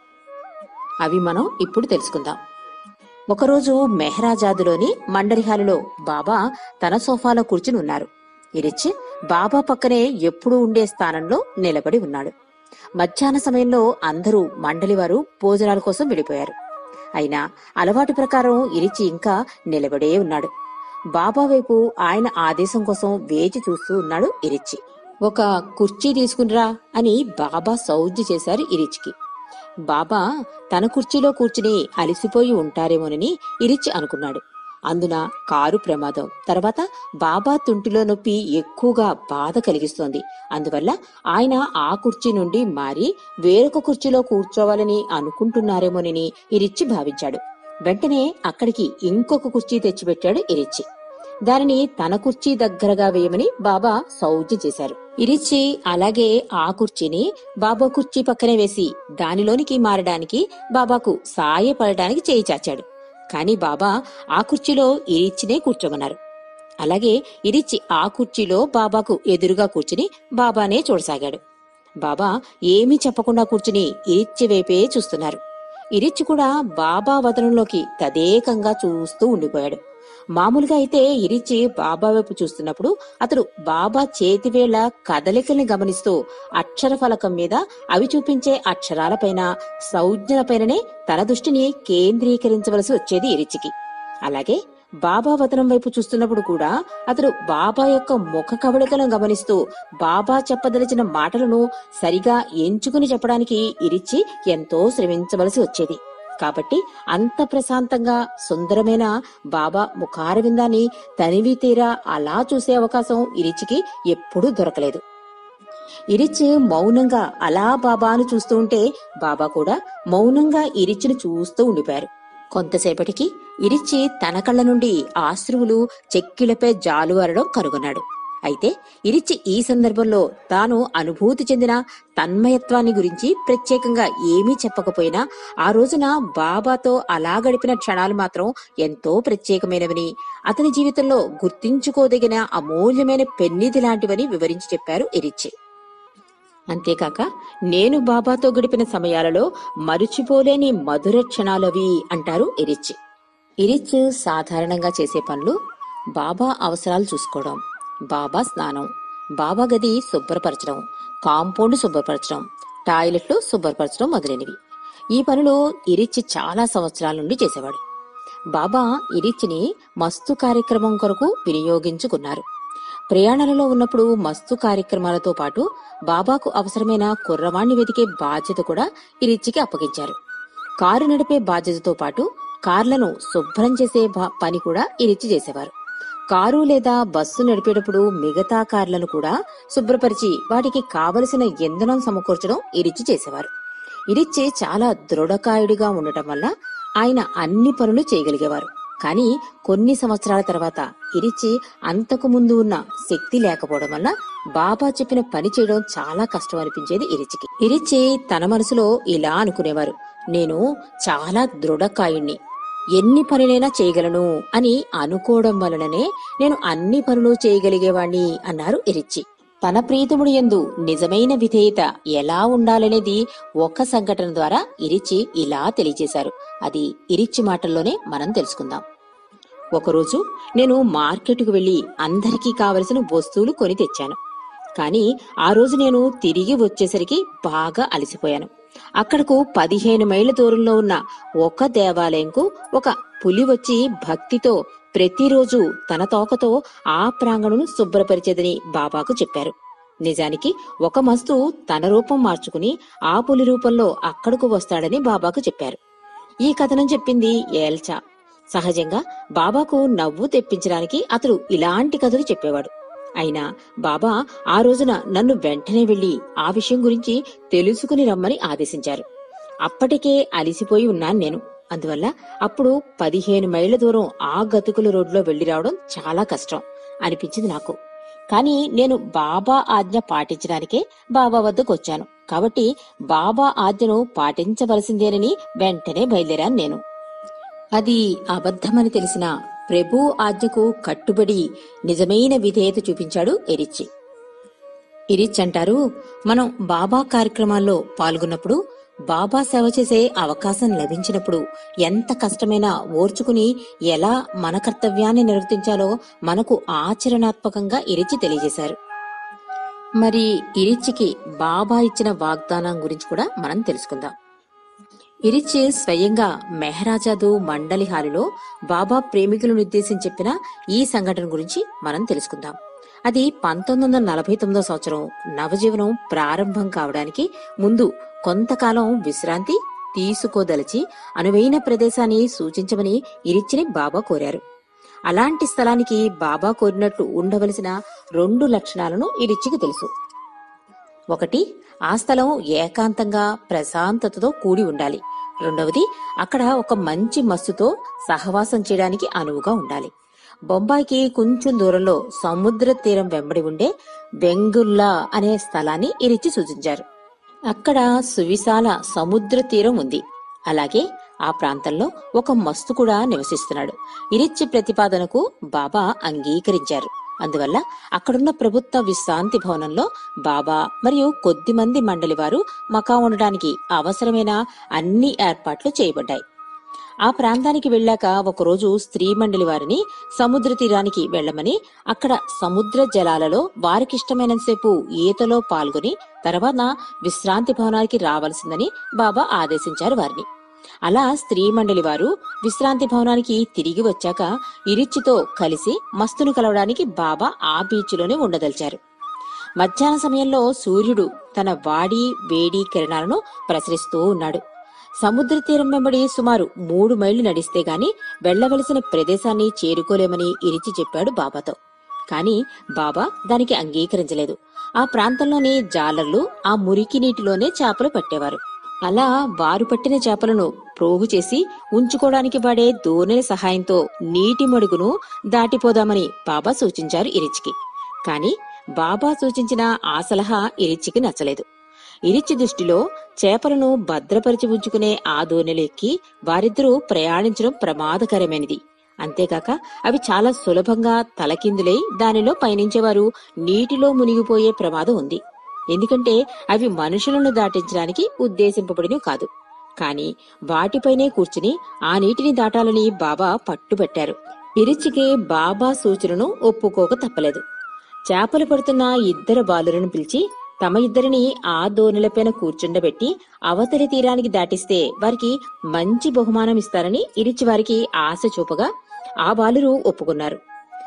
అవి మనం ఇప్పుడు తెలుసుకుందాం ఒకరోజు మెహరాజాదులోని మండరిహాలులో బాబా తన సోఫాలో కూర్చుని ఉన్నారు ఇరిచ్ బాబా పక్కనే ఎప్పుడూ ఉండే స్థానంలో నిలబడి ఉన్నాడు మధ్యాహ్న సమయంలో అందరూ మండలి వారు భోజనాల కోసం వెళ్ళిపోయారు అయినా అలవాటు ప్రకారం ఇరిచి ఇంకా నిలబడే ఉన్నాడు బాబా వైపు ఆయన ఆదేశం కోసం వేచి చూస్తూ ఉన్నాడు ఇరిచి ఒక కుర్చీ తీసుకునిరా అని బాబా సౌజ్ఞ చేశారు ఇరిచికి బాబా తన కుర్చీలో కూర్చుని అలసిపోయి ఉంటారేమోనని ఇరిచి అనుకున్నాడు అందున కారు ప్రమాదం తర్వాత బాబా తుంటిలో నొప్పి ఎక్కువగా బాధ కలిగిస్తోంది అందువల్ల ఆయన ఆ కుర్చీ నుండి మారి వేరొక కుర్చీలో కూర్చోవాలని అనుకుంటున్నారేమోనని ఇరిచ్చి భావించాడు వెంటనే అక్కడికి ఇంకొక కుర్చీ తెచ్చిపెట్టాడు ఇరిచ్చి దానిని తన కుర్చీ దగ్గరగా వేయమని బాబా సౌజ్ఞ చేశారు ఇరిచి అలాగే ఆ కుర్చీని బాబా కుర్చీ పక్కనే వేసి దానిలోనికి మారడానికి బాబాకు సాయపడడానికి చేయి చాచాడు కాని బాబా ఆ కుర్చీలో ఇరిచ్చినే కూర్చోమన్నారు అలాగే ఇరిచి ఆ కుర్చీలో బాబాకు ఎదురుగా కూర్చుని బాబానే చూడసాగాడు బాబా ఏమీ చెప్పకుండా కూర్చుని ఇరిచ్చి వైపే చూస్తున్నారు ఇరిచ్చి కూడా బాబా వదనంలోకి తదేకంగా చూస్తూ ఉండిపోయాడు మామూలుగా అయితే ఇరిచి బాబా వైపు చూస్తున్నప్పుడు అతడు బాబా చేతివేళ్ల కదలికల్ని గమనిస్తూ అక్షర ఫలకం మీద అవి చూపించే అక్షరాలపైన సంజ్ఞలపైననే తన దృష్టిని కేంద్రీకరించవలసి వచ్చేది ఇరిచికి అలాగే బాబా వదనం వైపు చూస్తున్నప్పుడు కూడా అతడు బాబా యొక్క ముఖ కవళికలను గమనిస్తూ బాబా చెప్పదలిచిన మాటలను సరిగా ఎంచుకుని చెప్పడానికి ఇరిచి ఎంతో శ్రమించవలసి వచ్చేది కాబట్టి అంత ప్రశాంతంగా సుందరమైన బాబా ముఖారవిందాన్ని తనివి తీరా అలా చూసే అవకాశం ఇరిచికి ఎప్పుడూ దొరకలేదు ఇరిచి మౌనంగా అలా బాబాను చూస్తూ ఉంటే బాబా కూడా మౌనంగా ఇరిచిని చూస్తూ ఉండిపోయారు కొంతసేపటికి ఇరిచి తన కళ్ళ నుండి ఆశ్రువులు చెక్కిలపై జాలువారడం కనుగొన్నాడు అయితే ఇరిచి ఈ సందర్భంలో తాను అనుభూతి చెందిన తన్మయత్వాన్ని గురించి ప్రత్యేకంగా ఏమీ చెప్పకపోయినా ఆ రోజున బాబాతో అలా గడిపిన క్షణాలు మాత్రం ఎంతో ప్రత్యేకమైనవని అతని జీవితంలో గుర్తించుకోదగిన అమూల్యమైన పెన్నిధి లాంటివని వివరించి చెప్పారు ఇరిచి అంతేకాక నేను బాబాతో గడిపిన సమయాలలో మరుచిపోలేని మధుర క్షణాలవి అంటారు ఇరిచ్ ఇరిచ్ సాధారణంగా చేసే పనులు బాబా అవసరాలు చూసుకోవడం బాబా స్నానం బాబా గది శుభ్రపరచడం కాంపౌండ్ శుభ్రపరచడం టాయిలెట్లు శుభ్రపరచడం మొదలైనవి ఈ పనులు ఇరిచ్ చాలా సంవత్సరాల నుండి చేసేవాడు బాబా ఇరిచ్చిని మస్తు కార్యక్రమం కొరకు వినియోగించుకున్నారు ప్రయాణాలలో ఉన్నప్పుడు మస్తు కార్యక్రమాలతో పాటు బాబాకు అవసరమైన కుర్రవాణ్ణి వెతికే బాధ్యత కూడా ఇరిచ్చికి అప్పగించారు కారు నడిపే బాధ్యతతో పాటు కార్లను శుభ్రం చేసే బా- పని కూడా ఇరిచి చేసేవారు కారు లేదా బస్సు నడిపేటప్పుడు మిగతా కార్లను కూడా శుభ్రపరిచి వాటికి కావలసిన ఇంధనం సమకూర్చడం ఇరిచి చేసేవారు ఇరిచ్చి చాలా దృఢకాయుడిగా ఉండటం వల్ల ఆయన అన్ని పనులు చేయగలిగేవారు కానీ కొన్ని సంవత్సరాల తర్వాత ఇరిచి అంతకు ముందు ఉన్న శక్తి లేకపోవడం వల్ల బాబా చెప్పిన పని చేయడం చాలా కష్టం అనిపించేది ఇరిచికి ఇరిచి తన మనసులో ఇలా అనుకునేవారు నేను చాలా దృఢకాయుణ్ణి ఎన్ని పనులైనా చేయగలను అని అనుకోవడం వలననే నేను అన్ని పనులు చేయగలిగేవాణ్ణి అన్నారు ఇరిచి తన ప్రీతముడు యందు నిజమైన విధేయత ఎలా ఉండాలనేది ఒక సంఘటన ద్వారా ఇరిచి ఇలా తెలియజేశారు అది ఇరిచి మాటల్లోనే మనం తెలుసుకుందాం ఒకరోజు నేను మార్కెట్కు వెళ్లి అందరికీ కావలసిన వస్తువులు కొని తెచ్చాను కానీ ఆ రోజు నేను తిరిగి వచ్చేసరికి బాగా అలసిపోయాను అక్కడకు పదిహేను మైళ్ళ దూరంలో ఉన్న ఒక దేవాలయంకు ఒక పులి వచ్చి భక్తితో ప్రతిరోజు తన తోకతో ఆ ప్రాంగణను శుభ్రపరిచేదని బాబాకు చెప్పారు నిజానికి ఒక మస్తు తన రూపం మార్చుకుని ఆ పులి రూపంలో అక్కడకు వస్తాడని బాబాకు చెప్పారు ఈ కథనం చెప్పింది ఏల్చా సహజంగా బాబాకు నవ్వు తెప్పించడానికి అతడు ఇలాంటి కథలు చెప్పేవాడు అయినా బాబా ఆ రోజున నన్ను వెంటనే వెళ్లి ఆ విషయం గురించి తెలుసుకుని రమ్మని ఆదేశించారు అప్పటికే అలిసిపోయి ఉన్నాను నేను అందువల్ల అప్పుడు పదిహేను మైళ్ళ దూరం ఆ గతుకుల రోడ్లో వెళ్లి రావడం చాలా కష్టం అనిపించింది నాకు కానీ నేను బాబా ఆజ్ఞ పాటించడానికే బాబా వద్దకు వచ్చాను కాబట్టి బాబా ఆజ్ఞను పాటించవలసిందేనని వెంటనే బయలుదేరాను నేను అది అబద్ధమని తెలిసిన ప్రభు ఆజ్ఞకు కట్టుబడి నిజమైన విధేయత చూపించాడు ఎరిచి ఇరిచ్ అంటారు మనం బాబా కార్యక్రమాల్లో పాల్గొన్నప్పుడు బాబా సేవ చేసే అవకాశం లభించినప్పుడు ఎంత కష్టమైనా ఓర్చుకుని ఎలా మన కర్తవ్యాన్ని నిర్వర్తించాలో మనకు ఆచరణాత్మకంగా ఇరిచి తెలియజేశారు మరి ఇరిచికి బాబా ఇచ్చిన వాగ్దానం గురించి కూడా మనం తెలుసుకుందాం ఇరిచి స్వయంగా మెహరాజాదు మండలి హాలులో బాబా ప్రేమికులను ఉద్దేశించి చెప్పిన ఈ సంఘటన గురించి మనం తెలుసుకుందాం అది పంతొమ్మిది వందల నలభై తొమ్మిదో సంవత్సరం నవజీవనం ప్రారంభం కావడానికి ముందు కొంతకాలం విశ్రాంతి తీసుకోదలిచి అనువైన ప్రదేశాన్ని సూచించమని ఇరిచ్చిని బాబా కోరారు అలాంటి స్థలానికి బాబా కోరినట్లు ఉండవలసిన రెండు లక్షణాలను ఇరిచ్చికి తెలుసు ఒకటి ఆ స్థలం ఏకాంతంగా ప్రశాంతతతో కూడి ఉండాలి రెండవది అక్కడ ఒక మంచి మస్సుతో సహవాసం చేయడానికి అనువుగా ఉండాలి బొంబాయికి కొంచెం దూరంలో సముద్ర తీరం వెంబడి ఉండే బెంగుల్లా అనే స్థలాన్ని ఇరిచి సూచించారు అక్కడ సువిశాల సముద్ర తీరం ఉంది అలాగే ఆ ప్రాంతంలో ఒక మస్తు కూడా నివసిస్తున్నాడు ఇరిచ్చి ప్రతిపాదనకు బాబా అంగీకరించారు అందువల్ల అక్కడున్న ప్రభుత్వ విశ్రాంతి భవనంలో బాబా మరియు కొద్ది మంది మండలి వారు మకా ఉండడానికి అవసరమైన అన్ని ఏర్పాట్లు చేయబడ్డాయి ఆ ప్రాంతానికి వెళ్ళాక ఒకరోజు స్త్రీ మండలి వారిని సముద్ర తీరానికి వెళ్లమని అక్కడ సముద్ర జలాలలో వారికిష్టమైనంతసేపు ఈతలో పాల్గొని తర్వాత విశ్రాంతి భవనానికి రావాల్సిందని బాబా ఆదేశించారు వారిని అలా స్త్రీ మండలి వారు విశ్రాంతి భవనానికి తిరిగి వచ్చాక ఇరిచ్చితో కలిసి మస్తును కలవడానికి బాబా ఆ బీచ్లోనే ఉండదలిచారు మధ్యాహ్న సమయంలో సూర్యుడు తన వాడి వేడి కిరణాలను ప్రసరిస్తూ ఉన్నాడు సముద్ర తీరం వెంబడి సుమారు మూడు మైళ్లు నడిస్తే గాని వెళ్లవలసిన ప్రదేశాన్ని చేరుకోలేమని ఇరిచి చెప్పాడు బాబాతో కాని బాబా దానికి అంగీకరించలేదు ఆ ప్రాంతంలోని జాలర్లు ఆ మురికి నీటిలోనే చేపలు పట్టేవారు అలా వారు పట్టిన చేపలను ప్రోగు చేసి ఉంచుకోవడానికి వాడే దోణెల సహాయంతో నీటి మడుగును దాటిపోదామని బాబా సూచించారు ఇరిచికి కాని బాబా సూచించిన ఆ సలహా ఇరిచికి నచ్చలేదు ఇరిచి దృష్టిలో చేపలను భద్రపరిచి ఉంచుకునే ఆ దోణెలు ఎక్కి వారిద్దరూ ప్రయాణించడం ప్రమాదకరమైనది అంతేకాక అవి చాలా సులభంగా తలకిందులై దానిలో పయనించేవారు నీటిలో మునిగిపోయే ప్రమాదం ఉంది ఎందుకంటే అవి మనుషులను దాటించడానికి ఉద్దేశింపబడినవి కాదు కాని వాటిపైనే కూర్చుని ఆ నీటిని దాటాలని బాబా పట్టుబట్టారు ఇరిచికి బాబా సూచనను ఒప్పుకోక తప్పలేదు చేపలు పడుతున్న ఇద్దరు బాలులను పిలిచి తమ ఇద్దరిని ఆ దోణిలపైన కూర్చుండబెట్టి అవతలి తీరానికి దాటిస్తే వారికి మంచి బహుమానం ఇస్తారని ఇరిచి వారికి ఆశ చూపగా ఆ బాలురు ఒప్పుకున్నారు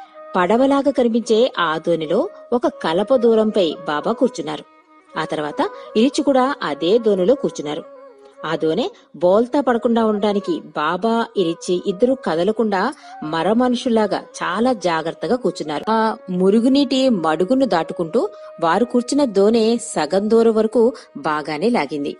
పడవలాగా కనిపించే ఆ దోణిలో ఒక కలప దూరంపై బాబా కూర్చున్నారు ఆ తర్వాత ఇరిచి కూడా అదే దోణిలో కూర్చున్నారు ఆ దోణె బోల్తా పడకుండా ఉండడానికి బాబా ఇరిచి ఇద్దరు కదలకుండా మర మనుషుల్లాగా చాలా జాగ్రత్తగా కూర్చున్నారు ఆ మురుగునీటి మడుగును దాటుకుంటూ వారు కూర్చున్న దోణె సగం దూరం వరకు బాగానే లాగింది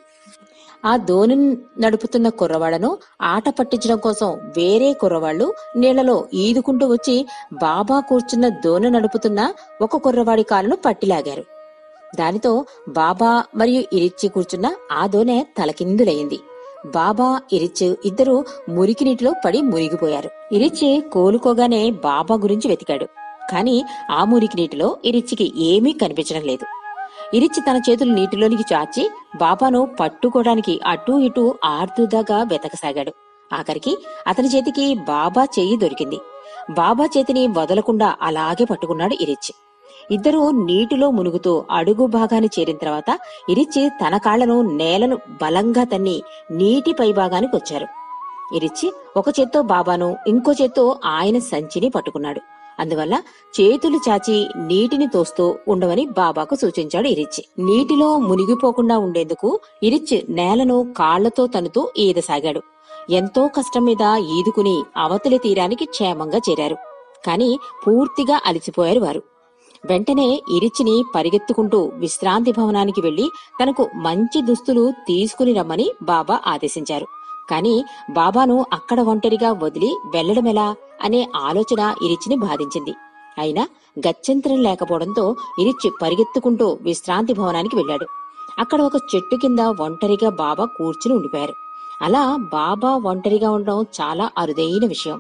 ఆ దోణి నడుపుతున్న కుర్రవాళ్లను ఆట పట్టించడం కోసం వేరే కుర్రవాళ్లు నీళ్లలో ఈదుకుంటూ వచ్చి బాబా కూర్చున్న దోణి నడుపుతున్న ఒక కుర్రవాడి కాలును పట్టిలాగారు దానితో బాబా మరియు ఇరిచ్చి కూర్చున్న ఆ దోణె తలకిందులయ్యింది బాబా ఇరిచి ఇద్దరు మురికి నీటిలో పడి మునిగిపోయారు ఇరిచి కోలుకోగానే బాబా గురించి వెతికాడు కాని ఆ మురికి నీటిలో ఇరిచికి ఏమీ కనిపించడం లేదు ఇరిచి తన చేతులు నీటిలోనికి చాచి బాబాను పట్టుకోవడానికి అటూ ఇటూ ఆర్దుదాగా వెతకసాగాడు ఆఖరికి అతని చేతికి బాబా చెయ్యి దొరికింది బాబా చేతిని వదలకుండా అలాగే పట్టుకున్నాడు ఇరిచ్చి ఇద్దరూ నీటిలో మునుగుతూ అడుగు భాగాన్ని చేరిన తర్వాత ఇరిచ్చి తన కాళ్లను నేలను బలంగా తన్ని నీటి పై భాగానికి వచ్చారు ఇరిచ్చి ఒక చేత్తో బాబాను ఇంకో చేత్తో ఆయన సంచిని పట్టుకున్నాడు అందువల్ల చేతులు చాచి నీటిని తోస్తూ ఉండవని బాబాకు సూచించాడు ఇరిచ్చి నీటిలో మునిగిపోకుండా ఉండేందుకు ఇరిచ్చి నేలను కాళ్లతో తనుతూ ఈదసాగాడు ఎంతో కష్టం మీద ఈదుకుని అవతలి తీరానికి క్షేమంగా చేరారు కాని పూర్తిగా అలసిపోయారు వారు వెంటనే ఇరిచిని పరిగెత్తుకుంటూ విశ్రాంతి భవనానికి వెళ్లి తనకు మంచి దుస్తులు తీసుకుని రమ్మని బాబా ఆదేశించారు కాని బాబాను అక్కడ ఒంటరిగా వదిలి వెళ్లడమెలా అనే ఆలోచన ఇరిచిని బాధించింది అయినా గత్యంతరం లేకపోవడంతో ఇరిచి పరిగెత్తుకుంటూ విశ్రాంతి భవనానికి వెళ్ళాడు అక్కడ ఒక చెట్టు కింద ఒంటరిగా బాబా కూర్చుని ఉండిపోయారు అలా బాబా ఒంటరిగా ఉండడం చాలా అరుదైన విషయం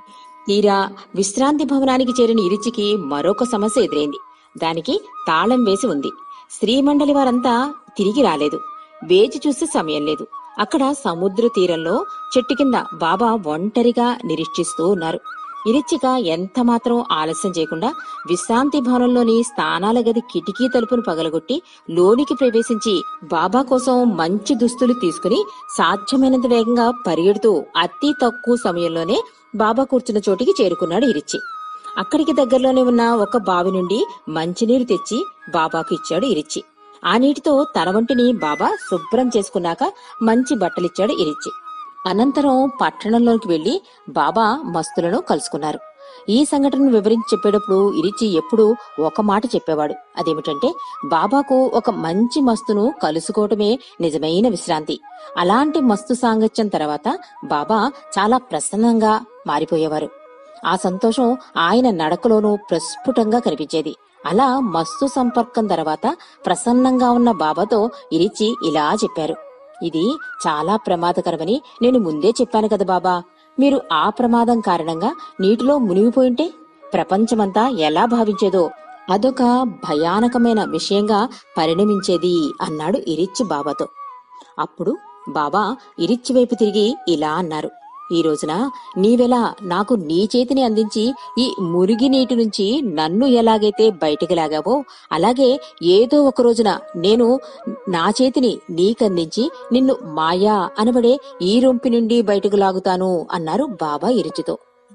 తీరా విశ్రాంతి భవనానికి చేరిన ఇరిచికి మరొక సమస్య ఎదురైంది దానికి తాళం వేసి ఉంది శ్రీమండలి వారంతా తిరిగి రాలేదు వేచి చూసే సమయం లేదు అక్కడ సముద్ర తీరంలో చెట్టు కింద బాబా ఒంటరిగా నిరీక్షిస్తూ ఉన్నారు ఇరిచిక ఎంత మాత్రం ఆలస్యం చేయకుండా విశ్రాంతి భవనంలోని స్థానాల గది కిటికీ తలుపును పగలగొట్టి లోనికి ప్రవేశించి బాబా కోసం మంచి దుస్తులు తీసుకుని సాధ్యమైనంత వేగంగా పరిగెడుతూ అతి తక్కువ సమయంలోనే బాబా కూర్చున్న చోటికి చేరుకున్నాడు ఇరిచి అక్కడికి దగ్గరలోనే ఉన్న ఒక బావి నుండి మంచినీరు తెచ్చి బాబాకు ఇచ్చాడు ఇరిచి ఆ నీటితో తన వంటిని బాబా శుభ్రం చేసుకున్నాక మంచి బట్టలిచ్చాడు ఇరిచి అనంతరం పట్టణంలోకి వెళ్లి బాబా మస్తులను కలుసుకున్నారు ఈ సంఘటనను వివరించి చెప్పేటప్పుడు ఇరిచి ఎప్పుడూ ఒక మాట చెప్పేవాడు అదేమిటంటే బాబాకు ఒక మంచి మస్తును కలుసుకోవటమే నిజమైన విశ్రాంతి అలాంటి మస్తు సాంగత్యం తర్వాత బాబా చాలా ప్రసన్నంగా మారిపోయేవారు ఆ సంతోషం ఆయన నడకలోనూ ప్రస్ఫుటంగా కనిపించేది అలా మస్తు సంపర్కం తర్వాత ప్రసన్నంగా ఉన్న బాబాతో ఇరిచి ఇలా చెప్పారు ఇది చాలా ప్రమాదకరమని నేను ముందే చెప్పాను కదా బాబా మీరు ఆ ప్రమాదం కారణంగా నీటిలో మునిగిపోయింటే ప్రపంచమంతా ఎలా భావించేదో అదొక భయానకమైన విషయంగా పరిణమించేది అన్నాడు ఇరిచ్చి బాబాతో అప్పుడు బాబా ఇరిచ్చి వైపు తిరిగి ఇలా అన్నారు ఈ రోజున నీవెలా నాకు నీ చేతిని అందించి ఈ మురిగి నీటి నుంచి నన్ను ఎలాగైతే బయటికి లాగావో అలాగే ఏదో ఒక రోజున నేను నా చేతిని నీకందించి నిన్ను మాయా అనబడే ఈ రొంపి నుండి బయటకు లాగుతాను అన్నారు బాబా ఇరిచితో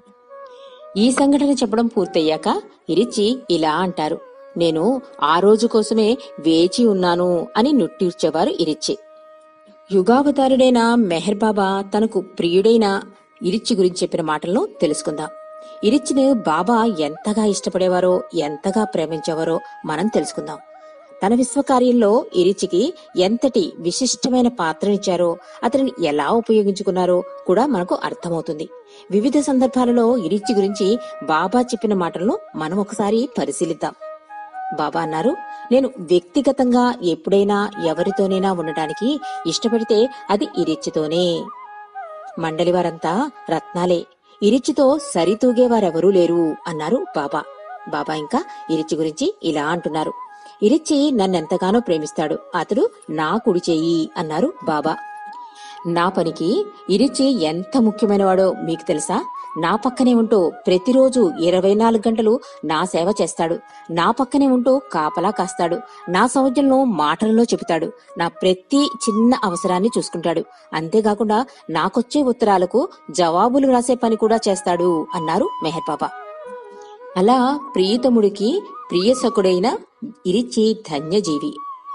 ఈ సంఘటన చెప్పడం పూర్తయ్యాక ఇరిచి ఇలా అంటారు నేను ఆ రోజు కోసమే వేచి ఉన్నాను అని నుట్టిర్చేవారు ఇరిచి యుగావతారుడైన మెహర్ బాబా తనకు ప్రియుడైన ఇరిచి గురించి చెప్పిన మాటలను తెలుసుకుందాం ఇరిచిని బాబా ఎంతగా ఇష్టపడేవారో ఎంతగా ప్రేమించేవారో మనం తెలుసుకుందాం తన విశ్వకార్యంలో ఇరిచికి ఎంతటి విశిష్టమైన పాత్రనిచ్చారో అతనిని ఎలా ఉపయోగించుకున్నారో కూడా మనకు అర్థమవుతుంది వివిధ సందర్భాలలో ఇరిచి గురించి బాబా చెప్పిన మాటలను మనం ఒకసారి పరిశీలిద్దాం బాబా అన్నారు నేను వ్యక్తిగతంగా ఎప్పుడైనా ఎవరితోనైనా ఉండటానికి ఇష్టపడితే అది ఇరిచ్చితోనే మండలి వారంతా రత్నాలే ఇరిచితో సరితూగే వారెవరూ లేరు అన్నారు బాబా బాబా ఇంకా ఇరిచి గురించి ఇలా అంటున్నారు ఇరిచి నన్నెంతగానో ప్రేమిస్తాడు అతడు నా కుడి చెయ్యి అన్నారు బాబా నా పనికి ఇరిచి ఎంత ముఖ్యమైనవాడో మీకు తెలుసా నా పక్కనే ఉంటూ ప్రతిరోజు ఇరవై నాలుగు గంటలు నా సేవ చేస్తాడు నా పక్కనే ఉంటూ కాపలా కాస్తాడు నా సౌజన్యంలో మాటలలో చెబుతాడు నా ప్రతి చిన్న అవసరాన్ని చూసుకుంటాడు అంతేకాకుండా నాకొచ్చే ఉత్తరాలకు జవాబులు రాసే పని కూడా చేస్తాడు అన్నారు మెహర్ బాబా అలా ప్రియతముడికి ప్రియసకుడైన ఇరిచి ధన్యజీవి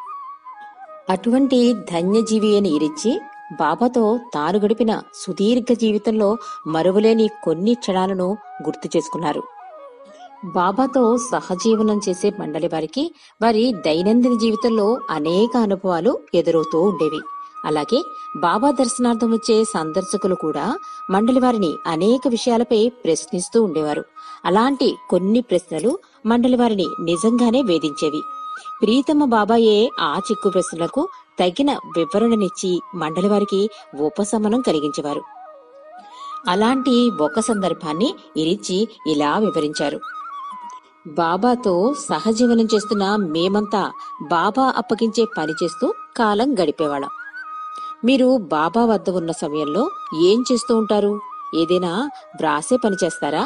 అటువంటి ధన్యజీవి అని ఇరిచి బాబాతో తాను గడిపిన సుదీర్ఘ జీవితంలో మరువలేని కొన్ని క్షణాలను గుర్తు చేసుకున్నారు బాబాతో సహజీవనం చేసే మండలి వారికి వారి దైనందిన జీవితంలో అనేక అనుభవాలు ఎదురవుతూ ఉండేవి అలాగే బాబా దర్శనార్థం వచ్చే సందర్శకులు కూడా మండలి వారిని అనేక విషయాలపై ప్రశ్నిస్తూ ఉండేవారు అలాంటి కొన్ని ప్రశ్నలు మండలి వారిని నిజంగానే వేధించేవి ప్రీతమ బాబాయే ఆ చిక్కు ప్రశ్నలకు తగిన వివరణనిచ్చి మండలి వారికి ఉపశమనం కలిగించేవారు అలాంటి ఒక సందర్భాన్ని ఇరిచి ఇలా వివరించారు బాబాతో సహజీవనం చేస్తున్న మేమంతా బాబా అప్పగించే పని చేస్తూ కాలం గడిపేవాళ్ళం మీరు బాబా వద్ద ఉన్న సమయంలో ఏం చేస్తూ ఉంటారు ఏదైనా వ్రాసే పని చేస్తారా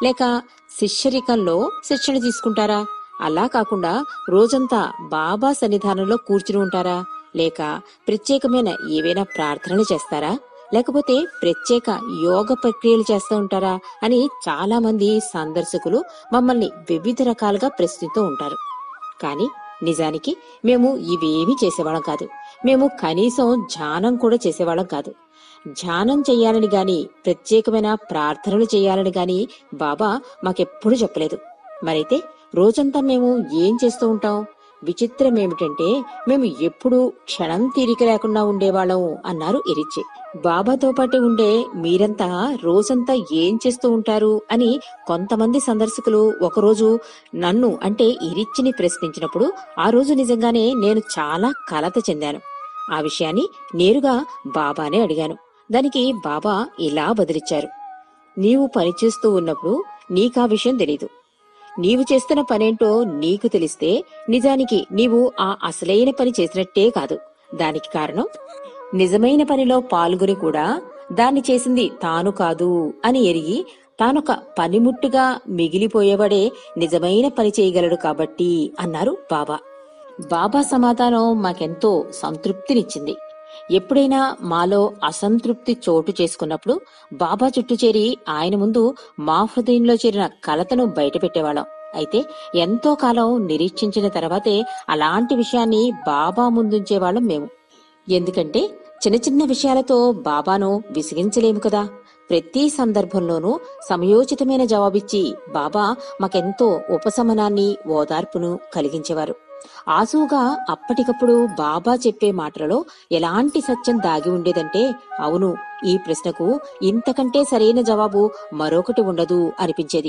లేక శిష్యరికంలో శిక్షణ తీసుకుంటారా అలా కాకుండా రోజంతా బాబా సన్నిధానంలో కూర్చుని ఉంటారా లేక ప్రత్యేకమైన ఏవైనా ప్రార్థనలు చేస్తారా లేకపోతే ప్రత్యేక యోగ ప్రక్రియలు చేస్తూ ఉంటారా అని చాలా మంది సందర్శకులు మమ్మల్ని వివిధ రకాలుగా ప్రశ్నిస్తూ ఉంటారు కానీ నిజానికి మేము ఇవేమీ చేసేవాళ్ళం కాదు మేము కనీసం ధ్యానం కూడా చేసేవాళ్ళం కాదు ధ్యానం చేయాలని గాని ప్రత్యేకమైన ప్రార్థనలు చేయాలని గాని బాబా మాకెప్పుడు చెప్పలేదు మరైతే రోజంతా మేము ఏం చేస్తూ ఉంటాం విచిత్రం ఏమిటంటే మేము ఎప్పుడూ క్షణం తీరిక లేకుండా ఉండేవాళ్ళం అన్నారు ఇరిచి బాబాతో పాటు ఉండే మీరంతా రోజంతా ఏం చేస్తూ ఉంటారు అని కొంతమంది సందర్శకులు ఒకరోజు నన్ను అంటే ఇరిచ్చిని ప్రశ్నించినప్పుడు ఆ రోజు నిజంగానే నేను చాలా కలత చెందాను ఆ విషయాన్ని నేరుగా బాబానే అడిగాను దానికి బాబా ఇలా బదిలిచ్చారు నీవు పనిచేస్తూ ఉన్నప్పుడు నీకా విషయం తెలీదు నీవు చేస్తున్న పనేంటో నీకు తెలిస్తే నిజానికి నీవు ఆ అసలైన పని చేసినట్టే కాదు దానికి కారణం నిజమైన పనిలో పాల్గొని కూడా దాన్ని చేసింది తాను కాదు అని ఎరిగి తానొక పనిముట్టుగా మిగిలిపోయేవాడే నిజమైన పని చేయగలడు కాబట్టి అన్నారు బాబా బాబా సమాధానం మాకెంతో సంతృప్తినిచ్చింది ఎప్పుడైనా మాలో అసంతృప్తి చోటు చేసుకున్నప్పుడు బాబా చుట్టూ చేరి ఆయన ముందు మా హృదయంలో చేరిన కలతను బయటపెట్టేవాళ్ళం అయితే ఎంతో కాలం నిరీక్షించిన తర్వాతే అలాంటి విషయాన్ని బాబా ముందుంచేవాళ్ళం మేము ఎందుకంటే చిన్న చిన్న విషయాలతో బాబాను విసిగించలేము కదా ప్రతి సందర్భంలోనూ సమయోచితమైన జవాబిచ్చి బాబా మాకెంతో ఉపశమనాన్ని ఓదార్పును కలిగించేవారు ఆసుగా అప్పటికప్పుడు బాబా చెప్పే మాటలలో ఎలాంటి సత్యం దాగి ఉండేదంటే అవును ఈ ప్రశ్నకు ఇంతకంటే సరైన జవాబు మరొకటి ఉండదు అనిపించేది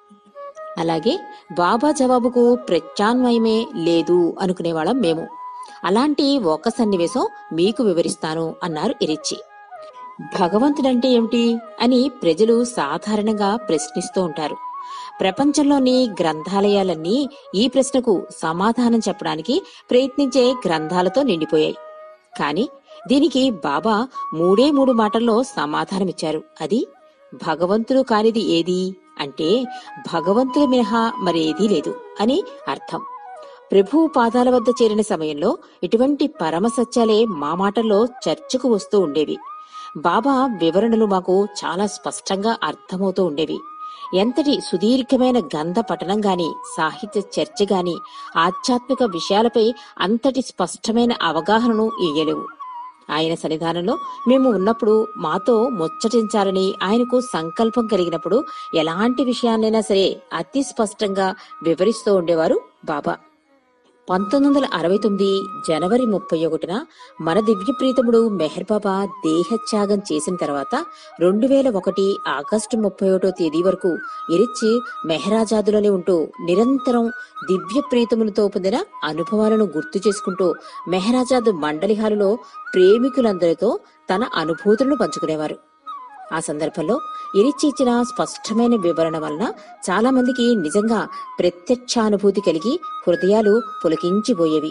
అలాగే బాబా జవాబుకు ప్రత్యాన్వయమే లేదు అనుకునేవాళ్ళం మేము అలాంటి ఒక సన్నివేశం మీకు వివరిస్తాను అన్నారు ఇరిచి భగవంతుడంటే ఏమిటి అని ప్రజలు సాధారణంగా ప్రశ్నిస్తూ ఉంటారు ప్రపంచంలోని గ్రంథాలయాలన్నీ ఈ ప్రశ్నకు సమాధానం చెప్పడానికి ప్రయత్నించే గ్రంథాలతో నిండిపోయాయి కాని దీనికి బాబా మూడే మూడు మాటల్లో సమాధానమిచ్చారు అది భగవంతుడు కానిది ఏది అంటే భగవంతుడు మినహా మరేదీ లేదు అని అర్థం ప్రభువు పాదాల వద్ద చేరిన సమయంలో ఇటువంటి పరమ సత్యాలే మా మాటల్లో చర్చకు వస్తూ ఉండేవి బాబా వివరణలు మాకు చాలా స్పష్టంగా అర్థమవుతూ ఉండేవి ఎంతటి సుదీర్ఘమైన గంధ పఠనం గాని సాహిత్య చర్చ గాని ఆధ్యాత్మిక విషయాలపై అంతటి స్పష్టమైన అవగాహనను ఇయ్యలేవు ఆయన సన్నిధానంలో మేము ఉన్నప్పుడు మాతో ముచ్చటించాలని ఆయనకు సంకల్పం కలిగినప్పుడు ఎలాంటి విషయాన్నైనా సరే అతి స్పష్టంగా వివరిస్తూ ఉండేవారు బాబా పంతొమ్మిది వందల అరవై తొమ్మిది జనవరి ముప్పై ఒకటిన మన దివ్య ప్రీతముడు మెహర్ బాబా దేహత్యాగం చేసిన తర్వాత రెండు వేల ఒకటి ఆగస్టు ముప్పై ఒకటో తేదీ వరకు ఇరిచి మెహరాజాదులోనే ఉంటూ నిరంతరం దివ్య ప్రీతములతో పొందిన అనుభవాలను గుర్తు చేసుకుంటూ మెహరాజాద్ మండలి హాలులో ప్రేమికులందరితో తన అనుభూతులను పంచుకునేవారు ఆ సందర్భంలో ఇరిచి ఇచ్చిన స్పష్టమైన వివరణ వలన చాలా మందికి నిజంగా ప్రత్యక్షానుభూతి కలిగి హృదయాలు పులకించిపోయేవి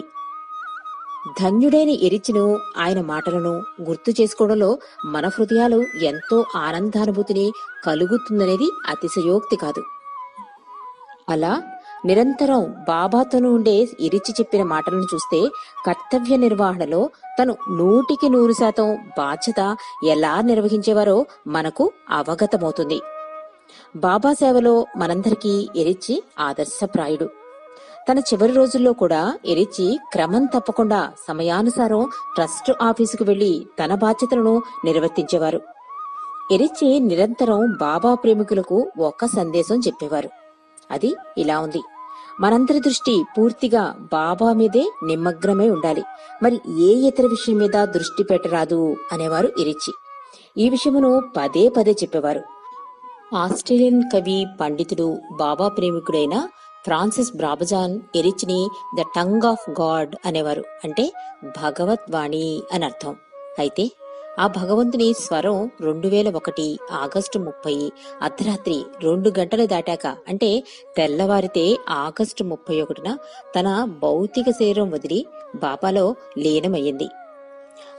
ధన్యుడైన ఎరిచిను ఆయన మాటలను గుర్తు చేసుకోవడంలో మన హృదయాలు ఎంతో ఆనందానుభూతిని కలుగుతుందనేది అతిశయోక్తి కాదు అలా నిరంతరం బాబాతోనూ ఉండే ఇరిచి చెప్పిన మాటలను చూస్తే కర్తవ్య నిర్వహణలో తను నూటికి నూరు శాతం బాధ్యత ఎలా నిర్వహించేవారో మనకు అవగతమవుతుంది బాబా సేవలో మనందరికీ ఎరిచి ఆదర్శప్రాయుడు తన చివరి రోజుల్లో కూడా ఎరిచి క్రమం తప్పకుండా సమయానుసారం ట్రస్ట్ ఆఫీసుకు వెళ్లి తన బాధ్యతలను నిర్వర్తించేవారు ఎరిచి నిరంతరం బాబా ప్రేమికులకు ఒక సందేశం చెప్పేవారు అది ఇలా ఉంది మనందరి దృష్టి పూర్తిగా బాబా మీదే నిమగ్నమై ఉండాలి మరి ఏ ఇతర విషయం మీద దృష్టి పెట్టరాదు అనేవారు ఇరిచి ఈ విషయమును పదే పదే చెప్పేవారు ఆస్ట్రేలియన్ కవి పండితుడు బాబా ప్రేమికుడైన ఫ్రాన్సిస్ బ్రాబజాన్ ఎరిచిని ద టంగ్ ఆఫ్ గాడ్ అనేవారు అంటే భగవద్వాణి అని అర్థం అయితే ఆ భగవంతుని స్వరం రెండు వేల ఒకటి ఆగస్టు ముప్పై అర్ధరాత్రి రెండు గంటలు దాటాక అంటే తెల్లవారితే ఆగస్టు ముప్పై ఒకటిన తన భౌతిక శరీరం వదిలి బాబాలో లీనమయ్యింది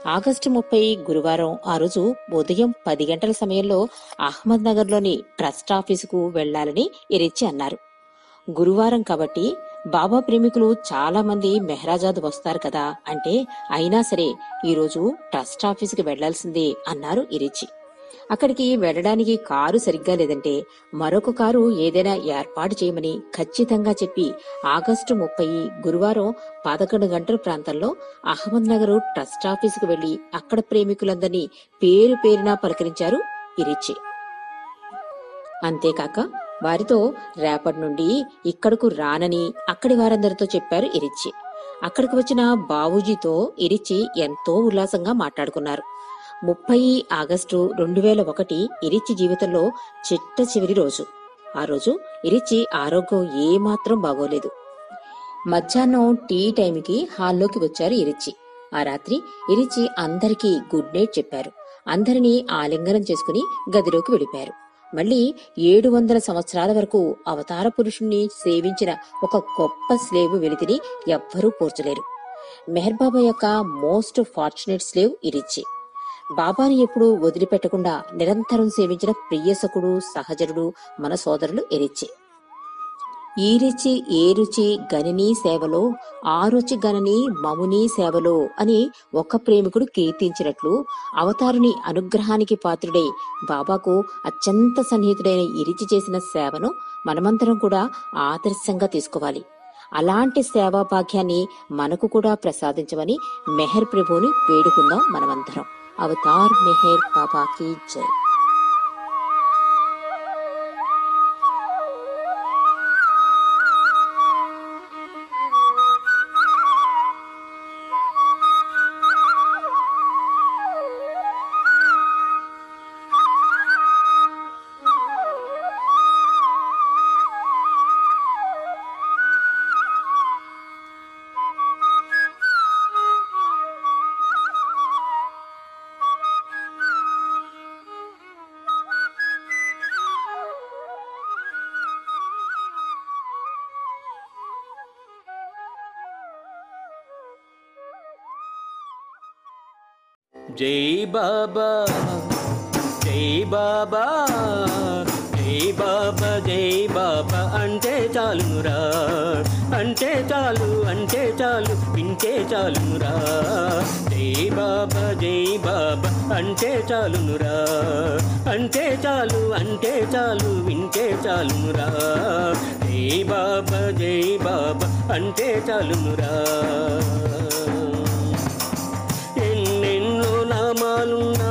ఆగస్టు ముప్పై గురువారం ఆ రోజు ఉదయం పది గంటల సమయంలో అహ్మద్ నగర్లోని ట్రస్ట్ ఆఫీసుకు వెళ్లాలని ఇరిచి అన్నారు గురువారం కాబట్టి బాబా ప్రేమికులు చాలా మంది మెహరాజాద్ వస్తారు కదా అంటే అయినా సరే ఈరోజు ట్రస్ట్ ఆఫీసుకి వెళ్లాల్సిందే అన్నారు ఇరిచి అక్కడికి వెళ్ళడానికి కారు సరిగ్గా లేదంటే మరొక కారు ఏదైనా ఏర్పాటు చేయమని ఖచ్చితంగా చెప్పి ఆగస్టు ముప్పై గురువారం పదకొండు గంటల ప్రాంతంలో అహ్మద్ నగర్ ట్రస్ట్ ఆఫీసుకు వెళ్లి అక్కడ ప్రేమికులందరినీ పేరు పేరున పలకరించారు ఇరిచి అంతేకాక వారితో రేపటి నుండి ఇక్కడకు రానని అక్కడి వారందరితో చెప్పారు ఇరిచి అక్కడికి వచ్చిన బావూజీతో ఇరిచి ఎంతో ఉల్లాసంగా మాట్లాడుకున్నారు ముప్పై ఆగస్టు రెండు వేల ఒకటి ఇరిచి జీవితంలో చిట్ట చివరి రోజు ఆ రోజు ఇరిచి ఆరోగ్యం ఏమాత్రం బాగోలేదు మధ్యాహ్నం టీ టైంకి హాల్లోకి వచ్చారు ఇరిచి ఆ రాత్రి ఇరిచి అందరికీ గుడ్ నైట్ చెప్పారు అందరినీ ఆలింగనం చేసుకుని గదిలోకి వెళ్ళిపోయారు మళ్ళీ ఏడు వందల సంవత్సరాల వరకు అవతార పురుషుణ్ణి సేవించిన ఒక గొప్ప స్లేవ్ వెలితిని ఎవ్వరూ పోర్చలేరు మెహర్ బాబా యొక్క మోస్ట్ ఫార్చునేట్ స్లేవ్ ఇరిచి బాబాని ఎప్పుడూ వదిలిపెట్టకుండా నిరంతరం సేవించిన ప్రియసకుడు సహచరుడు మన సోదరులు ఎరిచి ఈ రుచి ఏ రుచి గణని సేవలో ఆ రుచి గణని మముని సేవలో అని ఒక ప్రేమికుడు కీర్తించినట్లు అవతారుని అనుగ్రహానికి పాత్రుడై బాబాకు అత్యంత సన్నిహితుడైన ఇరిచి చేసిన సేవను మనమంతరం కూడా ఆదర్శంగా తీసుకోవాలి అలాంటి సేవా భాగ్యాన్ని మనకు కూడా ప్రసాదించమని మెహర్ ప్రభుని వేడుకుందాం మనమంతరం అవతార్ మెహర్ బాబాకి జై జై బాబా జై బాబా జై బాబా జై బాబా అంటే చాలునురా అంటే చాలు అంటే చాలు వింటే చాలునురా జై బాబా జై బాబా అంటే చాలునురా అంటే చాలు అంటే చాలు వింటే చాలునురా జై బాబా జై బాబా అంటే చాలునురా ఎన్నెన్నో నామాలున్నా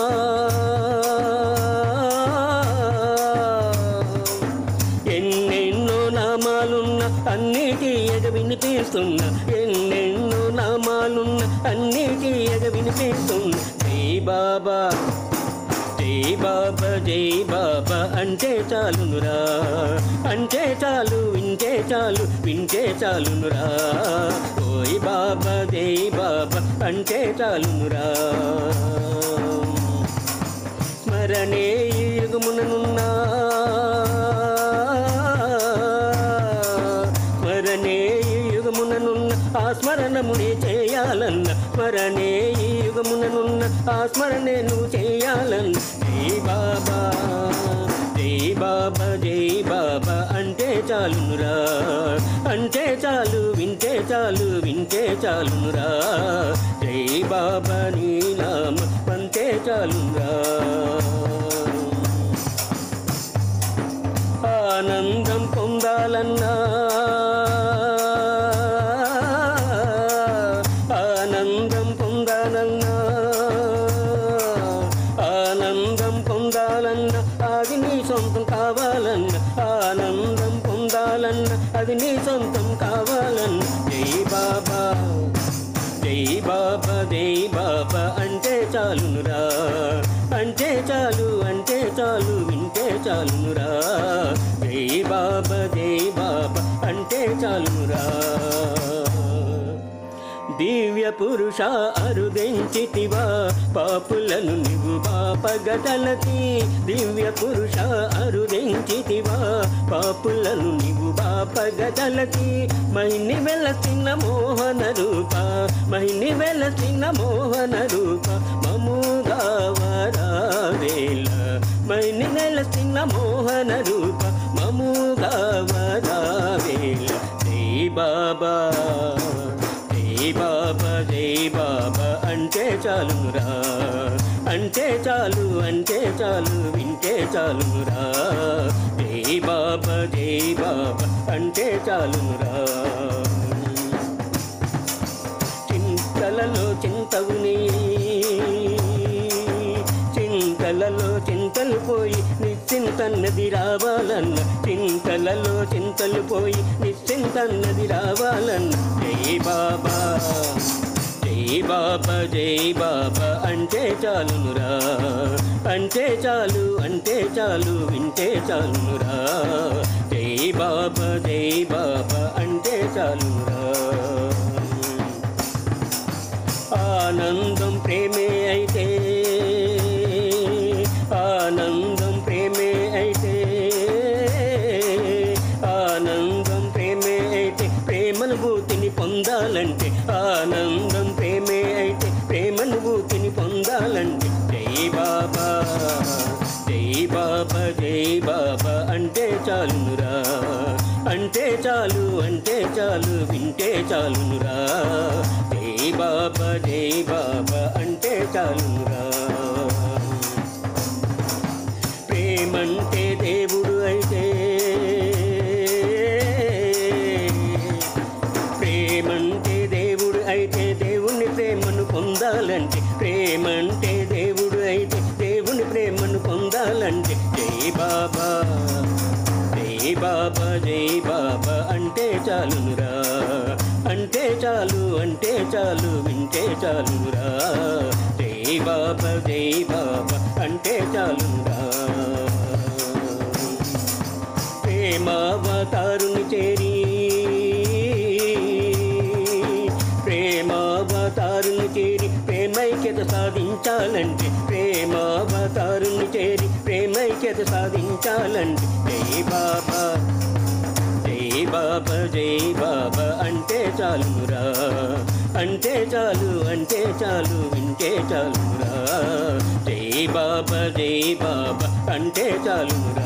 ఎన్నెన్నో నామాలున్నా అన్నిటి ఎగ వినిపిస్తున్నా ఎన్నెన్నో నామాలున్నా అన్నిటి ఎగ వినిపిస్తున్నా జై బాబా జై బాబా జై బాబా అంటే చాలునురా అంటే చాలు వింటే చాలు వింటే చాలునురా ఓయ్ బాబా జై బాబా అంటే చాలునురా స్మరణే ఈ యుగముననున్నా స్మరణే ఈ యుగముననున్న ఆ స్మరణమునే చేయాలన్న స్మరణే ఈ యుగముననున్న ఆ స్మరణే నువ్వు చేయాలన్న జై బాబా జై బాబా జై బాబా అంటే చాలునురా అంటే చాలు వింటే చాలు వింటే చాలునురా జై బాబా నీ నామ అంతే చాలునురా ఆనందం పొందాలన్నా ఆనందం పొందాలన్నా ఆనందం పొందాలన్నా అది నీ సొంతం కావాలన్నా ఆనందం పొందాలన్నా అది నీ సొంతం కావాలన్నా జై బాబా జై బాబా జై బాబా అంటే చాలునురా అంటే చాలు అంటే చాలు వింటే చాలునురా జై బాబా జై బాబా అంటే చాలునురా దివ్య పురుష అరుదెంచితివా పాపులను నీవు బాపగదలతి దివ్య పురుష అరుదెంచితివా పాపులను నీవు బాపగదలతి మహిని వెలసిన మోహన రూప మహిని వెలసిన మోహన రూప మముగా వరావేల మహిని వెలసిన మోహన రూప మముగా వరావేల జై బాబా జై బాబా జై బాబా అంటే చాలురా అంటే చాలు అంటే చాలు వింటే చాలురా జై బాబా జై బాబా అంటే చాలురా చింతలలో చింతవుని చింతలలో చింతలు పోయి నిశ్చింతన్నది రావాలన్న చింతలలో చింతలు పోయి నిశ్చింతన్నది రావాలన్న జై బాబా జై బాబా జై బాబా అంటే చాలునురా అంటే చాలు అంటే చాలు వింటే చాలునురా జై బాబా జై బాబా అంటే చాలునురా ఆనందం ప్రేమే అయితే ఆనందం ప్రేమే అయితే ఆనందం ప్రేమే అయితే ప్రేమనుభూతిని పొందాలంటే ఆనందం ప్రేమే అయితే ప్రేమనుభూతిని పొందాలంటే జై బాబా జై బాబా జై బాబా అంటే చాలునురా అంటే చాలు అంటే చాలు వింటే చాలునురా జై బాబా జై బాబా అంటే చాలునురా ప్రేమంటే దేవుడు అయితే ప్రేమంటే దేవుడు అయితే దేవుని ప్రేమను పొందాలంటే ప్రేమంటే దేవుడు అయితే దేవుని ప్రేమను పొందాలంటే జై బాబా జై బాబా జై బాబా అంటే చాలునురా అంటే చాలు అంటే చాలు వింటే చాలునురా జై బాబా జై బాబా అంటే చాలునురా ప్రేమావతారుని చేరి ప్రేమావతారుని చేరి ప్రేమైక్యత సాధించాలంటే ప్రేమావతారుని చేరి ప్రేమైక్యత సాధించాలంటే జై బాబా జై బాబా జై బాబా అంటే చాలురా అంటే చాలు అంటే చాలు వింటే చాలురా జై బాబా జై బాబా అంటే చాలురా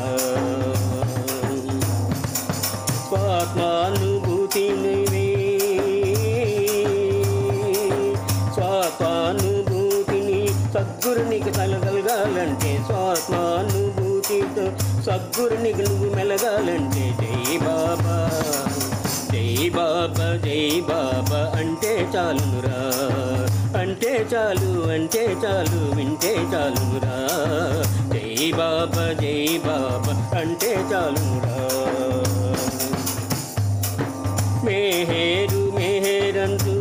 స్వాత్మానుభూతి నీవే స్వాత్మానుభూతిని సద్గురునికి కలగలగాలంటే స్వాత్మానుభూతితో సద్గురునికి నువ్వు మెలగాలంటే జై బాబా జై బాబా జై బాబా అంటే చాలునురా అంటే చాలు అంటే చాలు వింటే చాలునురా జై బాబా జై బాబా అంటే చాలునురా మేహేరు మేహేరంటూ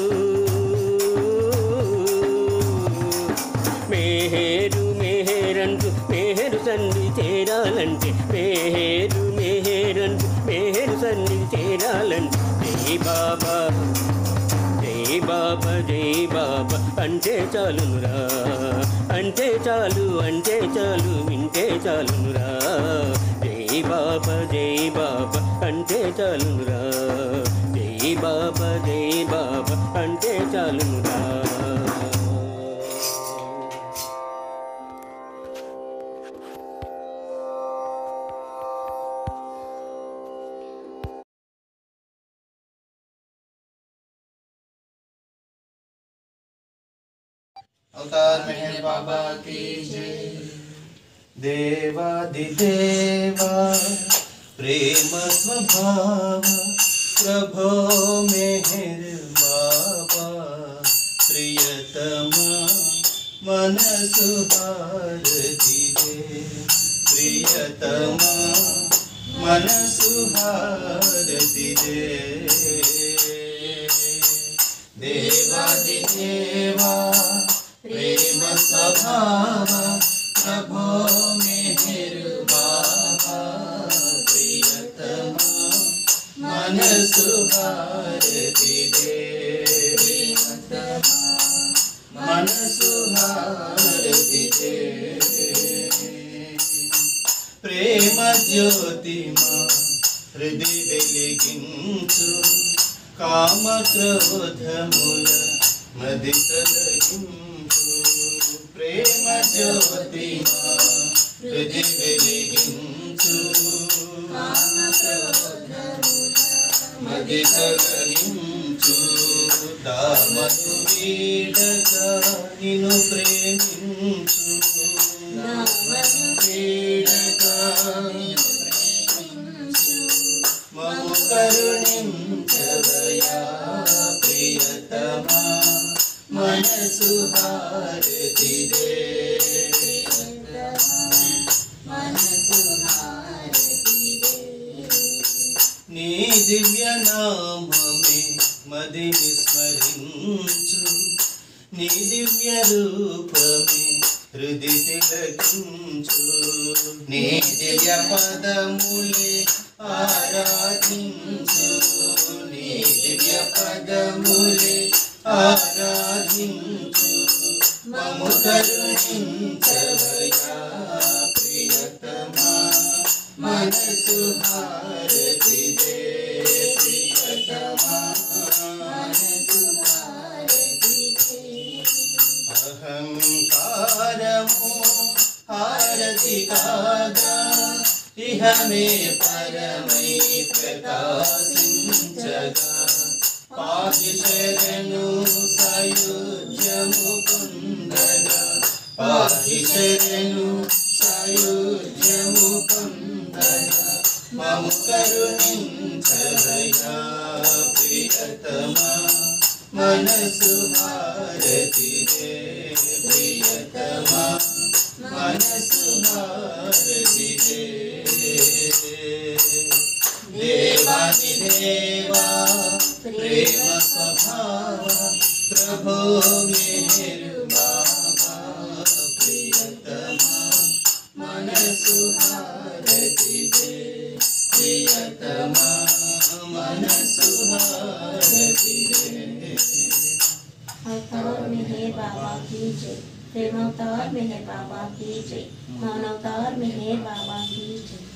మేహేరు మేహేరంటూ మేహేరు సన్ని చేరాలంటే మేహేరు మేహేరంటూ మేహేరు సన్ని చేరాలంటే జై బాబా జై బాబా జై బాబా అంటే చాలునురా అంటే చాలు అంటే చాలు వింటే చాలునురా జై బాబా జై బాబా అంటే చాలునురా జై బాబా జై బాబా అంటే చాలునురా अवतार मेहर बाबा की जय देवादिदेवा प्रेम स्वभाव प्रभो मेहर बाबा प्रियतमा मन सुहारती दे प्रियतमा मन सुहारती दे देवादिदेवा प्रेम स्वभाव प्रभो मेहर बाबा प्रियतमा मन सुहारती दे ప్రియతమా మనసు హారతిదే ప్రేమ జ్యోతి మా హృది వెలిగించు కామ క్రోధముల మది తొలగించు ప్రేమ జ్యోతి మా హృది వెలిగించు కామ క్రోధముల మది తొలగించు దామను వీడక నిన్ను ప్రేమించు దామను వీడక నిన్ను ప్రేమించు మము కరుణించవయా ప్రియతమా మనసు హారతిదే మనసు హారతిదే నీ దివ్య నామమే మదిని స్మరించు నీ దివ్య రూపమే హృది తిలకించు నీ దివ్య పదములే ఆరాధించు నీ దివ్య పదములే ఆరాధించు మము కరుణించవయా ప్రియతమా మనసు హారతిదే ప్రియతమా మనసు హారతిదే అహంకారము హారతి కాగా ఇహమే పరమై ప్రకాశించగా పాహి శరణు సాయుధ్యము పొందగా పాహి శరణు సాయుధ్యము పొందగా మము కరుణించవయా ప్రియతమా మనసు హారతిదే ప్రియతమా మనసు హారతిదే దేవాది దేవా ప్రేమ స్వభావ ప్రభో మేరు బాబా ప్రియతమా మనసు హారతిదే ప్రియతమా మనసు హారతిదే अवतार मेहर बाबा की जय प्रेम अवतार मेहर बाबा की जय मान अवतार मेहर बाबा की जय